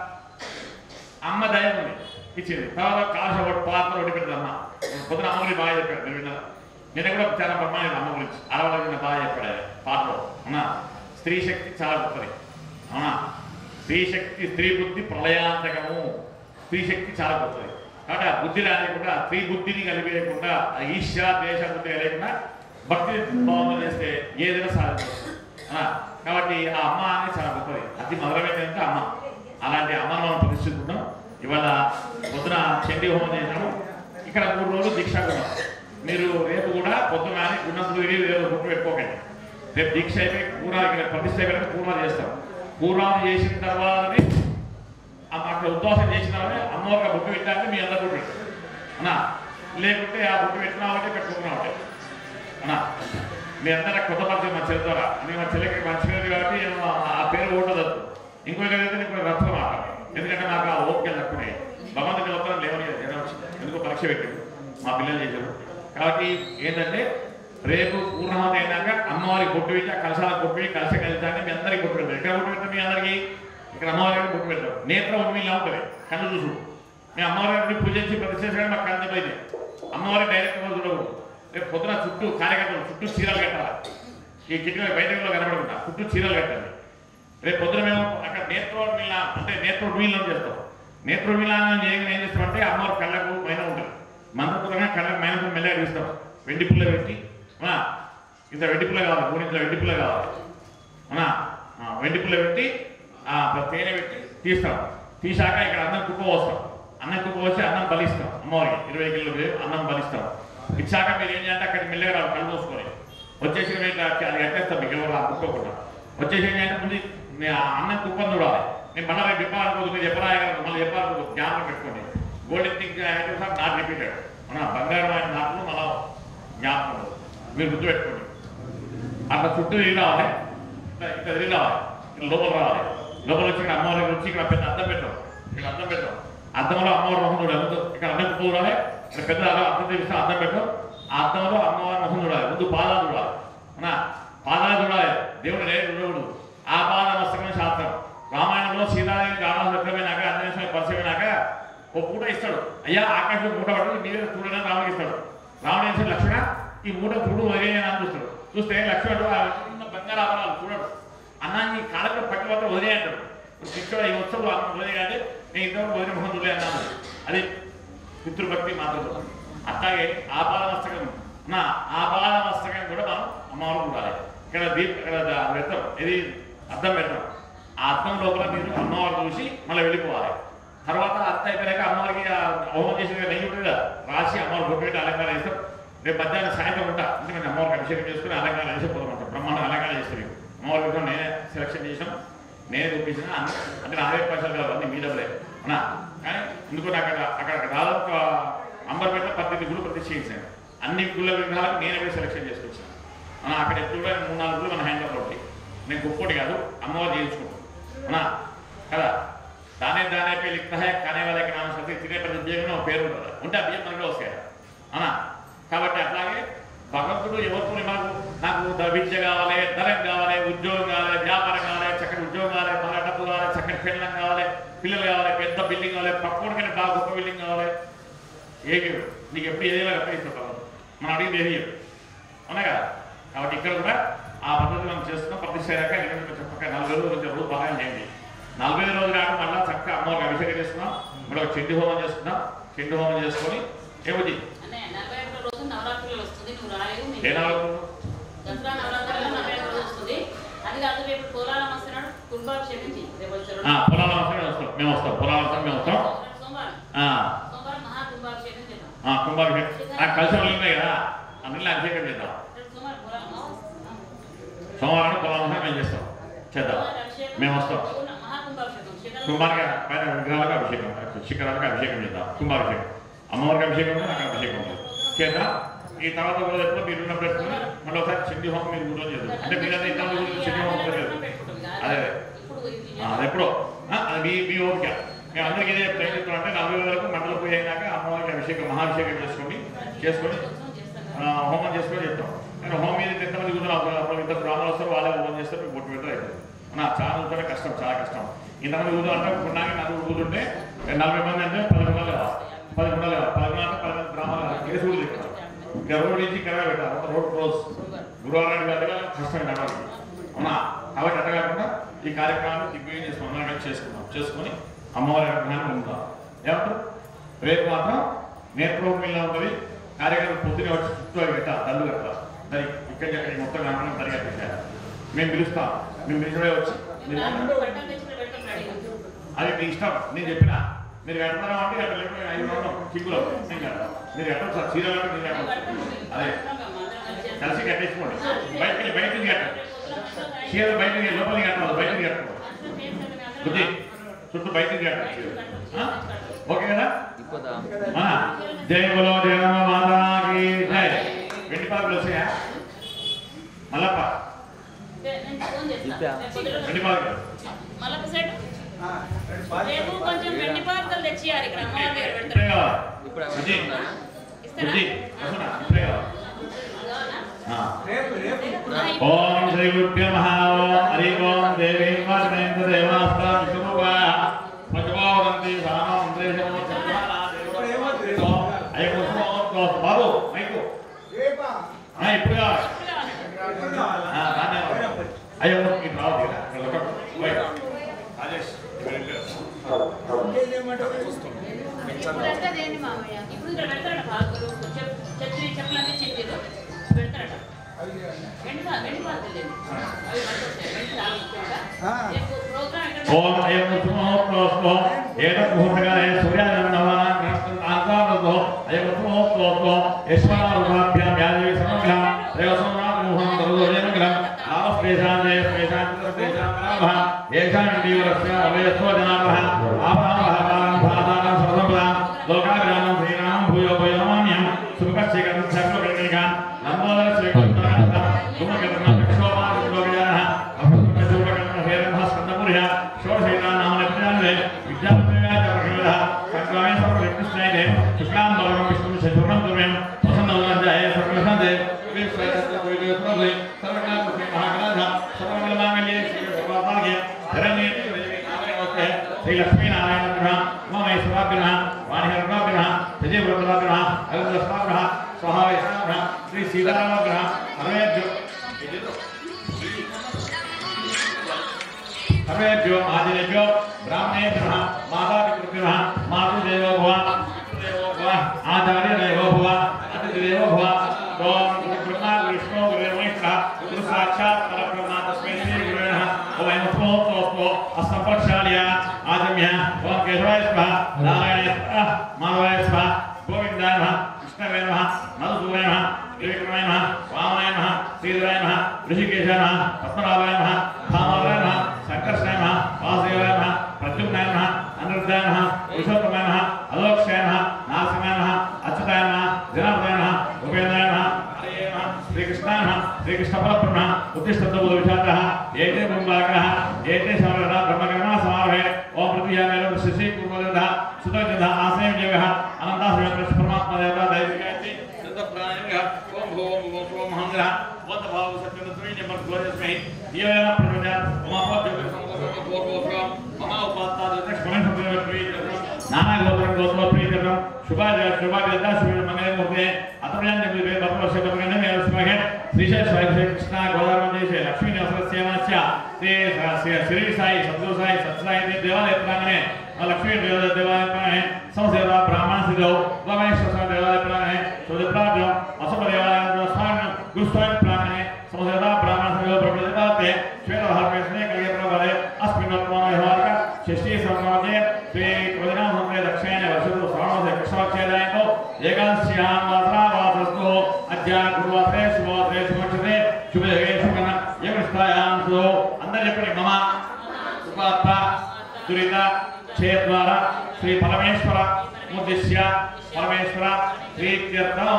అమ్మ దయ ఉంది ఇచ్చింది తర్వాత కాశ ఒకటి పాత్ర ఒకటి పెట్టింది అమ్మ పొద్దున అమ్మ గురించి బాగా చెప్పాడు మీరు విన్నారా నేను కూడా చాలా బ్రహ్మాండ అమ్మ గురించి అరవై బాగా చెప్పాడు ఆయన పాటలో అవునా స్త్రీ శక్తి చాలా గొప్పది అవునా స్త్రీ శక్తి స్త్రీ బుద్ధి ప్రళయాంతకము స్త్రీ శక్తి చాలా గొప్పది కాబట్టి ఆ బుద్ధి రానియకుండా స్త్రీ బుద్ధిని కలిపేయకుండా ఆ ఈర్ష్య దేశ బుద్ధి కలిగకుండా భక్తి భావన చేస్తే ఏదైనా సాధించవచ్చు ఆ, కాబట్టి ఆ అమ్మ అనేది చాలా గొప్పది అతి మధురమైనది అమ్మ అలాంటి అమ్మను మనం ప్రతిష్ఠిస్తున్నాం ఇవాళ పొద్దున చండీ హోమం చేసినాము ఇక్కడ మూడు రోజులు దీక్ష కూడా మీరు రేపు కూడా పొద్దున కానీ ఉన్నప్పుడు తిరిగి రేపు గుర్తు పెట్టుకోకండి రేపు దీక్ష అయిపోయి కూర ఇక్కడ ప్రతిష్ట అయిపోయినాక కూర చేస్తాం కూర చేసిన తర్వాతనే ఆ అక్కడ ఉద్వాసం చేసిన వాళ్ళని అమ్మవారికి బుట్టు పెట్టాలంటే మీ అందరు బుట్టు పెట్టారు అన్నా లేకుంటే ఆ బుట్టు పెట్టినా ఒకటి పెట్టుకున్నా ఒకటి అన్నా మీ అందరూ కొత్త పరిచయం మా చెల్లి ద్వారా అని మా చెల్లికి మంచిగా కాబట్టి నేను ఆ- ఆ పేరు ఉండదు ఇంకొకరైతే నీకు రథం మాట ఎందుకంటే నాకు ఆ ఓపిక తక్కువనే భగవంతుడి ఉత్తరం లేవని జనం వచ్చింది ఎందుకో పరీక్ష పెట్టాడు మా పిల్లలు చేశారు కాబట్టి ఏంటంటే రేపు పూర్ణాహుతి అయినాక అమ్మవారికి బొట్టు పెట్టి ఆ కలశాలకు బొట్టు పెట్టి కలశ కలిసాక మీ అందరికి బొట్టు పెడతారు ఎక్కడ బొట్టు పెడతాం మీ అందరికి ఇక్కడ అమ్మవారికి బొట్టు పెడతాం నేత్ర ఉమ్మిలా ఉంటుంది కళ్ళు చూసు మేము అమ్మవారికి పూజించి ప్రతిష్ఠించడానికి మాకు కళ్ళు అయితే అమ్మవారి డైరెక్ట్గా చూడవు రేపు పొద్దున చుట్టూ కార్యకర్తలు చుట్టూ చీరలు కట్టాలి ఈ కిటికీ బయటలో కనబడకుండా చుట్టూ చీరలు కట్టాలి రేపు పొద్దున మేము అక్కడ నేత్రోడ్ మీల అంటే నేత్రోడ్ మీలం చేస్తాం నేత్రోడ్ మీలాన్ని చేయగానే ఏం చేస్తామంటే అమ్మవారి కళ్ళకు మైన ఉంటుంది మంత్రపురంగా కళ్ళకు మైన మెల్లగా తీస్తాం వెండి పుల్ల పెట్టి అవునా? ఇంత వెండి పుల్ల కావాలి మూడు ఇంత వెండి పుల్ల కావాలి అవునా? ఆ, వెండి పుల్ల పెట్టి ఆ తేనె పెట్టి తీస్తాం తీసాక ఇక్కడ అన్నం కుప్ప పోస్తాం అన్నం కుప్ప పోసి అన్నం బలిస్తాం అమ్మవారికి ఇరవై కిలో అన్నం బలిస్తాం ఇచ్చాక మీరు ఏం చేయాలంటే అక్కడ మెల్లగా రావాలి కళ్ళు మూసుకొని వచ్చేసి మీరు ఇట్లా అది కట్టేస్తాం మీకు ఎవరు అప్పుకోకుండా వచ్చేసి ఏం చేయాలంటే ముందు నేను ఆ అన్నం కుప్పని చూడాలి నేను మళ్ళీ రేపు చెప్పాలనుకోదు మీరు చెప్పరా మళ్ళీ చెప్పాలనుకోదు జ్ఞాపకం పెట్టుకోండి golden thing items of not repeated మన బంగారం అయిన నాట్లు మళ్ళా జ్ఞాపకం ఉండదు. మీరు గుర్తుపెట్టుకోండి అట్లా చుట్టూ తిరిగి రావాలి ఇట్లా ఇట్లా తిరిగి రావాలి ఇట్లా లోపల రావాలి లోపల వచ్చి ఇక్కడ అమ్మవారి వచ్చి ఇక్కడ పెద్ద అద్దం పెట్టాం ఇక్కడ అద్దం పెట్టాం అద్దంలో అమ్మవారి మొహం చూడాలి ముందు ఇక్కడ అద్దం కుప్ప చూడాలి ఇక్కడ పెద్ద అద్దం అద్దం తీస్తే అద్దం పెట్టాం ఆ అద్దంలో అమ్మవారి మొహం చూడాలి ముందు పాదాలు చూడాలి అవునా పాదాలు చూడాలి దేవుడు లేదు దేవుడు ఆ పాద నమస్తకం శాస్త్రం రామాయణంలో సీతాదేవి రామాయణ వ్యక్తమైనాక అన్వేషణ పరిచయమైనాక ఒక పూట ఇస్తాడు అయ్యా ఆకాశం మూట పడుతుంది మీరే చూడని రాముడికి ఇస్తాడు రాముడు ఏం చేస్తాడు, లక్ష్మణ ఈ మూట చూడు వదిలేయని అని చూస్తాడు చూస్తే లక్ష్మణుడు ఆ చిన్న బంగారు ఆభరణాలు చూడడు అన్నాన్ని కాళ్ళకు పట్టి మాత్రం వదిలే అంటాడు ఇప్పుడు శిక్షణ ఈ ఉత్సవం అన్నం వదిలేయంటే నేను ఇంతవరకు వదిలి మొహం వదిలే అన్నాను అది పితృభక్తి మాత్రం అట్లాగే ఆపాద మస్తకం నా ఆపాద మస్తకం కూడా మనం అమ్మవారు చూడాలి ఇక్కడ దీప్ ఇక్కడ ద- పెడతాం ఇది అద్దం పెడతాం ఆ అద్దం లోపల మీరు అమ్మవారు చూసి మళ్ళీ వెళ్ళిపోవాలి తర్వాత అత్త అయిపోయాక అమ్మవారికి ఆ హోమం చేసిన నెయ్యి ఉంటుంది కదా రాసి అమ్మవారు బొట్టు పెట్టి అలంకారం చేస్తాం రేపు మధ్యాహ్నం సాయంత్రం ఉంటా ఎందుకంటే అమ్మవారికి అభిషేకం చేసుకుని అలంకారం చేసి పోతాం బ్రహ్మాండ అలంకారం చేస్తాం మేము అమ్మవారి విగ్రహం నేనే సెలక్షన్ చేసాం నేనే చూపించిన అన్ని అంటే నా ఆరోగ్య పైసలు కాదు అన్ని మీ డబ్బులే అవునా కానీ ఎందుకంటే అక్కడ అక్కడ దాదాపు అంబర్పేట పద్దెనిమిది గుళ్ళు ప్రతిష్ఠ చేశాను అన్ని గుళ్ళ విగ్రహాలకు నేనే పోయి సెలక్షన్ చేసుకొచ్చాను అవునా అక్కడ ఎప్పుడు కూడా మూడు నాలుగు గుళ్ళు మన హ్యాండ్లో ఉంటాయి నేను గొప్పటి కాదు అమ్మవారు చేయించుకుంటాను అవునా కదా దానే దానే పే లిఖతా హై ఖానే వాళ్ళ కి నామ సత్య తినే ప్రతి ఉద్యోగంలో ఒక పేరు ఉంటుంది ఉంటే ఆ బియ్యం మనలో వస్తాయి అవునా కాబట్టి అట్లాగే భగవంతుడు ఎవరితో మనకు నాకు ద- విద్య కావాలి ధనం కావాలి ఉద్యోగం కావాలి వ్యాపారం కావాలి చక్కటి ఉద్యోగం కావాలి బాగా డబ్బు కావాలి చక్కటి పిల్లలం కావాలి పిల్లలు కావాలి పెద్ద బిల్డింగ్ కావాలి పక్కన కంటే బాగా గొప్ప బిల్డింగ్ కావాలి ఏమి నీకు ఎప్పుడు ఏదైనా అక్కడ ఇస్తుంటావు మనం అడిగింది ఏది ఇవ్వడు. అవునా కదా కాబట్టి ఇక్కడ కూడా ఆ పద్ధతి మనం చేస్తున్నాం ప్రతిష్ట అయ్యాక ఎనిమిది కొంచెం చక్కగా నలభై రోజులు కొంచెం రోజు బాగా చేయండి నలభై రోజులు కాక మళ్ళీ చక్కగా అమ్మవారికి అభిషేకం చేస్తున్నాం మళ్ళీ ఒక చెండి హోమం చేస్తున్నాం చెండి హోమం చేసుకొని ఏమిటి అన్నయ్య నలభై ఒకటో రోజు నవరాత్రులు వస్తుంది నువ్వు రాలేవు ఏ మీకు నాలుగు దసరా నవరాత్రులలో నలభై ఒకటో రోజు వస్తుంది అది కాదు రేపు కోలాలం వస్తున్నాడు కుంభాభిషేకం చెయ్యి రేపు వచ్చారు ఆ, పొలాల అవసరం మేము వస్తాం మేము వస్తాం పొలాల అవసరం మేము వస్తాం సోమవారం ఆ, సోమవారం మహా కుంభాభిషేకం చేద్దాం ఆ, కుంభాభిషేకం ఆ కలిసి వాళ్ళు ఉన్నాయి కదా అందులో అభిషేకం చేద్దాం రేపు సోమవారం కోలాలం సోమవారం పొలాల అవసరం మేము చేస్తాం చేద్దాం మేము వస్తాం మహా కుంభాభిషేకం శిఖరం కుంభానికి పైన విగ్రహాలకు అభిషేకం శిఖరాలకు అభిషేకం చేద్దాం కుంభాభిషేకం అమ్మవారికి అభిషేకం ఉంటుంది అక్కడ అభిషేకం ఉంటుంది చేద్దాం ఈ తర్వాత కూడా ఎప్పుడు మీరు ఉన్నప్పుడు పెట్టుకుని మళ్ళీ ఒకసారి చండీ హోమం మీరు గుర్తు చేద్దాం అంటే మీరంతా ఇంత గురించి చండీ హోమం పెట్టలేదు అదే అదే ఇప్పుడు ఇది ఆ, అది ఎప్పుడో ఆ, అది మీ మీ ఓపిక మేము అందరికీ ఇదే ప్రయత్నిస్తున్నాం అంటే నలభై వరకు మండల పూజ అయినాక అమ్మవారికి అభిషేకం మహాభిషేకం చేసుకొని చేసుకొని ఆ, హోమం చేసుకొని చెప్తాం కానీ హోమం మీద ఎంతమంది కూర్చొని అప్పుడు ఇద్దరు బ్రాహ్మణులు వస్తారు వాళ్ళే హోమం చేస్తారు మీకు బొట్టు పెట్టారు అయిపోతుంది నా చాలా కూర్చొని కష్టం చాలా కష్టం ఇంతమంది కూర్చో అంటే కొన్నాక నలుగురు కూర్చుంటే నలభై మంది అంటే పది గుండలు లేవా పది గుండలు లేవా పది గుండలు అంటే పది మంది బ్రాహ్మణులు కేసు కూడా ఇక్కడ ఇక్కడ రోడ్ నుంచి ఇక్కడ పెట్టారు ఒక రోడ్ క్లోజ్ గురువారం గారిగా కష్టం నడవాలి అవునా కాబట్టి అట్ట కాకుండా ఈ కార్యక్రమాన్ని దిగ్విజయం చేసి అందరం చేసుకున్నాం చేసుకొని అమ్మవారి అనుగ్రహాన్ని పొందుతాం ఏమంటారు రేపు మాత్రం నేత్రోమిల్లో ఉంటుంది కార్యక్రమం పొద్దునే వచ్చి చుట్టూ అవి పెట్టాలి దండు కట్టాలి మరి ఇక్కడి అక్కడి మొత్తం కనపడం సరిగా పెట్టాలి మేము పిలుస్తాం మేము పిలిచడే వచ్చి మీరు బట్టలు తెచ్చిన పెడతాం రెడీ అది మీ ఇష్టం నేను చెప్పిన మీరు కడతారా అంటే అట్లా లేకపోతే ఐదు రోజులు కింగులో నేను కడతాను మీరు కట్టండి సార్ చీర కట్టి మీరు కట్టండి అదే కలిసి కట్టేసుకోండి బయటికి బయటికి కట్టండి చీర బయటికి లోపలికి కట్టాలి బయటికి కట్టండి బుద్ధి చుట్టూ బయటికి కట్టండి చీర. ఆ? ఓకే కదా ఆ, జై బలో జగమ మాతాకి జై వెండి పాకులు వస్తాయా మల్లప్ప నేను ఫోన్ చేస్తాను రేపు పొద్దున వెండి పాకులు మళ్ళొక సెట్ రేపు కొంచెం వెండి పార్కలు తెచ్చియారు ఇక్కడ అమ్మవారి దగ్గర ఇప్పుడే పెడతారు కావాలి బుద్ధి ఇస్తారా బుద్ధి వస్తున్నా ఇప్పుడే కావాలి అవునా? ఆ. ఆ, ఇప్పుడు ఓం శ్రీ గురుభ్యో నమః ఓం హరి ఓం దేవీ వాచనేంద్ర దేవాస్తా విష్ణురూపా ప్రతిభావంతి సామం దేశమో బాబు మైకు ఆ, ఇప్పుడు కావాలి. ఆ, రానే రావాలి. అయ్యో ఇటు రావద్దు ఇక. ఇక్కడ ఒకటి. ఓయ్. రాజేష్ ఇక్కడ ఇల్లు. ఇప్పుడు ఎంత దేని మామయ్య ఇప్పుడు ఇక్కడ పెడతారట పార్కులు చెప్ చెత్రి చెప్పులంతా చెప్పారు పెడతారట వెండి పార్క్ వెండి పార్క్ లేదు అవి పట్టుకొచ్చాయి వెండి రావాలి రేపు ప్రోగ్రామ్ ఇక్కడ ఓం అయం సుమోత్రోస్మో ఏతత్ ముహూర్తకాలే సూర్యాదన్నవాన్ ఆంతారతో అయం సుమోత్రోస్మో యశ్వరారుభాభ్యాం యాదేవి సమగ్రం రేవసోనాథ్ ముహూర్తం దరుదోజనగ్రం ఆవస్పేశాంతే స్పేశాంతే స్పేశాంతరాభ ఏషాం దీవరస్య అవయస్వ జనాభ ఆభాభాభాం భాదానం సర్వదా లోకాగ్రామం శ్రీరామం భూయో భయోమాన్యం సుఖశ్చేకం చక్రకర్ణికాన్ నందోదర శ్రీకృష్ణ గుణకర్ణ విక్షోభాన విలోకయానః శ్రీ లక్ష్మీనారాయణ మమేశ్వరాభ్య వాణిహర్భ్య విజయవ్రతాభ్య అరుణస్వాభ్య స్వహావేశ్వరాభ్య శ్రీ సీతారామభ్య సర్వేభ్యో सर्वेभ्यो आदिनेभ्यो ब्राह्मणेभ्यः मातापितृभ्यः मातृदेवो भव पितृदेवो भव आचार्यदेवो भव अतिथिदेवो भव ओम ब्रह्मा विष्णु गुरुर्महेश्वरः गुरु साक्षात् परब्रह्म तस्मै श्री गुरुवे नमः ओम नमो तोस्तो अस्मपक्षालय आजम्य ओम केशवाय स्वाहा नारायणाय स्वाहा माधवाय स्वाहा गोविन्दाय नमः कृष्णाय नमः मधुसूदनाय नमः त्रिविक्रमाय नमः वामनाय नमः श्रीधराय नमः ऋषिकेशाय नमः पद्मनाभाय नमः भामाय नमः संकर्षणाय नमः वासुदेवाय नमः प्रद्युम्नाय नमः अनिरुद्धाय नमः पुरुषोत्तमाय नमः अलोक्षाय नमः नारसिंहाय नमः अच्युताय नमः जनार्दनाय नमः उपेन्द्राय नमः हरये नमः श्रीकृष्णाय नमः श्रीकृष्णपरब्रह्मः उत्तिष्ठन्तबुधविषादः एते ब्रह्माग्रः एते समरः ब्रह्मकर्मा समारोहे ओम पृथ्व्यामेव शिशि पूर्वजः सुतजः आश्रयं देवः अनन्ताश्रयं परमात्मा देवता दैविकायति सिद्धप्राणिनः ओम भोम भोम भोम हंग्रः वत भाव सत्यनत्वि नमः ग्लोरियस्मै दियवेन प्रभुजा उमापद्योति समोसो पूर्वोत्तम मम उपात्ता दक्षिण संप्रवत्वि नाना गोत्र गोत्रोत्वि कर्म शुभाज शुभाज शुभ मंगल मुहूर्ते अतमयान जब भगवत से बगने में स्महे श्रीशैल स्वामी श्री कृष्ण गोदावरी देशे लक्ष्मी नवसरस्यमास्य ते श्री साई सद्गुरु साई सत्साई देवालय प्रांगणे लक्ष्मी देवालय देवालय प्रांगणे संसेवा ब्राह्मण सिद्धो वमेश्वर देवालय प्रांगणे सुदप्राभ्यो असम देवालय स्थान गुरुस्वामी प्रांगणे संसेवा ब्राह्मण सिद्धो प्रभुदेवाते श्वेत भागवेशने कलिय प्रभावे अस्मिन् वर्तमाने व्यवहारिक षष्ठी समाजे श्री कृष्ण संसे दक्षिण वर्षतु श्रावण से कृष्णाक्षेदायको एकादश्यां वासरा वासस्तु अद्य गुरुवासरे शुभवासरे शुभक्षते शुभे शुभन यमस्थायां सो अंदर చెప్పండి మమ సుపాత్త దురిత క్షేత్వార శ్రీ పరమేశ్వర ముద్దిశ్య పరమేశ్వర ప్రీత్యర్థం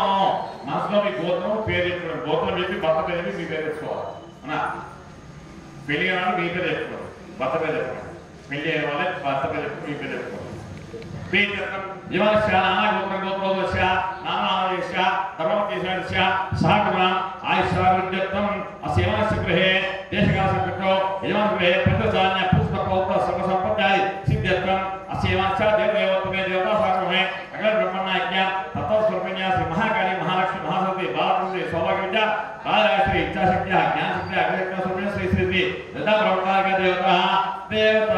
మనసులో మీ గోత్రం పేరు చెప్పుకోండి గోత్రం చెప్పి భర్త పేరు చెప్పి మీ పేరు తెచ్చుకోవాలి అవునా పెళ్లి అయిన వాళ్ళు మీ పేరు చెప్పుకోండి భర్త పేరు చెప్పుకోండి పెళ్లి అయిన వాళ్ళే భర్త పేరు చెప్పి మీ పేరు చెప్పుకోండి పీఠం యువస్య నానాగోత్రం గోత్రోదస్య నానాదేశ్య ధర్మకేశస్య సహకుమ ఆయుష్యావిద్యత్వం అస్యవనస్య గృహే దేశకాలసంకృతో యజమాన గృహే ప్రతిధాన్య పుష్పకోత్త సర్వ సంపత్యాది సిద్ధ్యత్వం అస్యవనస్య దేవదేవత్వమే దేవతా సాగమే అగల బ్రహ్మణ్యాజ్ఞ తత్వస్వరూపిణ్య శ్రీ మహాకాళి మహాలక్ష్మి మహాసతి బాలకృష్ణ సౌభాగ్య విద్య రాజశ్రీ ఇచ్ఛాశక్తి జ్ఞానశక్తి అగ్రశక్తి స్వరూపిణ్య శ్రీ శ్రీ లతా బ్రహ్మణాగ దేవత దేవత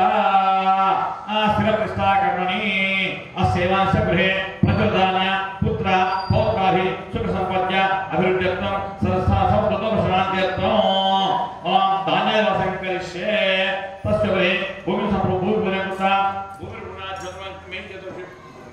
స్థిరప్రస్థాకర్మణి అస్యవాంశ గృహే ప్రచోదాన్య పుత్ర పౌత్రాభి సుఖ సంపద్య అభివృద్ధ్యత్వం సంస్కృతోపశాంత్యత్వం ఓం ధాన్యాల సంకరిష్యే తస్య గృహే భూమి సంప్ర భూమి పునః భూమి పునః మే చతుర్షి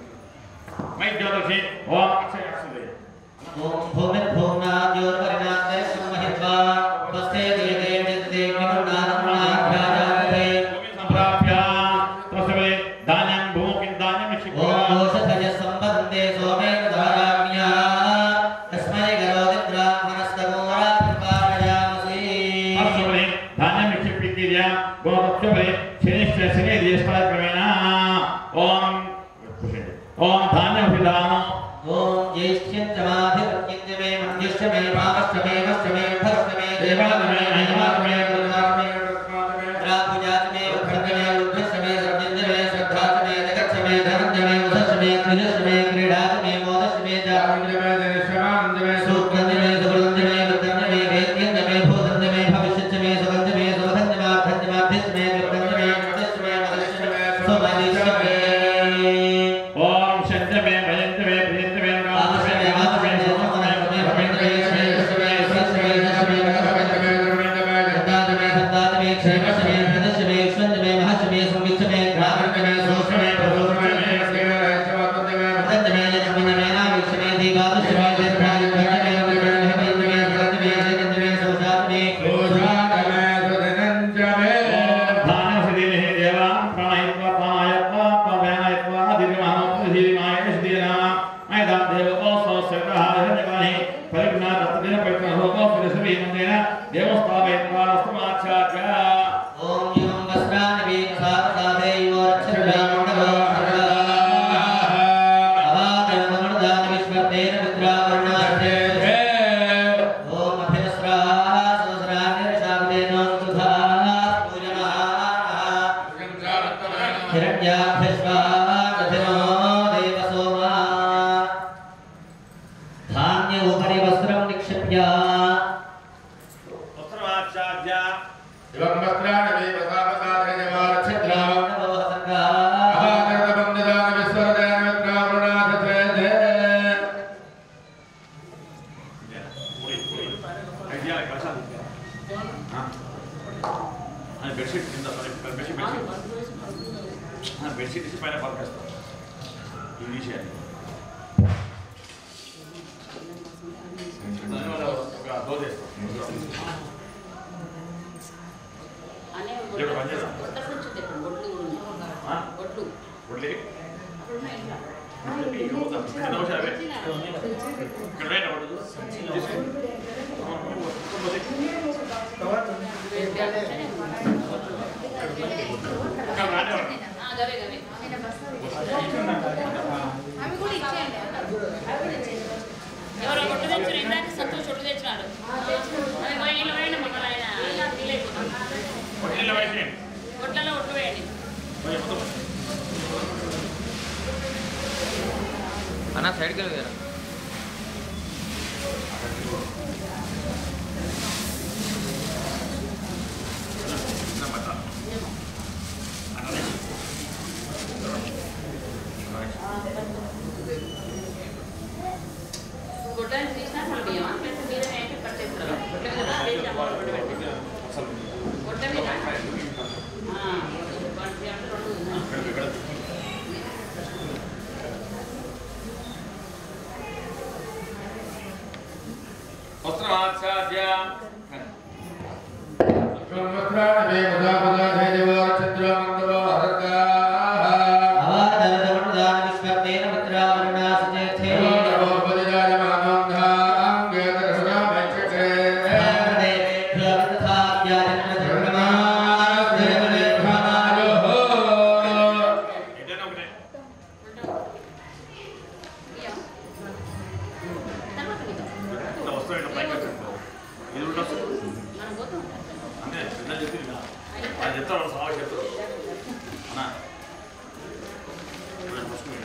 మై జ్యోతిషి ఓం అక్షయ అక్షరే ఓం భూమిర్భూమ్నాద్యోర్వరిణాదే సంమహిత్వా స్వస్తే దీయతే నిత్యతే కిమున్నానమ్నాభ్యాజాతే భూమి సంప్రాప్య తస్య గృహే ధాన్యం భూమి ధాన్యం ఓం నిక్షిప్య దోషధయ సంపదంతే సోమేన ధారామ్యా తస్మై గరోది బ్రాహ్మణస్తమోరాభిపారయామసి అశ్వమే ధాన్యం నిక్షిప్యతిర్య గోపక్షమే శనిశ్చ శని దేశకాలక్రమేణ ఓం ఓం ధాన్యం విధానం ఓం జ్యేష్ఠ్యంచమాధిపత్యంచమే మధ్యశ్చమే భాగశ్చమే వశ్చమే భగశ్చమే దేవాదమే నైవాదమే దుర్గాదమే రాజుజాతమే వక్రమే రుద్రశ్చమే సర్జన్యమే శ్రద్ధాచమే జగచ్చమే ధనంజమే ఉదశ్చమే క్రియశ్చమే క్రీడాచమే మోదశ్చమే జాగంజమే జనశ్రమానందమే సూక్రంజమే సుగంజమే వృద్ధంజమే వేద్యంజమే భూతంజమే భవిష్యచ్చమే సుగంజమే సుగంజమే అర్థంజమాభ్యశ్చమే గిరిగంజమే నృత్యశ్చమే మదశ్చమే సుమదిశ్చమే ఓం శంజమే భయంజమే ప్రియంజమే రామశ్చమే రామశ్చమే సోమశ్చమే భవేంద్రమే శ్రేయశ్చమే సత్యమే దశమే భగవంతమే ధర్మేంద్రమే దత్తాదమే దత్తాదమే క్షేమశమే ప్రదశమే విశ్వంజమే మహశమే సంవిచ్చమే గ్రామంజమే సోషమే ప్రసోషమే ప్రదంజమే యజమంజమే నావిక్షమే దీపాదశమే దీర్ఘాయుష్యమే వందమే భయంజమే ప్రదంజమే జగంజమే సౌజాతమే ధాన్యం సిద్ధిని దేవాం ప్రాణయత్వా ప్రాణాయత్వా ప్రాణాయత్వా దీర్ఘమానం దీర్ఘమాయ సిద్ధినా మైదాం దేవతో సోస్యతః హిరణ్యవాహి పరిజ్ఞా దత్తదిన పరిజ్ఞా హోతో సురసవి మందేన దేవస్థాపయత్వా వస్తుమాచార్య ఓం యం వస్త్రాని వీసాదాదేయో రక్షద్రామండలో అవాదనమనుదాన విశ్వర్తేన మిత్రావర్ణార్థే ఓం అభిస్రాహ సహస్రాన్యర్షాబ్దేన సుధా పూజనః హిరణ్యాభ్యశ్వాగధినో దేవసోమా ధాన్య ఉపరి వస్త్రం నిక్షిప్య వస్త్రమాచార్య ఛద్రావణవో సంగా ఐడియా కలసాలి అని బెడ్షీట్ కింద బెడ్షీట్ బెడ్షీట్ బెడ్షీట్ తీసి పైన పలకేస్తాం ఈ విషయాన్ని ఒక దోదేస్తాం అనే ఇక్కడ పని చేస్తాం. కొత్త సంచి తెప్పండి బొట్లు కూడా ఉన్నాయి. ఆ? బొట్లు ఒడ్లే అక్కడ ఉన్నాయి ఇంట్లో. చిన్న నిమిషం అవే ఇక్కడ రైట్ అవ్వదు తీసుకో ఇక్కడ రాని ఆ, గవే గవే అవి కూడా ఇచ్చేయండి ఎవరో కొట్టు తెచ్చారు ఇందాక సంతోష్ కొట్టు తెచ్చినాడు అది పోయి నీళ్ళు వేయండి మమ్మల్ని ఆయన ఫీల్ అయిపోతాం ఒడ్ల వైపు కొట్లలో ఒట్టు వేయండి కొంచెం మొత్తం అన్న సైడ్కి వెళ్ళి గొడ్డని తీసినా మళ్ళీ బియ్యమా లేకపోతే మీద వేయండి పట్టేస్తారు గొడ్డ మీద వేసి అమ్మాలి గొడ్డ పెట్టి గొడ్డ మీద ఆ, వాటి అంటే రెండు ఉన్నాయి. వస్త్రమాచార్య అవాదనమనుదాన విశ్వర్తేన మిత్రావర్ణాసచేతే ఓం ఇట్లా పైకి ఎత్తుకో. ఇది ఉండొచ్చు మనం పోతాం అంటే చిన్న చెప్పింది కదా. ఆయన చెప్తాడు వాడు సవాల్ చెప్తాడు అన్నా ఇప్పుడు నేను ఫస్ట్ మీరు.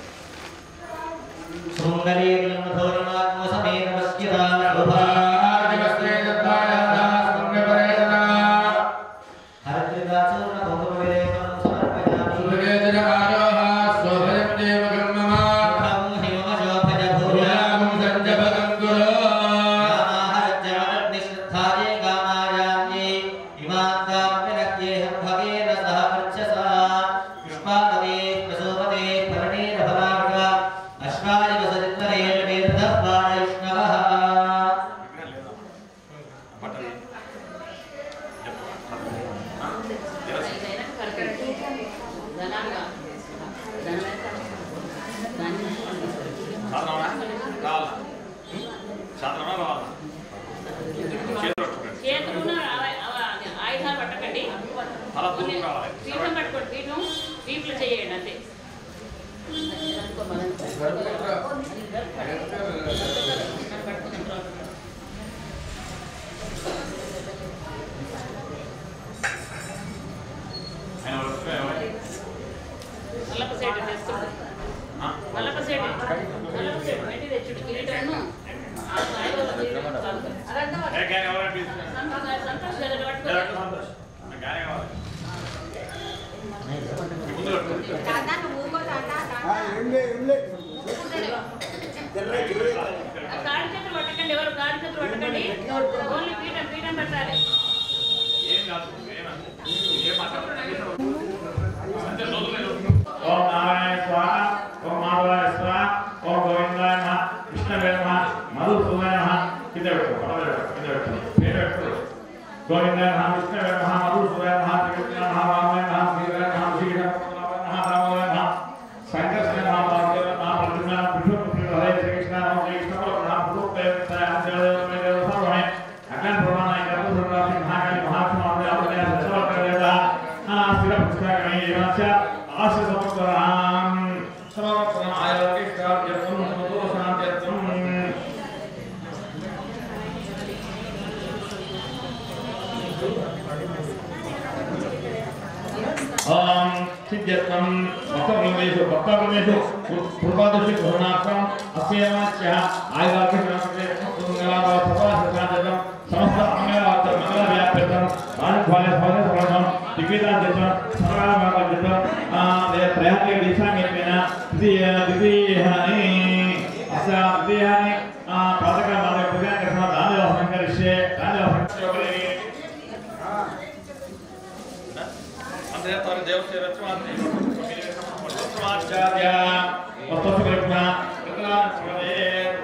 అశ్వాయ వసరిత్వరే తీర్థపాణైష్ణవః విగ్రహం లేదా బట్టలు చెప్పు. ఆ? ఎలా చెప్పు? ఇదైనా కరెక్ట్ ధనాలుగా ధనమైతే దాన్ని సాధనమా రావాలా సాధనమా రావాలా చేతులు పట్టుకోండి చేతులు ఆయుధాలు పట్టకండి అలా దూరం రావాలి పీఠం పట్టుకోండి పీఠం వీపులు చేయండి అంతే ఆయన వరకు ఎవరు? నల్లప సైడ్ తెస్తుంది ఆ? నల్లప సైడ్ నల్లప సైడ్ పెట్టి తెచ్చుడు కిరీటను ఏ గాని ఎవరు అనిపిస్తుంది? సంతోష్ గారు ఏ పట్టుకోండి రకం సంతోష్? నాకు గానే కావాలి. మీ ముందు పట్టుకోండి. కాడి చేతులు పట్టకండి ఎవరు కాడి చేతులు పట్టకండి ఓన్లీ పీఠం పీఠం పెట్టాలి ఏం కాదు ఏమన్నా ఏం మాట్లాడుతున్నారు అంతే లోతులేదు ఓం నారాయణ స్వాహ ఓం మాధవాయ స్వాహ ఓం గోవిందాయ నమః కృష్ణవే నమః మధుసూదయ నమః కింద పెట్టు పడవ పెట్టు కింద పెట్టు పేరు పెట్టు గోవిందాయ నమః కృష్ణవే నమః మధుసూదయ నమః త్రికృష్ణ నమః వామయ నమః శ్రీధర నమః శ్రీధర నమః రామోదయ నమః సంకర్షణ నమః వాసుదేవ నమః ప్రద్యుమ్న విష్ణు హరే శ్రీకృష్ణ నమః శ్రీకృష్ణ నమః పురుపే సర్వమే అజ్ఞాన ప్రమాణ కర్మ సర్వాసి మహాకాళి మహాత్మావే అవదయ సర్వకర్యత స్థిర పుస్తకమే ఏవచ ఆశ సమగ్రాం సమగ్రం ఆయోగిష్టార్యత్వం సమదోషార్యత్వం ఓం సిద్ధ్యత్వం భక్తబ్రహ్మేషు భక్తబ్రహ్మేషు కృపాదృష్టి గ్రహణార్థం అస్యేవాచ్య ఆయుర్వేదం సమస్త మంగళవార్త మంగళ వ్యాప్యర్థం రాజభాల భవన సమర్థం దిగ్విజాంతం సర్వాభాగం ప్రయాణిక దిశాంగేన ద్వితీయ ద్వితీయాని అస ద్వితీయాని ప్రాతకాల మాదే ప్రజాకర్మ దానివాసం కరిష్యే దానివాసం అంతేతారు దేవతే రచమాన్ని రచమాచార్య వస్తు కృష్ణ కృష్ణాచరే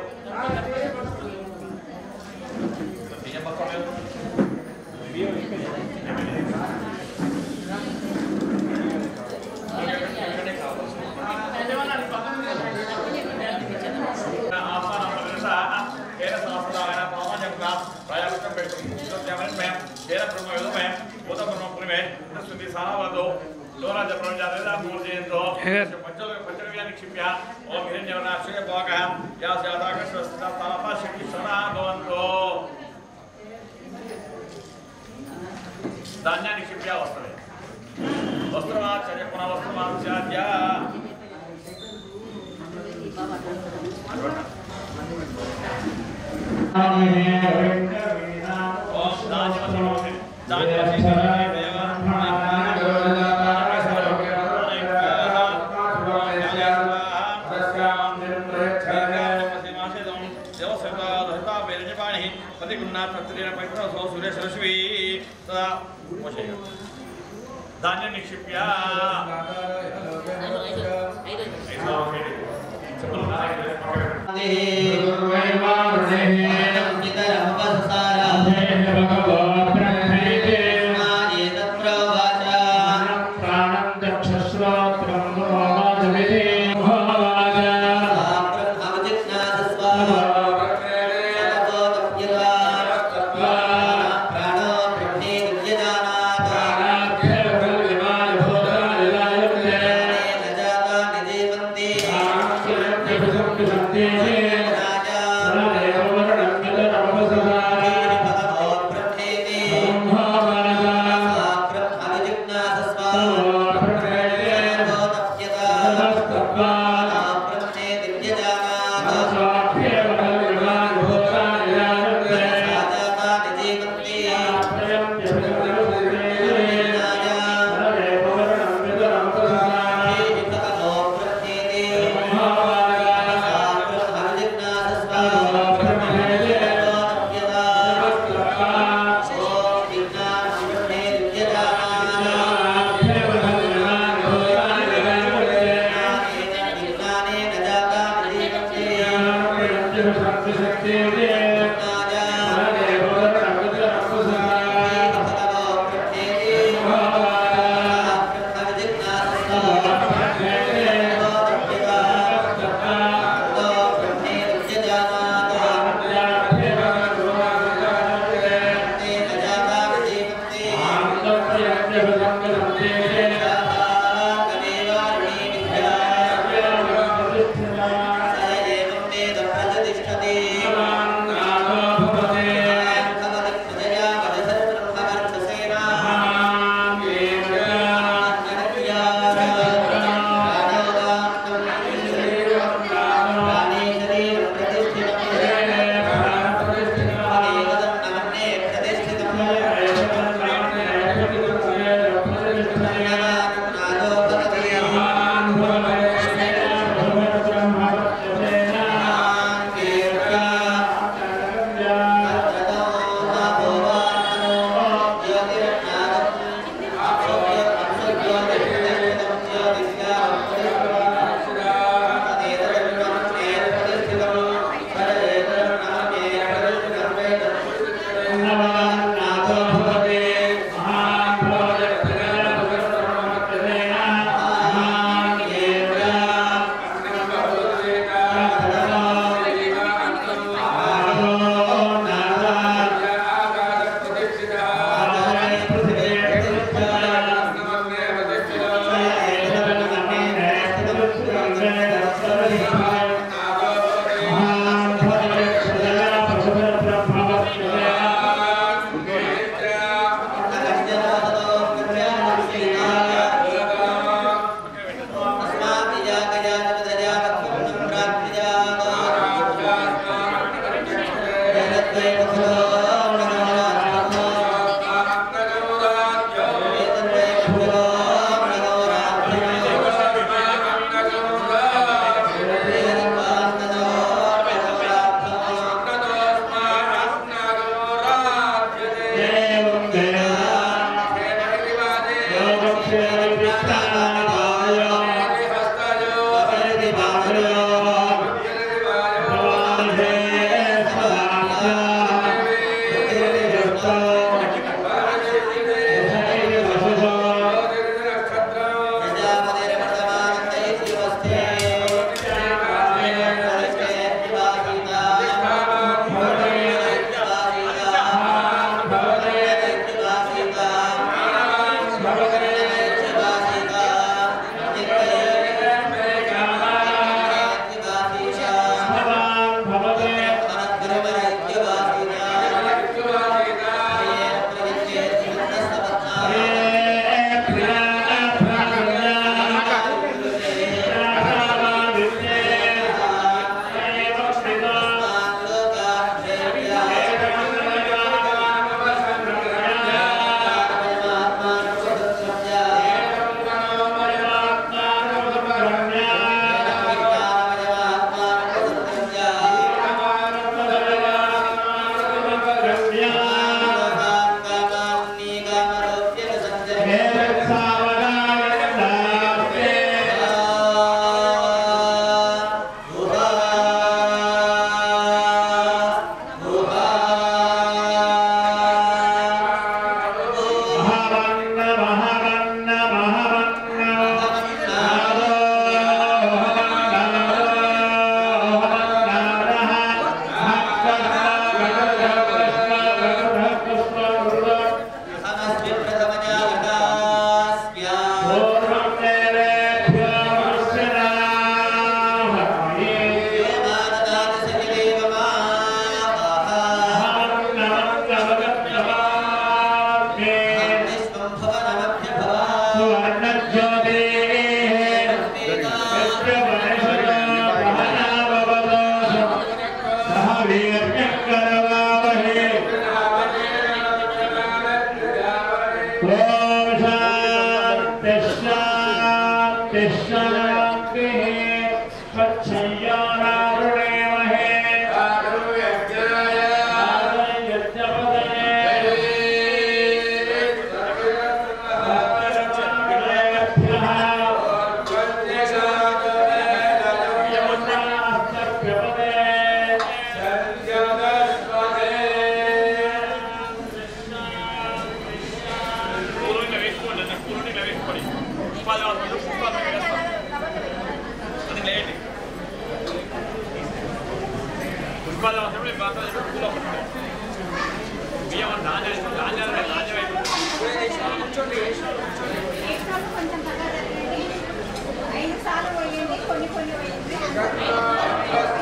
బియ్యం పక్కన బియ్యం ఆస్థానం ప్రదేశ కేన సంస్థాన పావనజంక ప్రయాసం పెట్టుకుంది త్యామమే కేన బ్రహ్మ యోగమే భూత బ్రహ్మ పురిమే శృతి సారవదో లోరాజ ప్రజావేద మూర్జయంతో పంచల పంచవ్యా నిక్షిప్య ఓం హిరణ్యవనాశ్రయ భోగ యా జాతాకృష్ణ స్థానప శక్తి సదా భవంతో ధాన్యాన్ని క్షిప్య వస్త్రమే వస్త్రమాచార్య పునః వస్త్రమాచార్య ధాన్యం నిక్షిప్య ఐదు ఐదు Yeah. పూలు ఇట్లా వేసుకోండి అన్న పూలు ఇట్లా వేసుకోండి పుష్పాలు కావాలి పుష్పాలు వేస్తాం అది లేండి పుష్పాలు అవసరం లేదు మాత్రం చెప్పి పూలు ఒకటి ఉంటాయి. బియ్యం అంటే ధాన్యాలు ఇస్తాం ధాన్యాలు ఉన్నాయి, ధాన్యం అయిపోతుంది వేసినప్పుడు కొంచెం బాగా జరిగింది ఐదు సార్లు పోయింది కొన్ని కొన్ని పోయింది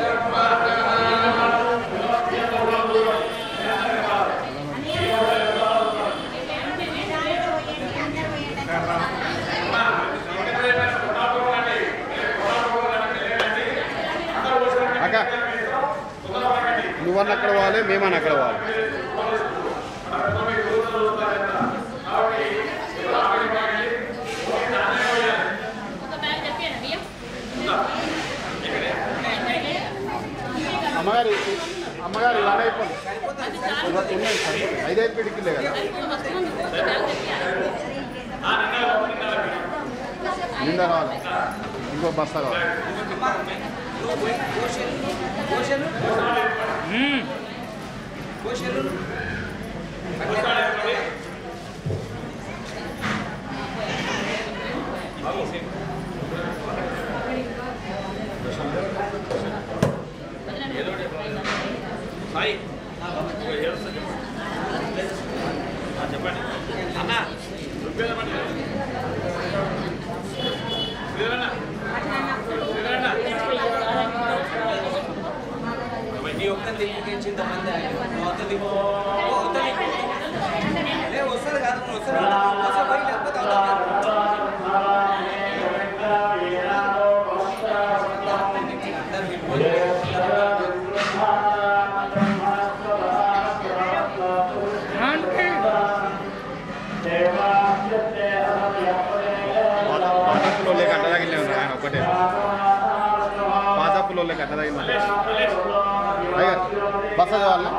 అక్క నువ్వన్న అక్కడ పోవాలి మేమన్న అక్కడ పోవాలి ఒక బ్యాగ్ చెప్పాను బియ్యం అమ్మగారు అమ్మగారు ఇలా అయిపోయింది ఉన్నాయి సరిపోతుంది. ఐదైదు పిడికిలే కదా నిండా రావాలి ఇంకో బస్తా కావాలి సాయి ఏదో వస్తుంది. ఆ, చెప్పండి అన్న రుబ్బేదమ్మా. శ్రీధరన్న. శ్రీధరన్న. నీ ఒక్కరిని తెప్పించి ఇంతమంది అవుతుంది వస్తుంది కాదు నువ్వు వస్తుంది వస్తుంది పోయి లేకపోతే అందరూ అయింది అయ్యారు బస్ అది వాళ్ళ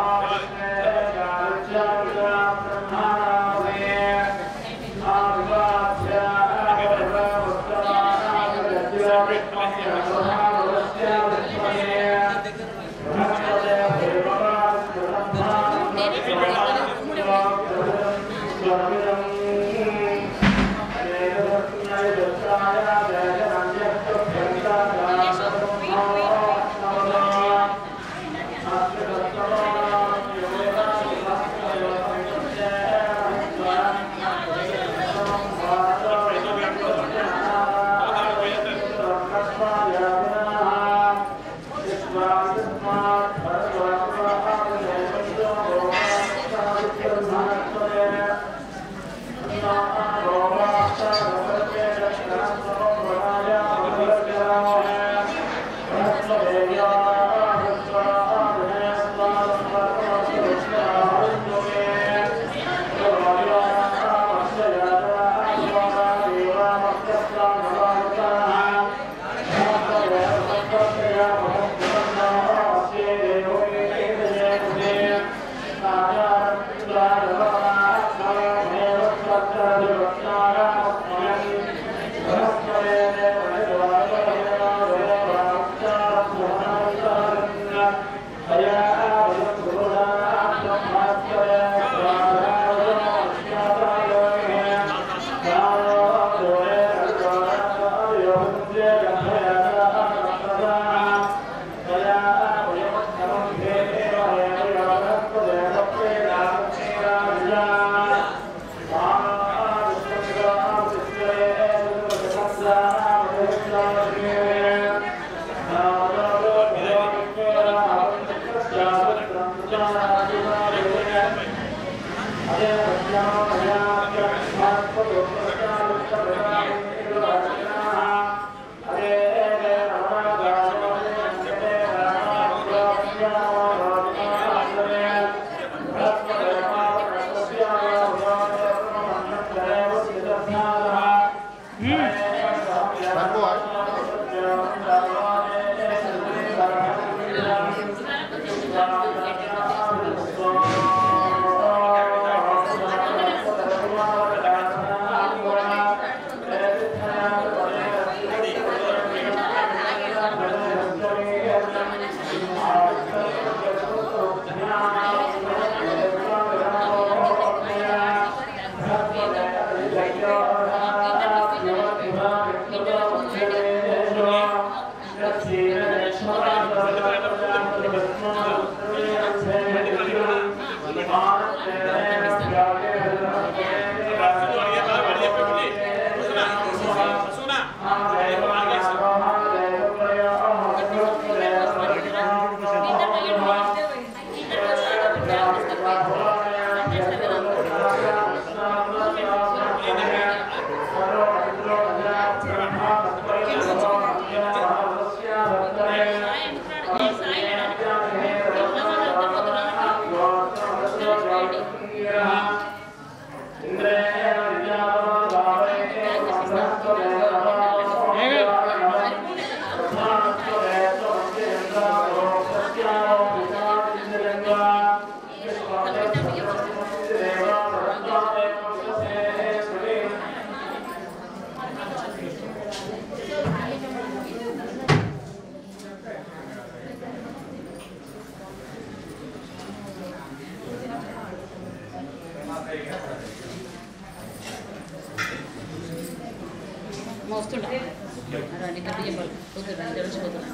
మోస్తుంటా రండి కట్టు చెప్పాలి కూతురు తెలిసిపోతున్నా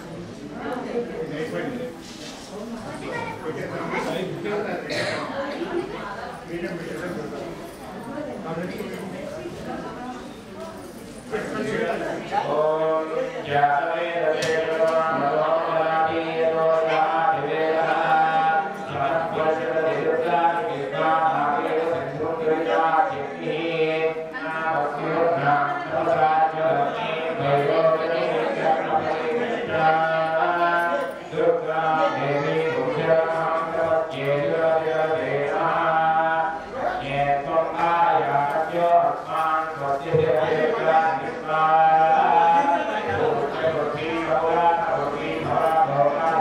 Yeah.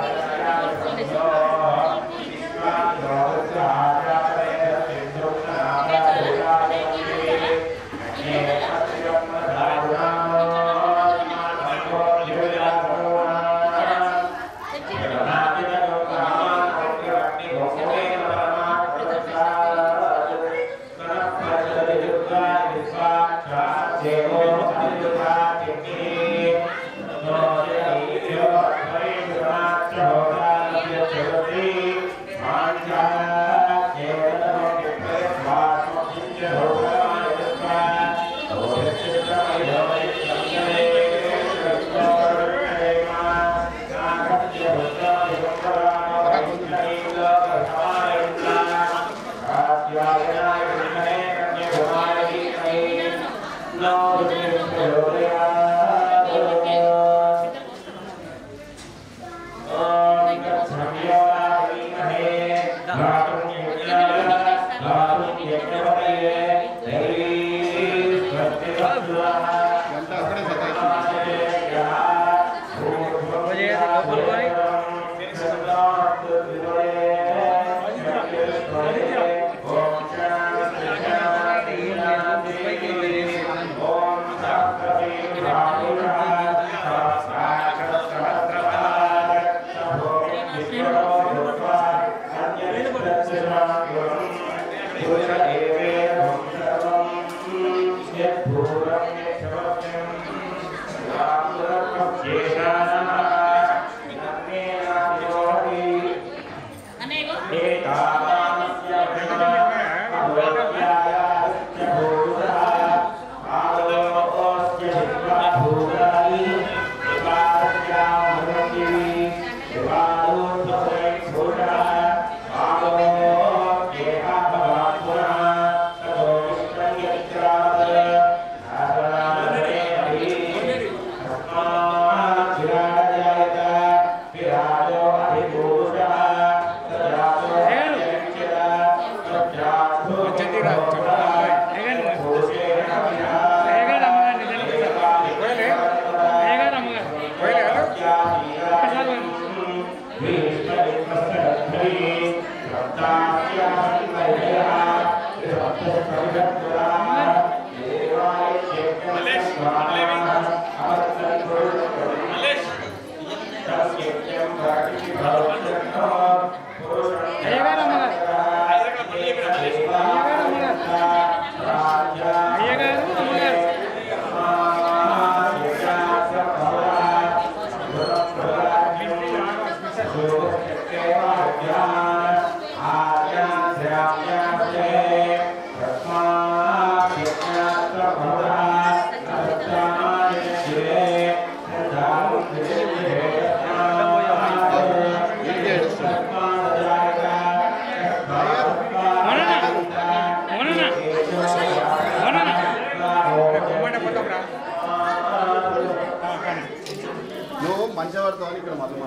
నువ్వు మంచిగా పడతావు అని ఇక్కడ మొదలు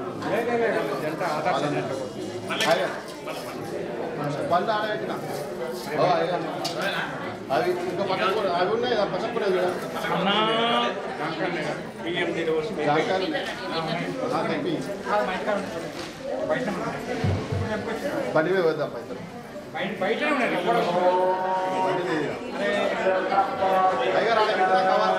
పళ్ళు ఆడబెట్టిన ఓ, అయ్యా. అవి ఇంకా పక్కన కూడా అవి ఉన్నాయి ఆ పక్కన కూడా చూడ జాంకాయలు ఉన్నాయి. ఆ, తెప్పి. బండి మీద వద్దాం పైసలు బండి లేదు. అయ్యగారు ఆడబెట్టిన కావాలి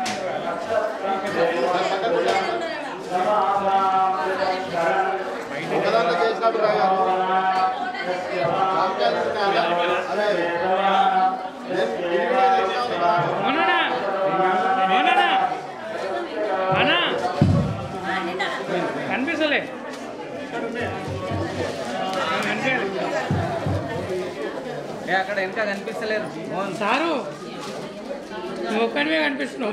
ఒకదాంట్లో చేసినట్టు రాయాలి అదే కనిపిస్తలే అక్కడ వెనక కనిపిస్తలేరు మోహన్ సారు నువ్వు ఒక్కడివే కనిపిస్తున్నావు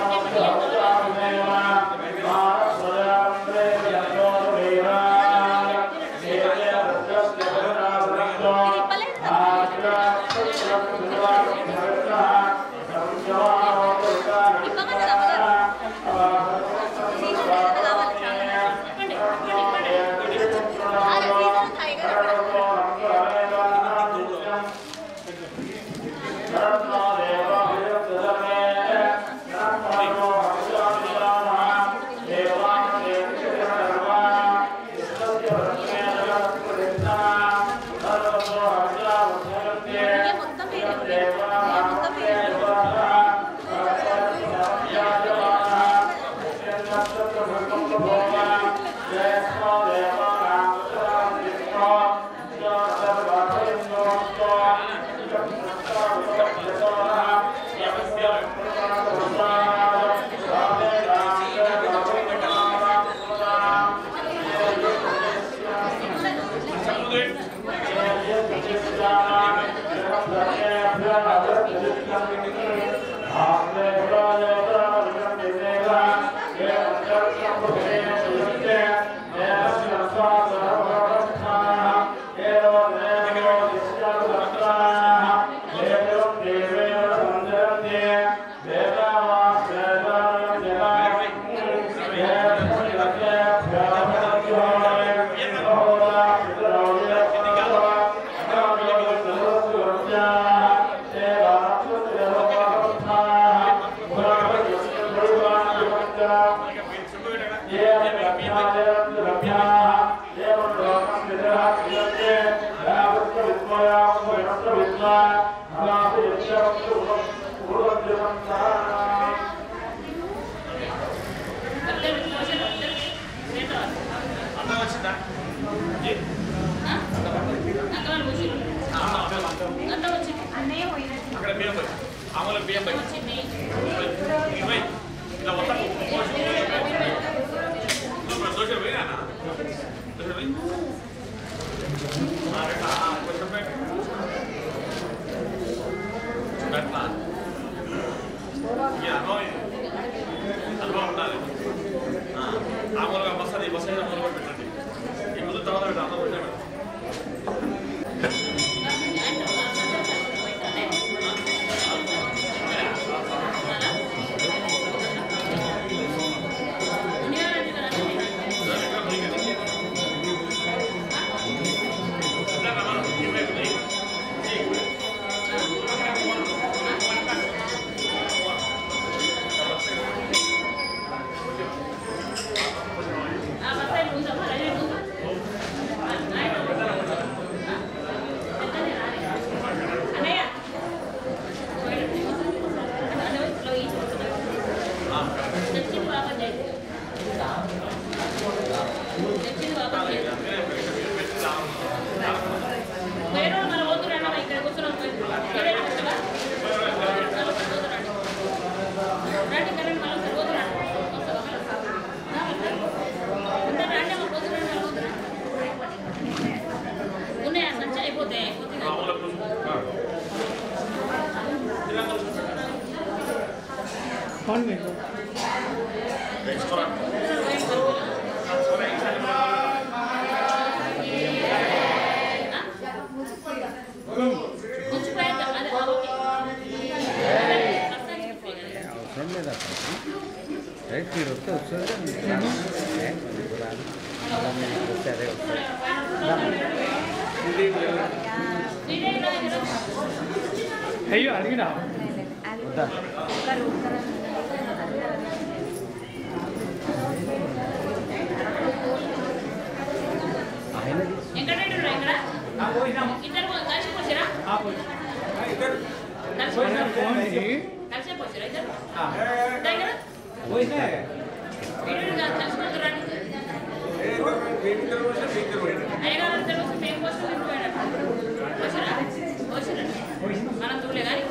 ఆ ఆ? అక్క వాళ్ళు కూర్చుని అంతా వచ్చింది అన్నయ్య పోయినట్టు అక్కడ బియ్యం పోయి ఆమెలో బియ్యం పోయి వచ్చింది ఇరవై ఇలా మొత్తం దోశ పోయినా దోశ పోయి కొంచెం పెట్టు పెట్టా ఈ అనుభవం ఇది. అనుభవం ఉండాలి ఆ, మామూలుగా మసాలా ఈ మసాలా మొదలు కూడా పెట్టండి ఈ ముందు తర్వాత పెట్టండి అందరూ పెట్టండి వేరే మన వద్దురా ఇక్కడ కూర్చున్నాం రండి కరెంట్ మళ్ళీ వద్దురా రండి అమ్మ వద్దురా వద్దురా ఉన్నాయా సంచి అయిపోతే అయిపోతే అవును మీకు కూర్చిపోయాక అదే ఓకే అవసరం లేదు అక్కడ రైట్ మీరు వస్తే వస్తుంది రాదు అలా మీరు ఇక్కడ వస్తే అదే వస్తుంది అయ్యో అడిగినా వద్దా ఆయనది ఎక్కడ ఇక్కడ ఇద్దరు కలిసి పోసిరా కలిసి పోసిరా ఫోన్ కలిసి పోసిరా ఇద్దరు దగ్గర వీడియో కాదు కలిసి పోతురా అయ్యగారు ఇద్దరు వచ్చి మేము పోసిన మీరు పోయాడు పోసిరా పోసిరా మనం చూడలే కానీ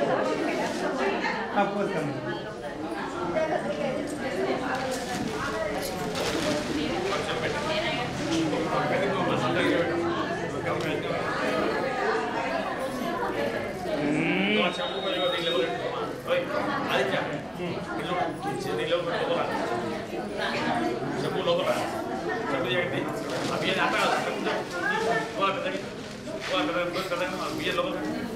చెప్పు లోపల చెప్పు చేయండి ఆ బియ్యం అంట బియ్యం లోపల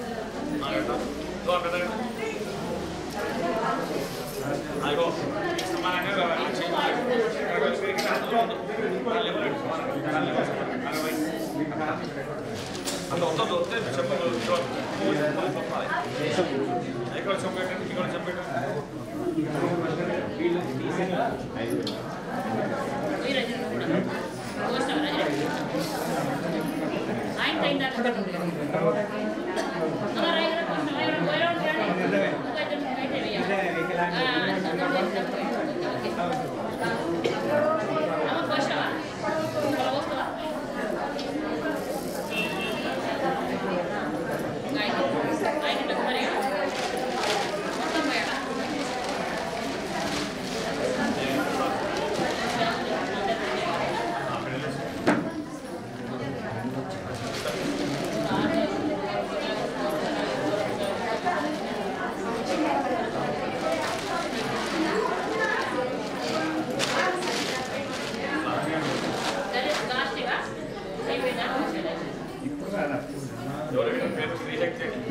అదిగో సమానంగా అంత వద్దు వస్తే చెప్పండి ఇక్కడ చెప్పండి ఇక్కడ చెప్పండి ఆయన తింటారు అమ్మ పోస్తావా పోస్తావా ఆయన మరి మొత్తం పోయాడా సరే లాస్ట్ ఇవా అయిపోయిందా ఎవరైనా పేరు రిజెక్ట్ చేయండి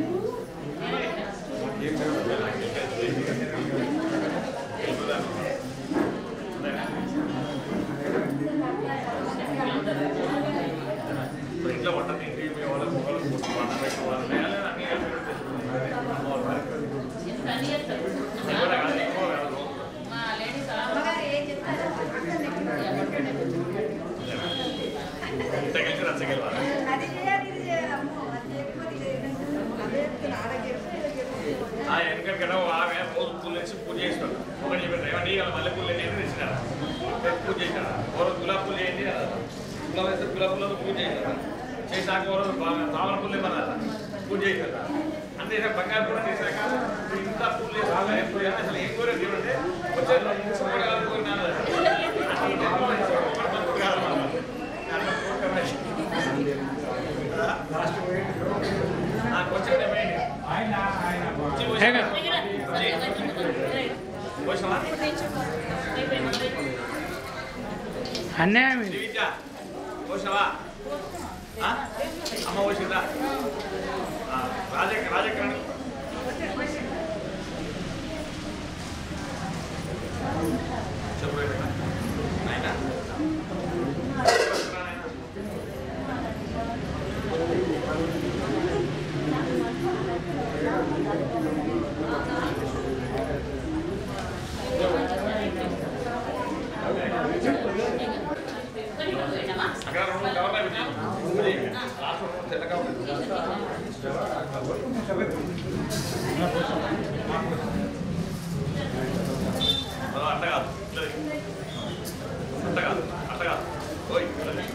ఇంట్లో వంట తిండి మీ వాళ్ళ మొక్కలు వంట పెట్టుకోవాలి అన్ని అన్ని చేస్తారు మా లేడీస్ అమ్మగారు ఏం చెప్తారో ఇంతకెళ్ళి రచ్చగలవాలి అది చేయాలి ఇది చేయాలి అమ్మో అది చేయకపోతే ఇది చేయలేదు. అదే చెప్తున్నా ఆడగెప్పు ఆ వెనకక్కడ ఆమె రోజు పూలు వేసి పూజ చేసినాడు ఒకటి చెప్పారు ఏమన్నా నీ మల్లె పూలు ఏంటి అని తెచ్చినారు పూజ చేసినారు ఓ రోజు గులాబీ పూలు ఏంటి గులాబీ వేస్తే గులాబీ పూలతో పూజ చేయాలి చేసాక ఎవరు తామర పూలు ఇవ్వనాలి పూజ చేయాలి అంటే ఇక బంగారు పూలు చేశాక ఇంత పూలు వేసాక ఎప్పుడు అయినా అసలు ఏం కోరే దేవుడు అంటే వచ్చే సుమారు కాదు కోరినాను కొంచెం ఆయన ఆయన పోషమా అన్యాయం ఇది శ్రీవిద్య పోషవా అమ్మ పోసిందా రాజక్ రాజకరణి చెప్పు నాయన అక్కడ రెండు గవర్నర్ పెట్టాము రాష్ట్రం తెల్లగా ఉంది మనం అట్ట కాదు అట్ట కాదు అట్ట కాదు ఓయ్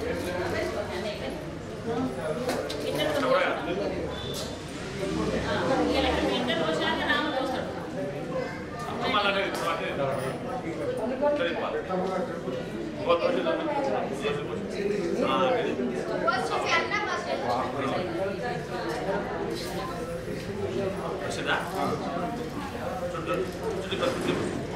అట్ట కూడా కాదు. అమ్మ అలాంటి ఇప్పుడు అట్టే తింటారు. ఇట్లా తిప్పాలి. ఇంకో దోశ తిందాం. దోశ పోసి. ఆ, ఇది. వచ్చిందా చుట్టూ చుట్టూ చుట్టూ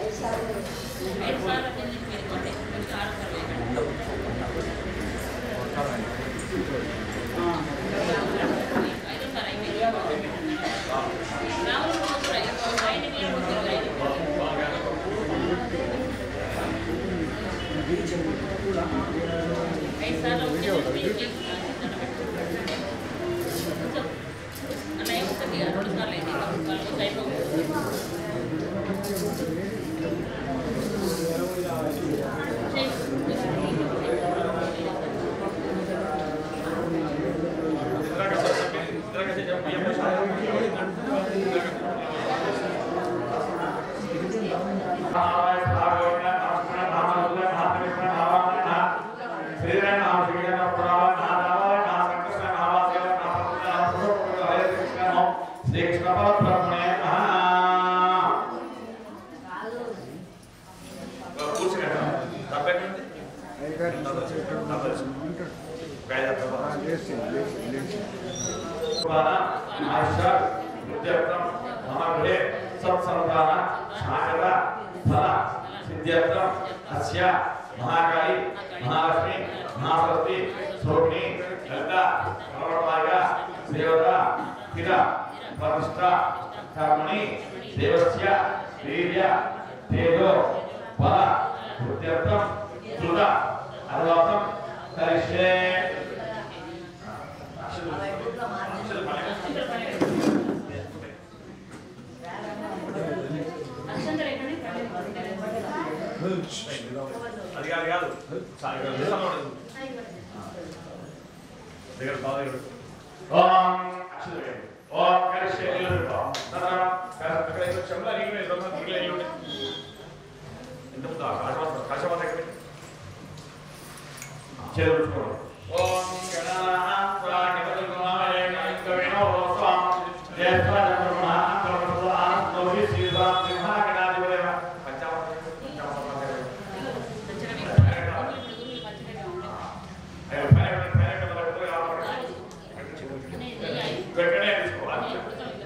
మహాకాళి మహాలక్ష్మి మహాసరస్వతి సోమిని లలిత ప్రవర్తమార్గ దేవత స్థిర ప్రతిష్ట కర్మణి దేవస్య వీర్య తేజో బల వృత్యర్థం కృత అర్వాసం కరిష్యే అది కాదు కాదు దగ్గర బాగా దగ్గర ఓం అక్షర ఓం కరిష్యే తదనం అక్కడ ఇక్కడ చెమ్ల నీకు నేను దొంగ నీకు లేదు ఎంత ముందు కాశవాత కాశవాత ఎక్కడ చేరుకోండి ఓం గణానాత్వా గణపతిగుణాయ గణపతిగుణాయ స్వాం జ్యేష్ఠాజన్మా కర్మఫల ఆనోహి శ్రీరా సింహాగణాధిపదేవ పంచామృత పంచామృత అయ్యో పైన పైన కదలకుండా రావాలి వెంటనే తీసుకోవాలి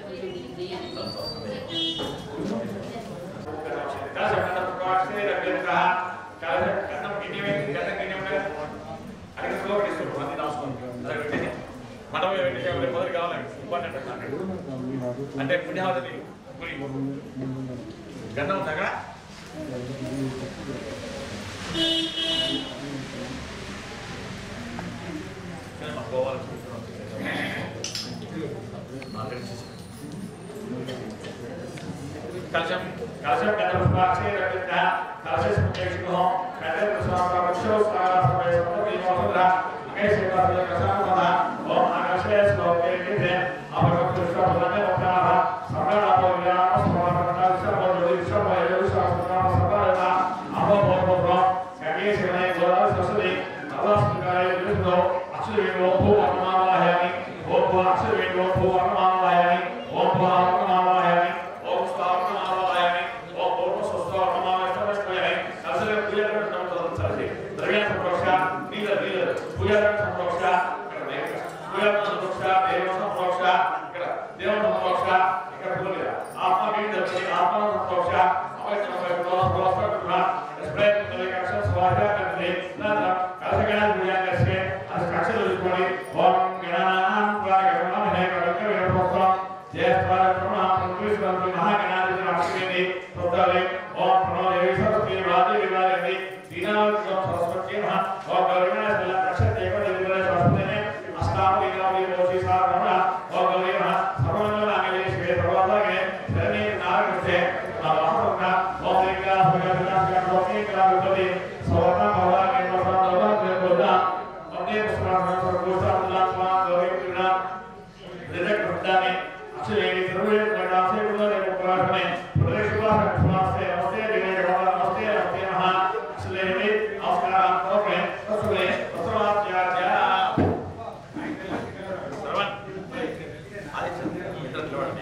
అంటే పుణ్యవతి గంధం ఉంది అక్కడ పోవాలి కలశం కలశం గంధపుష్పాక్షే రవింద కలశస్మేక్షుః గంధపుష్పాక్షో సారాసమయ సమోగీమోసంద్ర అమే సేవాసయ కసామద ఓం ఆకాశే శ్లోకే నిధే అపగతుష్పదమే ఓంకార సర్వనామో విరామ సమర్పణ సర్వ యోగి సర్వ యోగి సర్వ సర్వ అమో భోగో గంగే శివనే గోదా సరస్వతి నవస్మికాయ సంప్రోక్ష ఇక్కడ దేవుడు దేవుడు సంప్రోక్ష దేవుడు సంప్రోక్ష ఇక్కడ దేవుడు సంప్రోక్ష ఇక్కడ పురుగు ఆత్మ వీడి ఆత్మ సంప్రోక్ష అపవిత్ర సంప్రోక్ష స్ప్రెడ్ కలెక్షన్ స్వాహ కంటే నన్న కలగణ గుణ్యాకర్షే అది కక్షలు చూసుకొని ఓం గణానాం ప్రాగణం హే కలక విరపోత్సం జయస్వార ప్రమా పృథ్వీశ్వరం మహాగణాధిపతి రాష్ట్రపతి ప్రోత్సాహే ఓం ప్రణవ దేవి సరస్వతి రాజి వివాదండి దీనావతి సరస్వతి మహా ఓం గౌరవణ సల రక్షతే ఏక దేవత సరస్వతినే అష్టామ దీనావతి మోచి సారణ ఓం గౌరవ సర్వమంగళ నాగలే శ్రీ సర్వదాగే శరణి నాగస్తే నమః ఓం ఏక భగవత గణపతి కళాధిపతి సవర్ణ భవాగే నమః దేవత వందే పుష్పాసన సర్వోత్తమ గౌరవ కిరణ రిజెక్ట్ ఉంటానే అక్షరేణి సర్వే గణాసే గుణరే ఉపరాధనే ప్రదేశవాస నమస్తే నమస్తే దినే గణ నమస్తే నమస్తే మహా అక్షరేణి నమస్కారం ఓకే తస్వే తస్వాత్యాచ సర్వన్ అది ఇద్దరు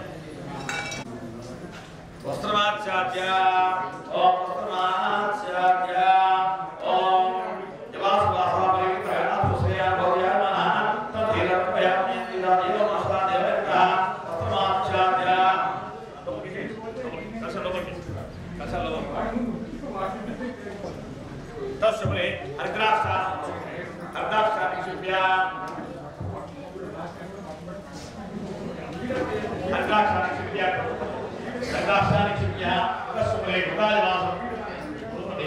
వస్త్రమాచార్య ఓం వస్త్రమాచార్య ఓం तस्मै अर्ग्रास्था अर्गास्थानिक्षुभ्या अर्गास्थानिक्षुभ्या अर्गास्थानिक्षुभ्या तस्मै गुणादिवासम्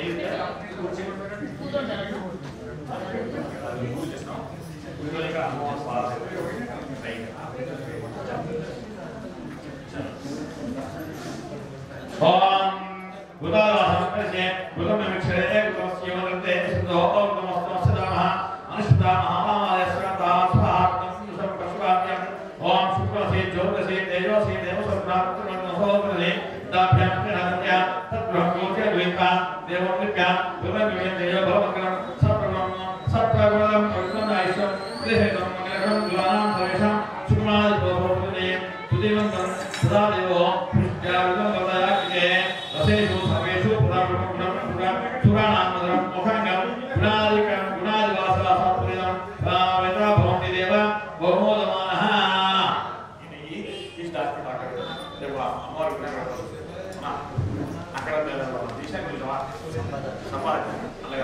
ओम बुधावासमस्य बुधमक्षरे एकमस्य वदन्ते सिद्धो ओम नमस्ते सदामः अनुष्ठा महामाय श्रद्धा स्वाहात्मं सर्वपशुवाक्यं ओम शुक्रसे ज्योतिषे तेजोसे देवसर्वात्मनोहोग्रहे दाभ्यां कृणाद्या तद्ब्रह्मोचे द्वैता देवोक्लिप्या बुधमिमे तेजो भवमग्रं सप्रमं सप्रगुणं प्रगुणायशं गृहेतं मङ्गलं गुलानां सर्वेषां शुक्रमादिभवभवने तुदेवं सदादेवो पुष्टाविदं वदायाग्ने रसेषु सर्वेषु पुराणं पुराणामदं मुखङ्गं गुणादिकं गुणादिवासः सत्प्रियं वेदा भवन्ति देव बहुमोदमानः ఇది ఈ స్టార్ట్ రేపు అమ్మవారి విగ్రహం అక్కడ తీసాను సంపాదన అలాగే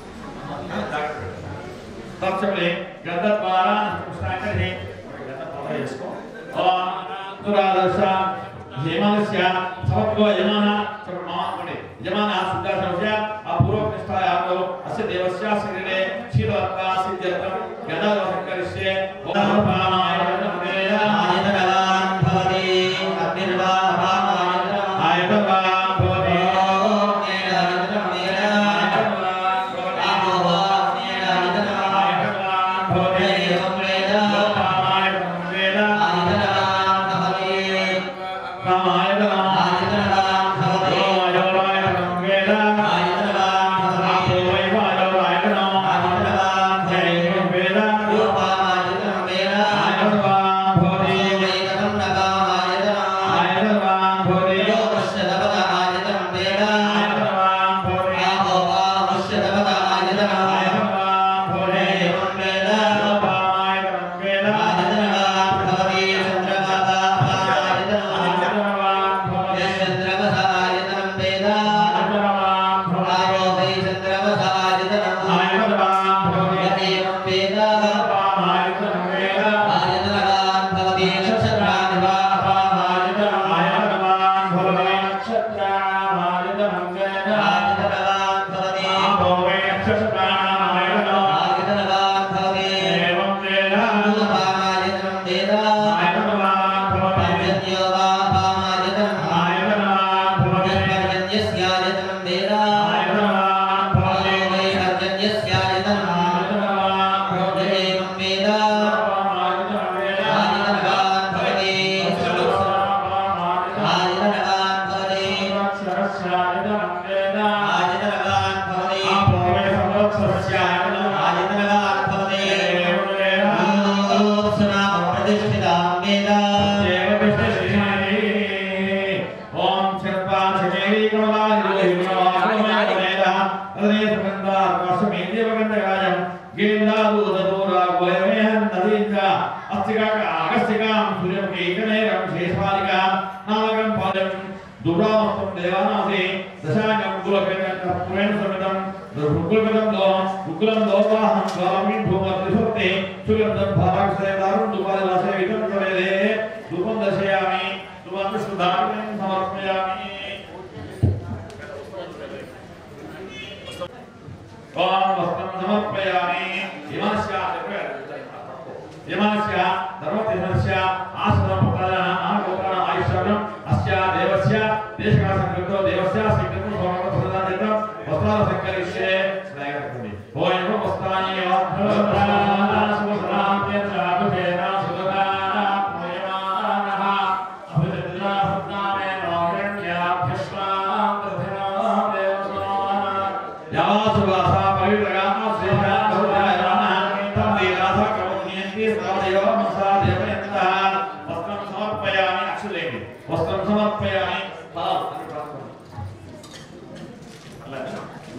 తక్షణమే గంధ ద్వారా కృష్ణాకరి గంధ ద్వారా చేసుకో దురాదర్శ యమనస్య సమత్వ యమన చర్మాత్మనే యమన సిద్ధార్థస్య అపూర్వకృష్టాయాలో అస్య దేవస్య శరీరే క్షీరవత్తా సిద్ధ్యర్థం గదాదోషకరిష్యే ఓం పామాయ నమేయ ఆయుధగలాన్ భవతి అగ్నిర్వాహవామాయుధ ఆయతవాన్ భవతి ఓం నేడాయుధమేన ఆమోవాగ్నేడ ఆయుధగలాన్ ఆయతవాన్ భవతి ఏవం వేద పామాయ నమేయ ఆయుధగలాన్ భవతి పామాయ నమః ఆయుధగలాన్ భవతి ఓయోరాయ నమేయ ఆయుధగలాన్ భవతి ఆపోవైవాయోరాయ నమః ఆయుధగలాన్ భవతి జయ వేద రూపామాయుధమేన ఆయతవాన్ అగస్తిగా అగస్తిగా సూర్యముఖి ఏకనేరం శేషాలిక నాగం పాదం దుర్గామస్తం దేవానాసి దశాంగం కులకేంద్రం పురేణ సమితం రుకులకదంలో రుకులం దోవాహం స్వామి భూమత్రిశక్తి సుగంధం భారాక్షేదారం దుపాది వాసే వితం కరేదే ధూపం దర్శయామి ధూపం విష్ణుధారణం సమర్పయామి ఓం వస్త్రం సమర్పయామి యమస్య యమస్య ధర్మతిహస్య ఆసనపదాన ఆగోపన ఆయుష్యం అస్య దేవస్య దేశకాల సంకృతో దేవస్య సంకృతం స్వామి ప్రదానిత వస్త్రాల సంకరిష్యే స్నేహస్తుంది ఓ యమ వస్త్రాని యాసువాసా పవిత్రగా శ్రేష్ఠ గౌరవాయణ తంది రాస కౌన్యంతి శ్రావదేవ మనసా దేవయంత వస్త్రం సమర్పయామి అక్షులేమి వస్త్రం సమర్పయామి ఫలం అని ప్రార్థన. అలాగే.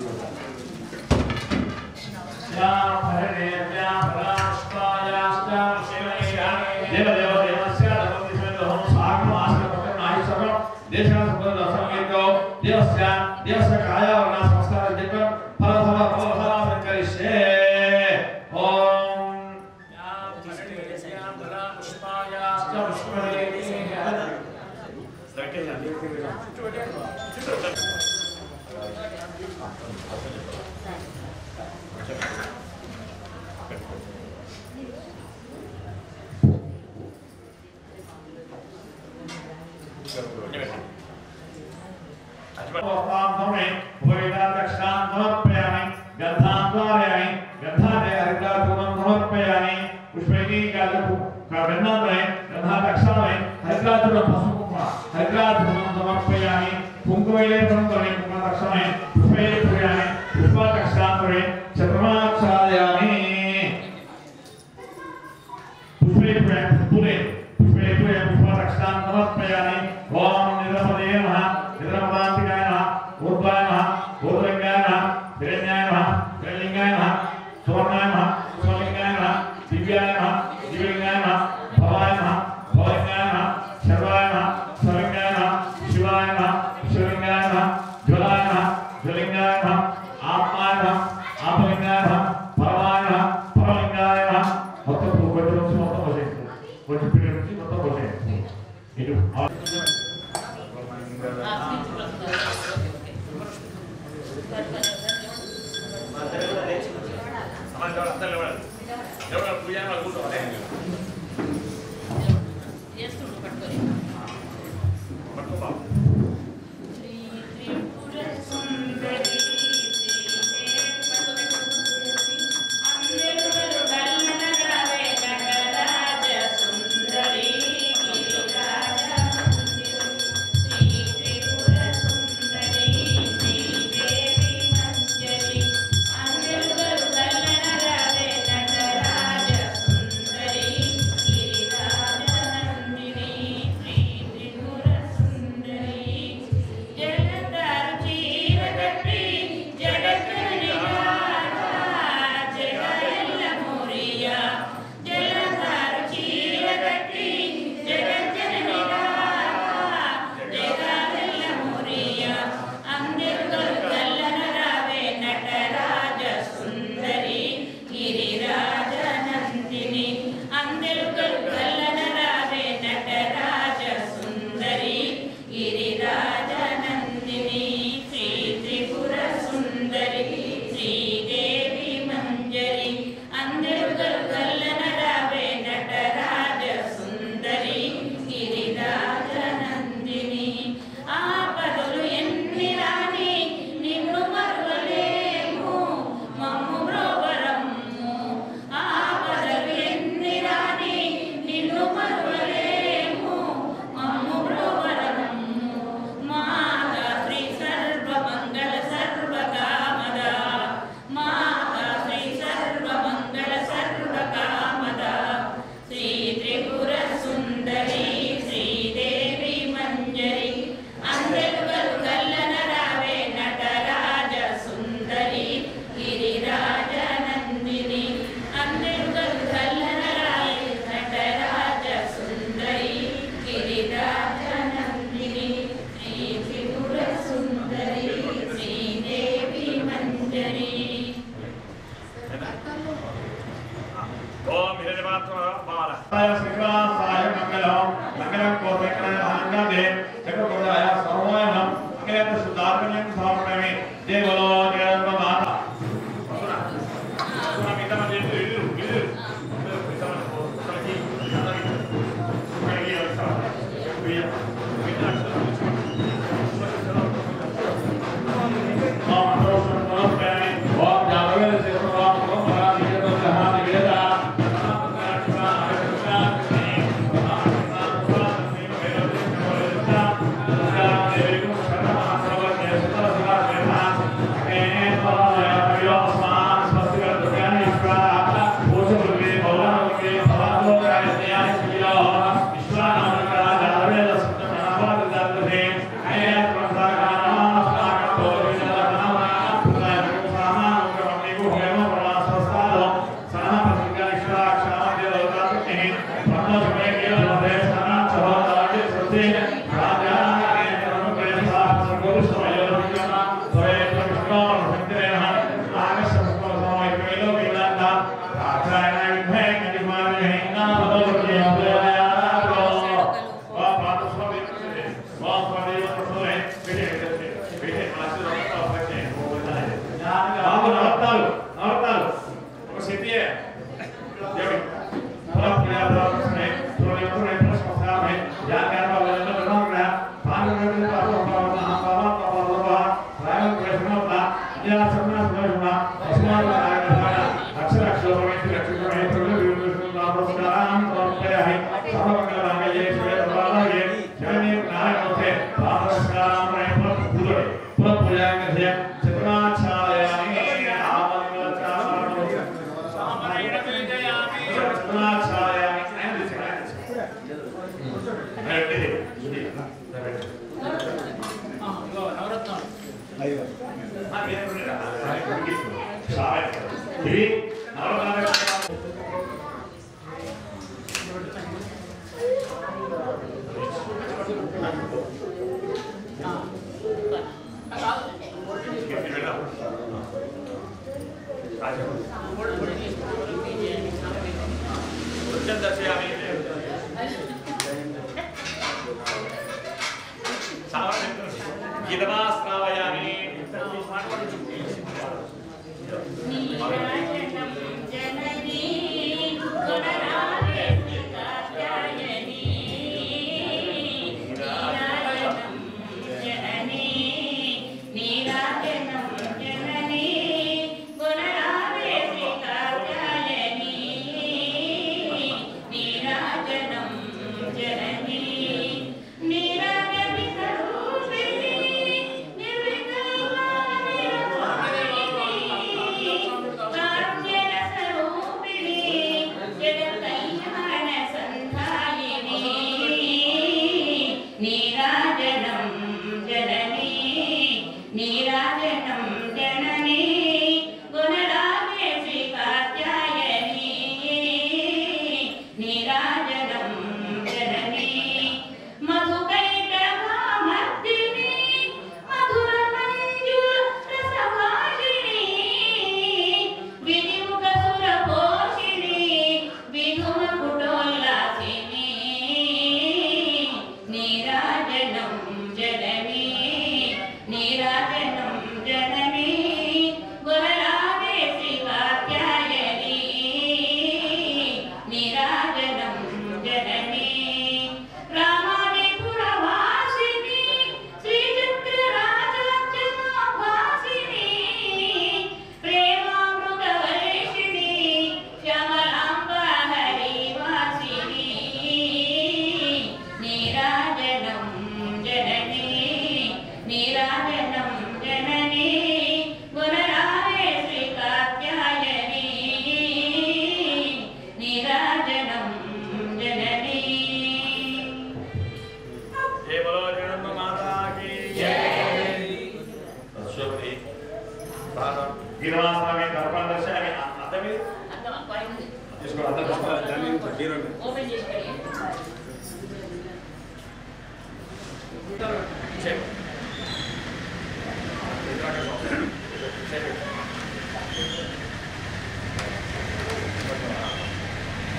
శ్యామ హరే శ్యామ రాష్ట్రాయ శ్యామ శివయ్య దేవ దేవ దేవస్య ధర్మదిశలో సాగం ఆశ్రమం ఆయుషం దేశాల సంబంధ సంగీతో దేవస్య దేవస్య కాయావరణ సంస్కార జపం ఫల ఫల ఫల ఫల సంకరిష్యే ఓం పుష్పే पुष्पे पुष्पे पुष्पे पुष्पे पुष्परक्षां समर्पयामि ओम निरपदे नमः निरपदान्तिकाय नमः ऊर्ध्वाय नमः ऊर्ध्वलिङ्गाय नमः हिरण्याय नमः हिरण्यलिङ्गाय नमः सुवर्णाय नमः सुवर्णलिङ्गाय नमः दिव्याय नमः दिव्यलिङ्गाय नमः भवाय नमः भवलिङ्गाय नमः शर्वाय नमः सर्वलिङ्गाय नमः शिवाय नमः शिवलिङ्गाय नमः ज्वलाय नमः ज्वलिङ्गाय नमः आत्माय नमः आपलिङ्गाय नमः परमाय नमः परलिङ्गाय नमः మొత్తం కొంచెం నుంచి మొత్తం పోసేయండి కొంచెం పీరియడ్ నుంచి మొత్తం పోసేయండి ఇటు చేస్తుండు పట్టుకొని శ్రీ త్రిపుర సుందరి సుందరి ఓం విరజమాత్మ బాల సాయ శ్రీవాసాయ మంగళం మంగళం కోసకరణ భాంగదే చక్రకోడాయ సర్వోయం మంగళం సుదార్గణం సమర్పయామి దేవలో జగన్మ మాత వసునా వసునా మిగతా మంది ఇల్లు ఇల్లు ఇల్లు మిగతా మంది కలిగి కలిగి వస్తారు మిగతా నవరత్నాలు నవరత్నాలు ఒక శక్తియే దేవి ఇవి నవరత్నాలు గీతమాశ్రావయామి నీరాజనం జననీ నీరాజనం జననీ గుణరాగే శ్రీ కాత్యాయని నీరాజనం జననీ మధుకైటభామర్దిని మధుర మంజుల రసభాషిణి వినిముఖ సురభోషిణి విధుమ కుటోల్లాసిని నీరాజనం జననీ నీరాజనం జననీ గుణరాగే శ్రీ కాత్యాయని నీరాజనం జననీ రామాదిపురవాసిని శ్రీచక్రరాజార్చనాభాసిని ప్రేమామృతవర్షిణి శ్యామలాంబ హరివాసిని నీరాజనం జననీ నీరాజనం జననీ గుణరాగే శ్రీ కాత్యాయని నీరాజనం జననీ జయ బలో జగన్మ మాతాకి జయ అశ్వతి భాగం గీతమాశ్రామి దర్పణ దర్శయామి అర్థమి అర్థం పైన తీసుకో అర్థం తీసుకో ఓపెన్ చేసి చెక్ చెక్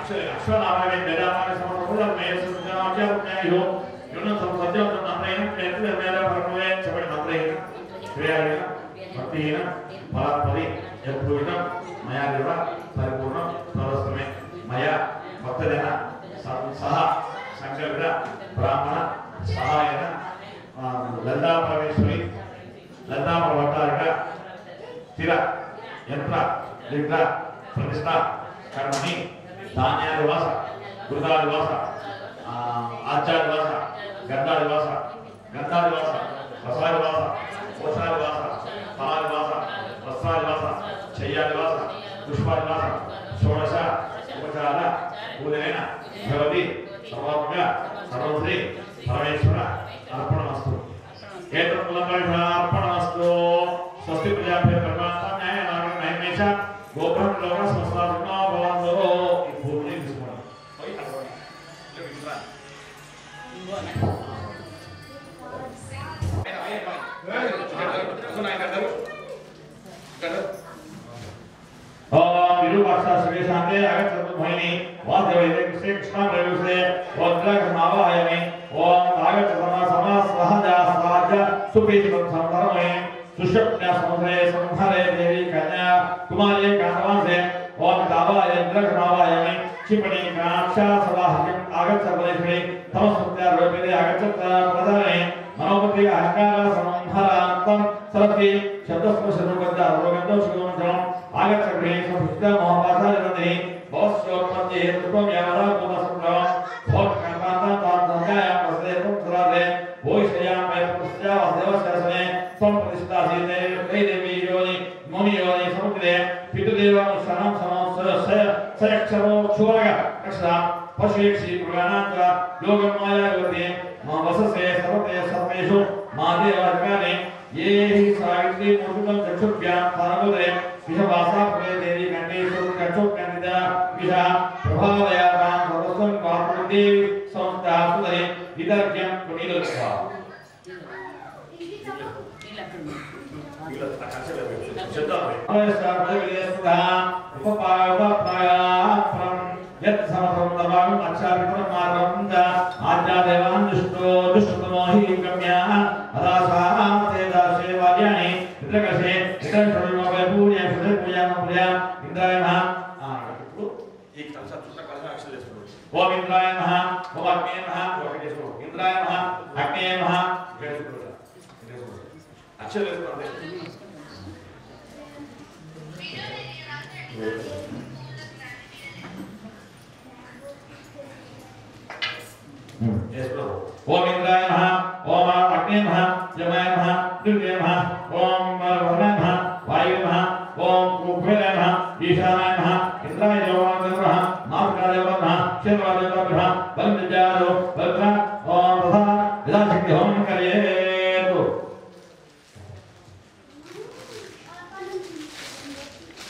అక్షర అశ్వనారాయణ వేదానాయ సమర్పణ మేయసుజ్ఞాఖ్యాఖ్యాయో యున సంసత్యం నమ్రయన నేత్ర మేర పరమవే చబడి నమ్రయన క్రియాయన భక్తిహీన ఫలాత్పరి యత్పూరిత మయా దేవ పరిపూర్ణం తదస్తమే మయా భక్తజన సహ సంకల్పిత బ్రాహ్మణ సహాయన ఆ, లలితా పరమేశ్వరి లలితా పర్వతారిక స్థిర యంత్ర లింగ ప్రతిష్ట కర్మణి ధాన్యాదివాస కృతాదివాస ఆచార్యవాస గంధాదివాస గంధాదివాస రసాదివాస కోశాదివాస ఫలాదివాస వస్త్రాదివాస శయ్యాదివాస పుష్పాదివాస షోడశ ఉపచార పూజనైన భగవతి సర్వాత్మక సర్వశ్రీ పరమేశ్వర అర్పణమస్తు ఏతత్ఫలపరిషార్పణమస్తు స్వస్తి ప్రజాభ్య పరమాత్మ న్యాయ నాగర నైమేష గోబ్రహ్మ లోక సంస్థాపనో భవంతో ఈ భూమిని తీసుకోండి పోయి అడగండి. ఇలా వింటురా. ओम विरूपाक्षा श्री शांते आगच्छतु भैनी वासवैदे कृष्णे कृष्णं रविषे वज्रघ्नावायमे ओम आगच्छ समा समा सहजा सहज सुपीतिमं संधर्मये सुषुप्त्या समुद्रे संहरे देवी कन्या कुमारी कानवासे ओम दावाय इंद्रघ्नावायमे क्षिपणि काक्षा सवाहकम् आगच्छ बलेश्वरी तमस्मृत्या रूपिणे आगच्छत् प्रधाने मनोपति अहंकार संहरान्तं सरस्वती शब्दस्पर्शरूपद्या रोगन्दो सुगमञ्चलम् आगच्छ गृहे संस्कृता महाभाषाजनते भवस्योत्पत्ति हेतुत्वं यावदा भूतसंग्रहं भवत्कर्मान्तं तां संज्ञायां वसते त्वं सुराते भूयिष्ठयां वयपुस्या वसदेवस्य समे त्वं प्रतिष्ठासीते वै देवी योनि मुनि योनि समुद्रे पितृदेवमुशनं समस्य सयक्षरो क्षुरग कक्षा पशुयक्षि पुराणान्त योगमाया योगे मा वससे सर्वते सर्वेषु मा देवाधिकारे ये हि सावित्री मूर्तिकं चक्षुभ्यां तारमुदरे विषवासा पुरे देवी कण्डेषु कक्षोप्यन्दिता विषा प्रभावयातां सर्वस्वं पार्वतीदेवी संस्था सुदरे विदर्भ्यं कुणीलोत्सवा ఓం ఇంద్రాయ నమః ఓం అగ్నే నమః ఒకటి చేసుకోండి ఇంద్రాయ నమః అగ్నే నమః ఇక్కడ చేసుకోండి ఇక్కడ చేసుకోండి అక్షరం వేసుకోండి ఓం ఇంద్రాయ నమః ఓం అగ్నే నమః యమాయ నమః దుర్గే నమః ఓం వరుణాయ నమః వాయు నమః ఓం కుబేరాయ నమః ఈశానాయ నమః ఇంద్రాయ దేవాయ నమః నామకాయ నమః శివాయ నమః బలిజారో